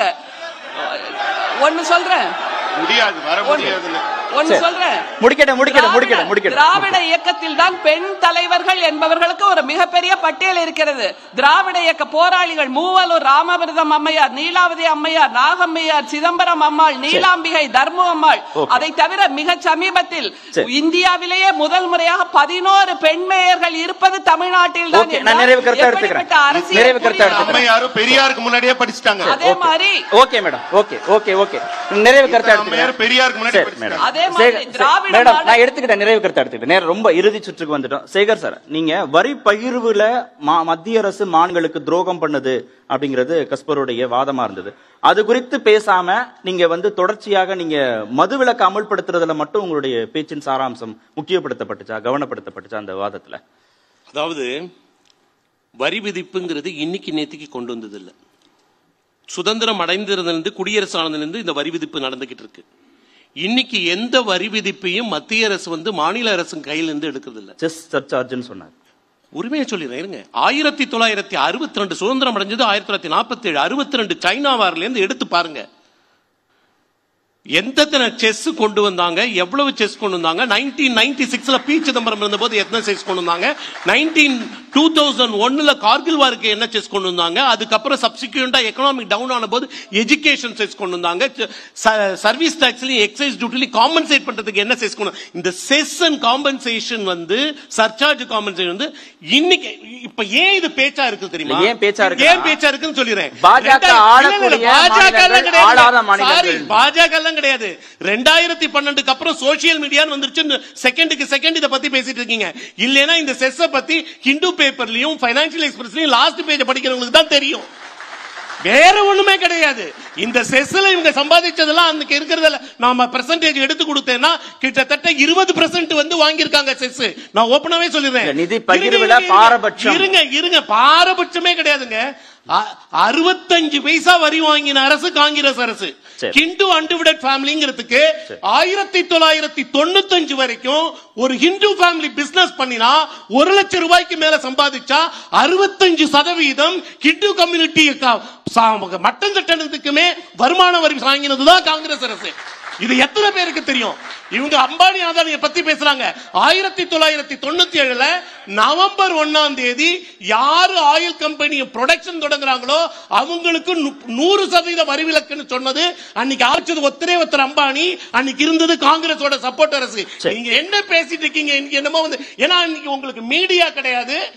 ஒன்னு சொல்றேன் முடியாது வர முடியாதுன்னு ஒன்னு சரி. சொல்றேன் முடிக்கட்டும் முடிக்கட்டும் திராவிட- முடிக்கட்டும் முடிக்கட்டும் திராவிட இயக்கத்தில் தான் பெண் தலைவர்கள் என்பவர்களுக்கு ஒரு மிகப்பெரிய பட்டியல் இருக்கிறது திராவிட இயக்க போராளிகள் மூவலூர் ராமவிரதம் அம்மையார் நீலாவதி அம்மையார் நாகம்மையார் சிதம்பரம் அம்மாள் நீலாம்பிகை தர்மு அம்மாள் Okay. அதை தவிர மிக சமீபத்தில் சரி. இந்தியாவிலேயே முதல் முறையாக பதினோரு பெண் மேயர்கள் இருப்பது தமிழ்நாட்டில் தான் Okay, நான் நிறைவு கருத்தை எப்படிப்பட்ட எடுத்துக்கிறேன். அரசியல் நிறைவு கருத்தை புரிதல்? எடுத்துக்கிறேன். அம்மையாரும் பெரியாருக்கு முன்னாடியே படிச்சுட்டாங்க அதே மாதிரி okay madam okay okay okay நிறைவு கருத்தை இப்ப அம்மையார் எடுத்துக்கிறேன் பெரியாருக்கு முன்னாடி சரி, படிச்சுட்டாங்க. மேடம். அதே மாதிரி சேகர், திராவிட மேடம் மாடல் நான் எடுத்துக்கிட்டேன் நிறைவு கருத்தை எடுத்துக்கிட்டேன் நேரம் ரொம்ப இறுதி சுற்றுக்கு வந்துட்டோம் சேகர் சார் நீங்க வரி பகிர்வுல மா- மத்திய அரசு மான்களுக்கு துரோகம் பண்ணுது அப்படிங்கிறது கஸ்பருடைய வாதமா இருந்தது அது குறித்து பேசாம நீங்க வந்து தொடர்ச்சியாக நீங்க மதுவிலக்கு அமல்படுத்துறதுல மட்டும் உங்களுடைய பேச்சின் சாராம்சம் முக்கியப்படுத்தப்பட்டுச்சா கவனப்படுத்தப்பட்டுச்சா அந்த வாதத்துல அதாவது வரி விதிப்புங்கிறது இன்னைக்கு நேத்திக்கு கொண்டு வந்தது இல்ல சுதந்திரம் அடைந்திருந்திருந்து குடியரசு ஆனதிலிருந்து இந்த வரி விதிப்பு நடந்துகிட்டு இருக்கு இன்னைக்கு எந்த வரி விதிப்பையும் மத்திய அரசு வந்து மாநில அரசு கையில இருந்து எடுக்கிறது இல்ல செஸ் சர்ச்சார்ஜ்னு சொன்னார் உரிமையை சொல்லிடுறேன் இருங்க ஆயிரத்தி தொள்ளாயிரத்தி அறுபத்தி ரெண்டு சுதந்திரம் அடைஞ்சது ஆயிரத்தி தொள்ளாயிரத்தி நாற்பத்தி ஏழு அறுபத்தி ரெண்டு சைனா வாரில இருந்து எடுத்து பாருங்க எந்தெத்தனை செஸ் கொண்டு வந்தாங்க எவ்வளவு செஸ் கொண்டு வந்தாங்க நைன்டீன் நைன்டி சிக்ஸ்ல பி சிதம்பரம் இருந்தபோது எத்தனை செஸ் கொண்டு வந்தாங்க நைன்டீன் டூ தௌசண்ட் ஒன்னுல கார்கில் வாருக்கு என்ன செஸ் கொண்டு வந்தாங்க அதுக்கப்புறம் சப்சிக்வெண்டா எக்கனாமிக் டவுன் ஆன போது எஜுகேஷன் செஸ் கொண்டு வந்தாங்க சர்வீஸ் டாக்ஸ்லயும் எக்ஸைஸ் டியூட்டிலையும் காம்பன்சேட் பண்றதுக்கு என்ன செஸ் கொண்டு வந்தாங்க? இந்த செஸ் அண்ட் காம்பன்சேஷன் வந்து சர்சார்ஜ் காம்பன்சேஷன் வந்து இன்னைக்கு இப்ப ஏன் இது பேச்சா இருக்கு தெரியுமா ஏன் பேச்சா இருக்குன்னா, ஏன் பேச்சா இருக்குன்னு சொல்லிடுறேன் பாஜக ரெண்டாயிரம்- ஆளக்கூடிய இல்ல, இல்ல, பாஜக எல்லாம் மாநிலங்கள், கிடையாது. ஆளாத மாநிலங்கள். Sorry, பாஜக எல்லாம் கிடையாது ரெண்டாயிரத்தி பன்னெண்டுக்கு அப்புறம் சோசியல் மீடியான்னு வந்துருச்சு செகண்டுக்கு செகண்ட் இத பத்தி பேசிட்டு இருக்கீங்க இல்லைன்னா இந்த செஸ்ஸ பத்தி ஹிந்து பேப்பர்லயும் பைனான்சியல் எக்ஸ்பிரஸ்லயும் லாஸ்ட் பேஜ் படிக்கிறவங்களுக்கு தான் தெரியும் வேற ஒண்ணுமே கிடையாது இந்த செஸ்ல இவங்க சம்பாதிச்சதெல்லாம் அன்னைக்கு இருக்கிறதுல நாம பெர்சன்டேஜ் எடுத்து கொடுத்தேன்னா கிட்டத்தட்ட இருபது பெர்சென்ட் வந்து வாங்கியிருக்காங்க செஸ் நான் ஓப்பனாவே சொல்லிடுறேன் இந்த நிதி இருங்க, பகிர்வுல இருங்க, இருங்க. பாரபட்சம். இருங்க இருங்க பாரபட்சமே கிடையாதுங்க அ- அறுபத்தஞ்சு பைசா வரி வாங்கின அரசு காங்கிரஸ் அரசு சரி. ஹிந்து அன்டிவிடட் ஃபேமிலிங்கிறதுக்கு ஆயிரத்தி தொள்ளாயிரத்தி தொண்ணூத்தஞ்சு வரைக்கும் ஒரு ஹிந்து ஃபேமிலி பிசினஸ் பண்ணினா ஒரு லட்சம் ரூபாய்க்கு மேல சம்பாதிச்சா அறுபத்தஞ்சு சதவீதம் ஹிந்து கம்யூனிட்டி மட்டன் சட்டத்துக்குமே வருமான வரி வாங்கினதுதான் காங்கிரஸ் அரசு இது எத்தனை பேருக்கு தெரியும் இவங்க அம்பானி அதானியை பத்தி பேசுறாங்க ஆயிரத்தி தொள்ளாயிரத்தி தொண்ணூத்தி ஏழுல நவம்பர் ஒன்னாம் தேதி யாரு ஆயில் கம்பெனி ப்ரொடக்ஷன் தொடங்குறாங்களோ அவங்களுக்கு நு- நூறு சதவீத வரி விலக்குன்னு சொன்னது அன்னைக்கு ஆச்சது ஒத்தரே ஒருத்தர் அம்பானி அன்னைக்கு இருந்தது காங்கிரஸோட சப்போர்ட் அரசு சரி. நீங்க என்ன பேசிட்டு இருக்கீங்க இன்னைக்கு என்னமோ வந்து ஏன்னா இன்னைக்கு உங்களுக்கு மீடியா கிடையாது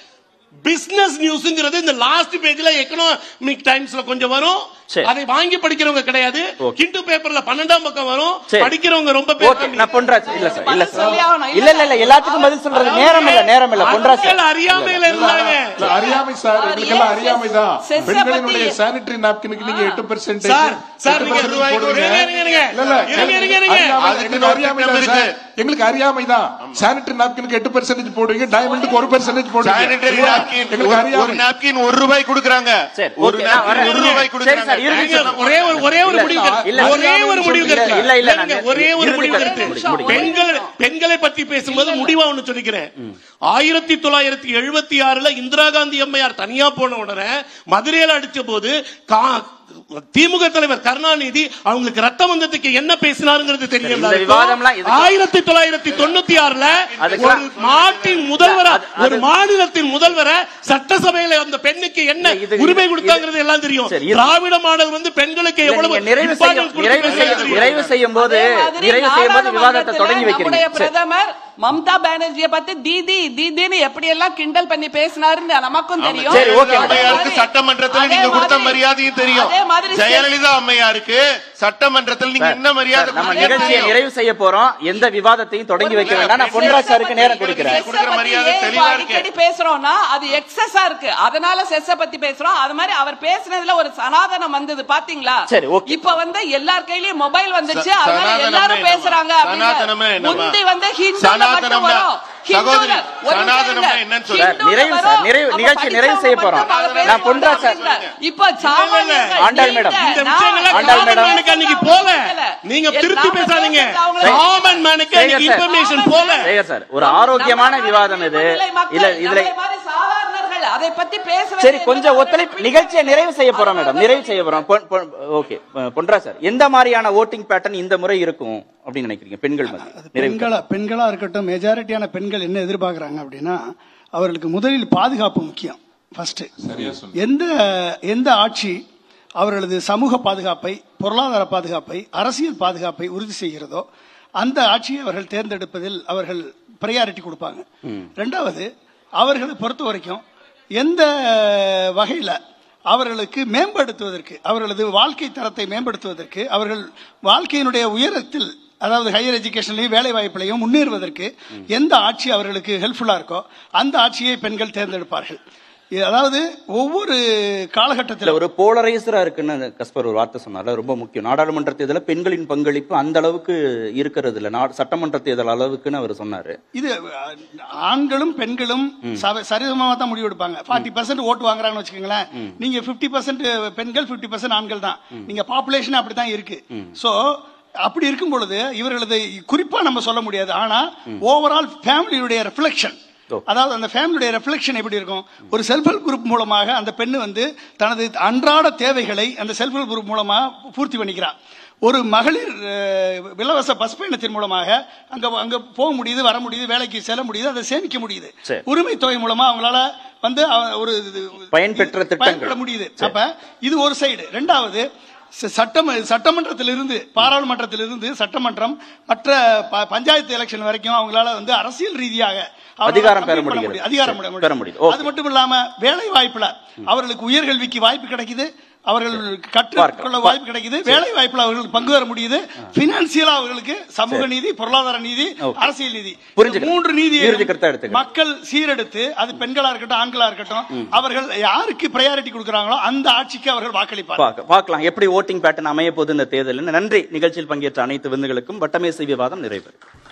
பிசினஸ் நியூஸ்ங்கிறது இந்த லாஸ்ட் பேஜ்ல எக்கனாமிக் டைம்ஸ்ல கொஞ்சம் வரும் சரி. அதை வாங்கி படிக்கிறவங்க கிடையாது Okay. கிண்டு பேப்பர்ல பன்னெண்டாம் பக்கம் வரும் சரி. படிக்கிறவங்க ரொம்ப பேர் ஓகே நான் பொன்ராஜ் இல்ல சார் இல்ல பதில் சொல்லி சார் ஆகணும். இல்ல இல்ல இல்ல எல்லாத்துக்கும் பதில் சொல்றது நேரம் இல்ல நேரம் இல்ல பொன்ராஜ் மக்கள் சார் அறியாமையில இருந்தாங்க இல்ல, அறியாமை சார் அவர் எங்களுக்கெல்லாம் ஏன் அறியாமை தான் செஸ்- செஸ்ஸை பெண்களினுடைய பத்தி- சானிட்டரி நாப்கினுக்கு நீங்க எட்டு பெர்சென்ட் சார், சார், நீங்க இருங்க, இருங்க, இருங்க, இருங்க. இருங்க, இருங்க, இருங்க. எங்களுக்கு அறியாமை தான் சார் எங்களுக்கு அறியாமை தான் சானிட்டரி நாப்கினுக்கு எட்டு பெர்சென்டேஜ் போடுவீங்க டைமண்டுக்கு ஒரு பெர்சென்டேஜ் போடுவீங்க சானிட்டரி நாப்கின் எங்களுக்கு ஒரு அறியாமை நாப்கின் ஒரு ரூபாய் கொடுக்கறாங்க சரி, ஒரு ஓகே, நான் நாப்கின் வரேன். ஒரு ரூபாய் சரி, சார், இருங்க, இருங்க, சார். ஒரே ஒரு ஒரே ஒரு இல்ல, முடிவு கருத்து. இல்ல, ஒரே ஒரு முடிவு இல்ல, கருத்து. இல்ல, இல்ல, இருங்க, நான் ஒரே ஒரு இறுதி முடிவு கருத்து. கருத்து முடிங்க, முடிங்க. பெண்கள் பெண்களை பத்தி பேசும்போது முடிவா ஒண்ணு சொல்லிக்கிறேன் ஆயிரத்தி தொள்ளாயிரத்தி எழுபத்தி ஆறுல இந்திரா காந்தி அம்மையார் தனியா போன உடனே மதுரையில அடிச்ச போது கா- திமுக தலைவர் கருணாநிதி அவங்களுக்கு ரத்தம் வந்ததுக்கு என்ன பேசினாருங்கிறது தெரியும் இந்த விவாதம்லாம் இதுக்கு- ஆயிரத்தி தொள்ளாயிரத்தி தொண்ணூத்தி ஆறுல ஒரு அதுக்கெல்லாம் நாட்டின் முதல்வரை அது- அது- ஒரு மாநிலத்தின் முதல்வரை சட்டசபையில அந்த பெண்ணுக்கு என்ன இது- உரிமை இது- கொடுத்தாங்கிறது எல்லாம் தெரியும் சரி, இது- திராவிட மாடல் வந்து பெண்களுக்கு இல்ல, எவ்வளவு நீங்க நிறைவு செய்யும் importance கொடுத்து நிறைவு செய்யும் பேசுறது நிறைவு செய்யும் போது அதே மாதிரி நிறைவு செய்யும் போது விவாதத்தை நாடாளுமன்றத்துல தொடங்கி வைக்கிறீங்க நம்முடைய சரி. பிரதமர் மம்தா பானர்ஜியை பத்தி தீதி தீதின்னு எப்படி எல்லாம் கிண்டல் பண்ணி பேசினாருன்னு நமக்கும் தெரியும் சரி, ஓகே, அதே அம்மையாருக்கு மாதிரி- சட்டமன்றத்தில் அதே நீங்க கொடுத்த மாதிரி- மரியாதையும் தெரியும் அதே மாதிரி ஜெயலலிதா அம்மையாருக்கு சட்டமன்றத்தில் நீங்க சார், என்ன மரியாதை சார், நம்ம கொடுத்தீங்க நிகழ்ச்சியை தெரியும். நிறைவு செய்ய போறோம் எந்த விவாதத்தையும் தொடங்கி வைக்க வேண்டாம் நான் பொன்ராஜ் சாருக்கு நேரம் கொடுக்கிறேன் செஸ்ஸை கொடுக்கிற பத்தி மரியாதை ஏன் இப்ப தெளிவா இருக்கு. அடிக்கடி பேசுறோம்னா அது எக்ஸஸா இருக்கு அதனால செஸ்ஸ பத்தி பேசுறோம் அது மாதிரி அவர் பேசுனதுல ஒரு சனாதனம் வந்தது பாத்தீங்களா சரி, ஓகே. இப்ப வந்து எல்லார் கையிலயும் மொபைல் வந்துச்சு ச- அதனால சனாதனமே எல்லாரும் என்னவா? பேசுறாங்க சனாதனமே அப்படின்னு. என்னவா? முந்தி வந்து ஹிந்துல மட்டும் சனாதனம்னா- வரும் ஹிந்துல- சகோதரி, ஒரு சனாதனம்னா நிமிஷம் என்னன்னு இருங்க. சொல்லுங்க. சார், நிறைவு ஹிந்துல சார், வரும். நிறைவு- அப்ப நிகழ்ச்சி நிறைவு செய்ய படிச்சவங்க போறோம். மட்டும் அதை நான் பொன்ராஜ் சார். பேசுவாங்க. இப்ப சாமானியர்கள் ஆண்டாள் மேடம். நீங்க, இந்த நான், விஷயங்களை ஆண்டாள் காமன் மேடம். மேனுக்கு அன்னைக்கு போல நீங்க எல்லாம் திருத்தி பேசாதீங்க பேசுறது அவங்கள- காமன் மேனுக்கு அன்னைக்கு சேகர் சார். இன்ஃபர்மேஷன் போல சேகர் சார் ஒரு ஆரோக்கியமான விவாதம் இது இல்ல இதுல சாதாரணர்கள் அதை பத்தி பேசுறது சரி கொஞ்சம் ஒத்துழைப்பு நிகழ்ச்சியை நிறைவு செய்ய போறோம் மேடம் நிறைவு செய்ய போறோம் ஓகே பொன்ரா சார் எந்த மாதிரியான ஓட்டிங் பேட்டர்ன் இந்த முறை இருக்கும் அப்படின்னு நினைக்கிறீங்க பெண்கள் மத்தியில் அது நிறைவு பெண்களா பெண்களா இருக்கட்டும் மெஜாரிட்டியான பெண்கள் என்ன எதிர்பார்க்கறாங்க அப்படின்னா அவர்களுக்கு முதலில் பாதுகாப்பு முக்கியம் ஃபர்ஸ்ட் எந்த எந்த ஆட்சி அவர்களது சமூக பாதுகாப்பை பொருளாதார பாதுகாப்பை அரசியல் பாதுகாப்பை உறுதி செய்கிறதோ அந்த ஆட்சியை அவர்கள் தேர்ந்தெடுப்பதில் அவர்கள் ப்ரையாரிட்டி கொடுப்பாங்க ரெண்டாவது அவர்களை பொறுத்த வரைக்கும் எந்த வகையில் அவர்களுக்கு மேம்படுத்துவதற்கு அவர்களது வாழ்க்கை தரத்தை மேம்படுத்துவதற்கு அவர்கள் வாழ்க்கையினுடைய உயரத்தில் அதாவது ஹையர் எஜுகேஷன்லையும் வேலை வாய்ப்பிலையும் முன்னேறுவதற்கு எந்த ஆட்சி அவர்களுக்கு ஹெல்ப்ஃபுல்லாக இருக்கோ அந்த ஆட்சியை பெண்கள் தேர்ந்தெடுப்பார்கள் இது அதாவது ஒவ்வொரு இல்ல காலகட்டத்தில் ஒரு போலரைசரா இருக்குன்னு கஸ்பர் ஒரு வார்த்தை சொன்னார்ல ரொம்ப முக்கியம் நாடாளுமன்ற தேர்தலில் பெண்களின் பங்களிப்பு அந்த அளவுக்கு இருக்கிறது இல்ல நா- சட்டமன்ற தேர்தல் அளவுக்குன்னு அவர் சொன்னாரு இது அஹ், ஆண்களும் பெண்களும் சவ- சரிசமமா தான் முடிவு எடுப்பாங்க ஃபார்ட்டி பர்சன்ட் ஓட்டு வாங்குறாங்கன்னு வச்சுக்கோங்களேன் நீங்க பிப்டி பர்சன்ட் பெண்கள் பிப்டி பர்சன்ட் ஆண்கள் தான் நீங்க பாப்புலேஷன் அப்படித்தான் இருக்கு சோ அப்படி இருக்கும் பொழுது இவர்களது குறிப்பா நம்ம சொல்ல முடியாது ஆனா ஓவரால் ஃபேமிலியுடைய ரெஃப்ளெக்ஷன் ஓ. அதாவது அந்த ஃபேமிலியுடைய ரெஃப்ளெக்ஷன் எப்படி இருக்கும் ஒரு செல்ஃப் ஹெல்ப் குரூப் மூலமாக அந்த பெண்ணு வந்து தனது அன்றாட தேவைகளை அந்த செல்ஃப் ஹெல்ப் குரூப் மூலமா பூர்த்தி பண்ணிக்கிறார் ஒரு மகளிர் அஹ், இலவச பஸ் பயணத்தின் மூலமாக அங்க அங்க போக முடியுது வர முடியுது வேலைக்கு செல்ல முடியுது அதை சேமிக்க முடியுது சரி. உரிமை தொகை மூலமா அவங்களால வந்து அவ- ஒரு இது- பயன்பெற்ற திட்டங்கள். பயன்பெற முடியுது அப்ப இது ஒரு சைடு ரெண்டாவது ச- சட்டம் சட்டமன்றத்திலிருந்து பாராளுமன்றத்திலிருந்து சட்டமன்றம் மற்ற ப- பஞ்சாயத்து எலெக்ஷன் வரைக்கும் அவங்களால வந்து அரசியல் ரீதியாக அவங்களால அதிகாரம் பெற compete பண்ண முடிகிறது. முடியும். அதிகாரம் சரி, பெற பெற முடியும். முடியுது. ஓகே. அது மட்டும் இல்லாம வேலை வாய்ப்புல அவர்களுக்கு உயர்கல்விக்கு வாய்ப்பு கிடைக்குது அவர்கள் கற்றுக்கொள்ள பார்க்கலாம். வாய்ப்பு கிடைக்குது வேலை வாய்ப்புல அவர்களுக்கு பங்கு வர முடியுது பினான்சியலா அவர்களுக்கு சமூக நீதி பொருளாதார நீதி ஓகே. அரசியல் நீதி புரிஞ்சுக்கிறேன். இந்த மூன்று நீதி இறுதி கருத்தா எடுத்துக்கிறேன். மக்கள் சீரெடுத்து அது பெண்களா இருக்கட்டும் ஆண்களா இருக்கட்டும் அவர்கள் யாருக்கு பிரையாரிட்டி கொடுக்கறாங்களோ அந்த ஆட்சிக்கு அவர்கள் வாக்களிப்பார் பார்க்க- பார்க்கலாம் எப்படி ஓட்டிங் பேட்டர்ன் அமைய போகுது இந்த தேர்தல் நன்றி நிகழ்ச்சியில் பங்கேற்ற அனைத்து விருந்துகளுக்கும் வட்டமேசை விவாதம் நிறைவு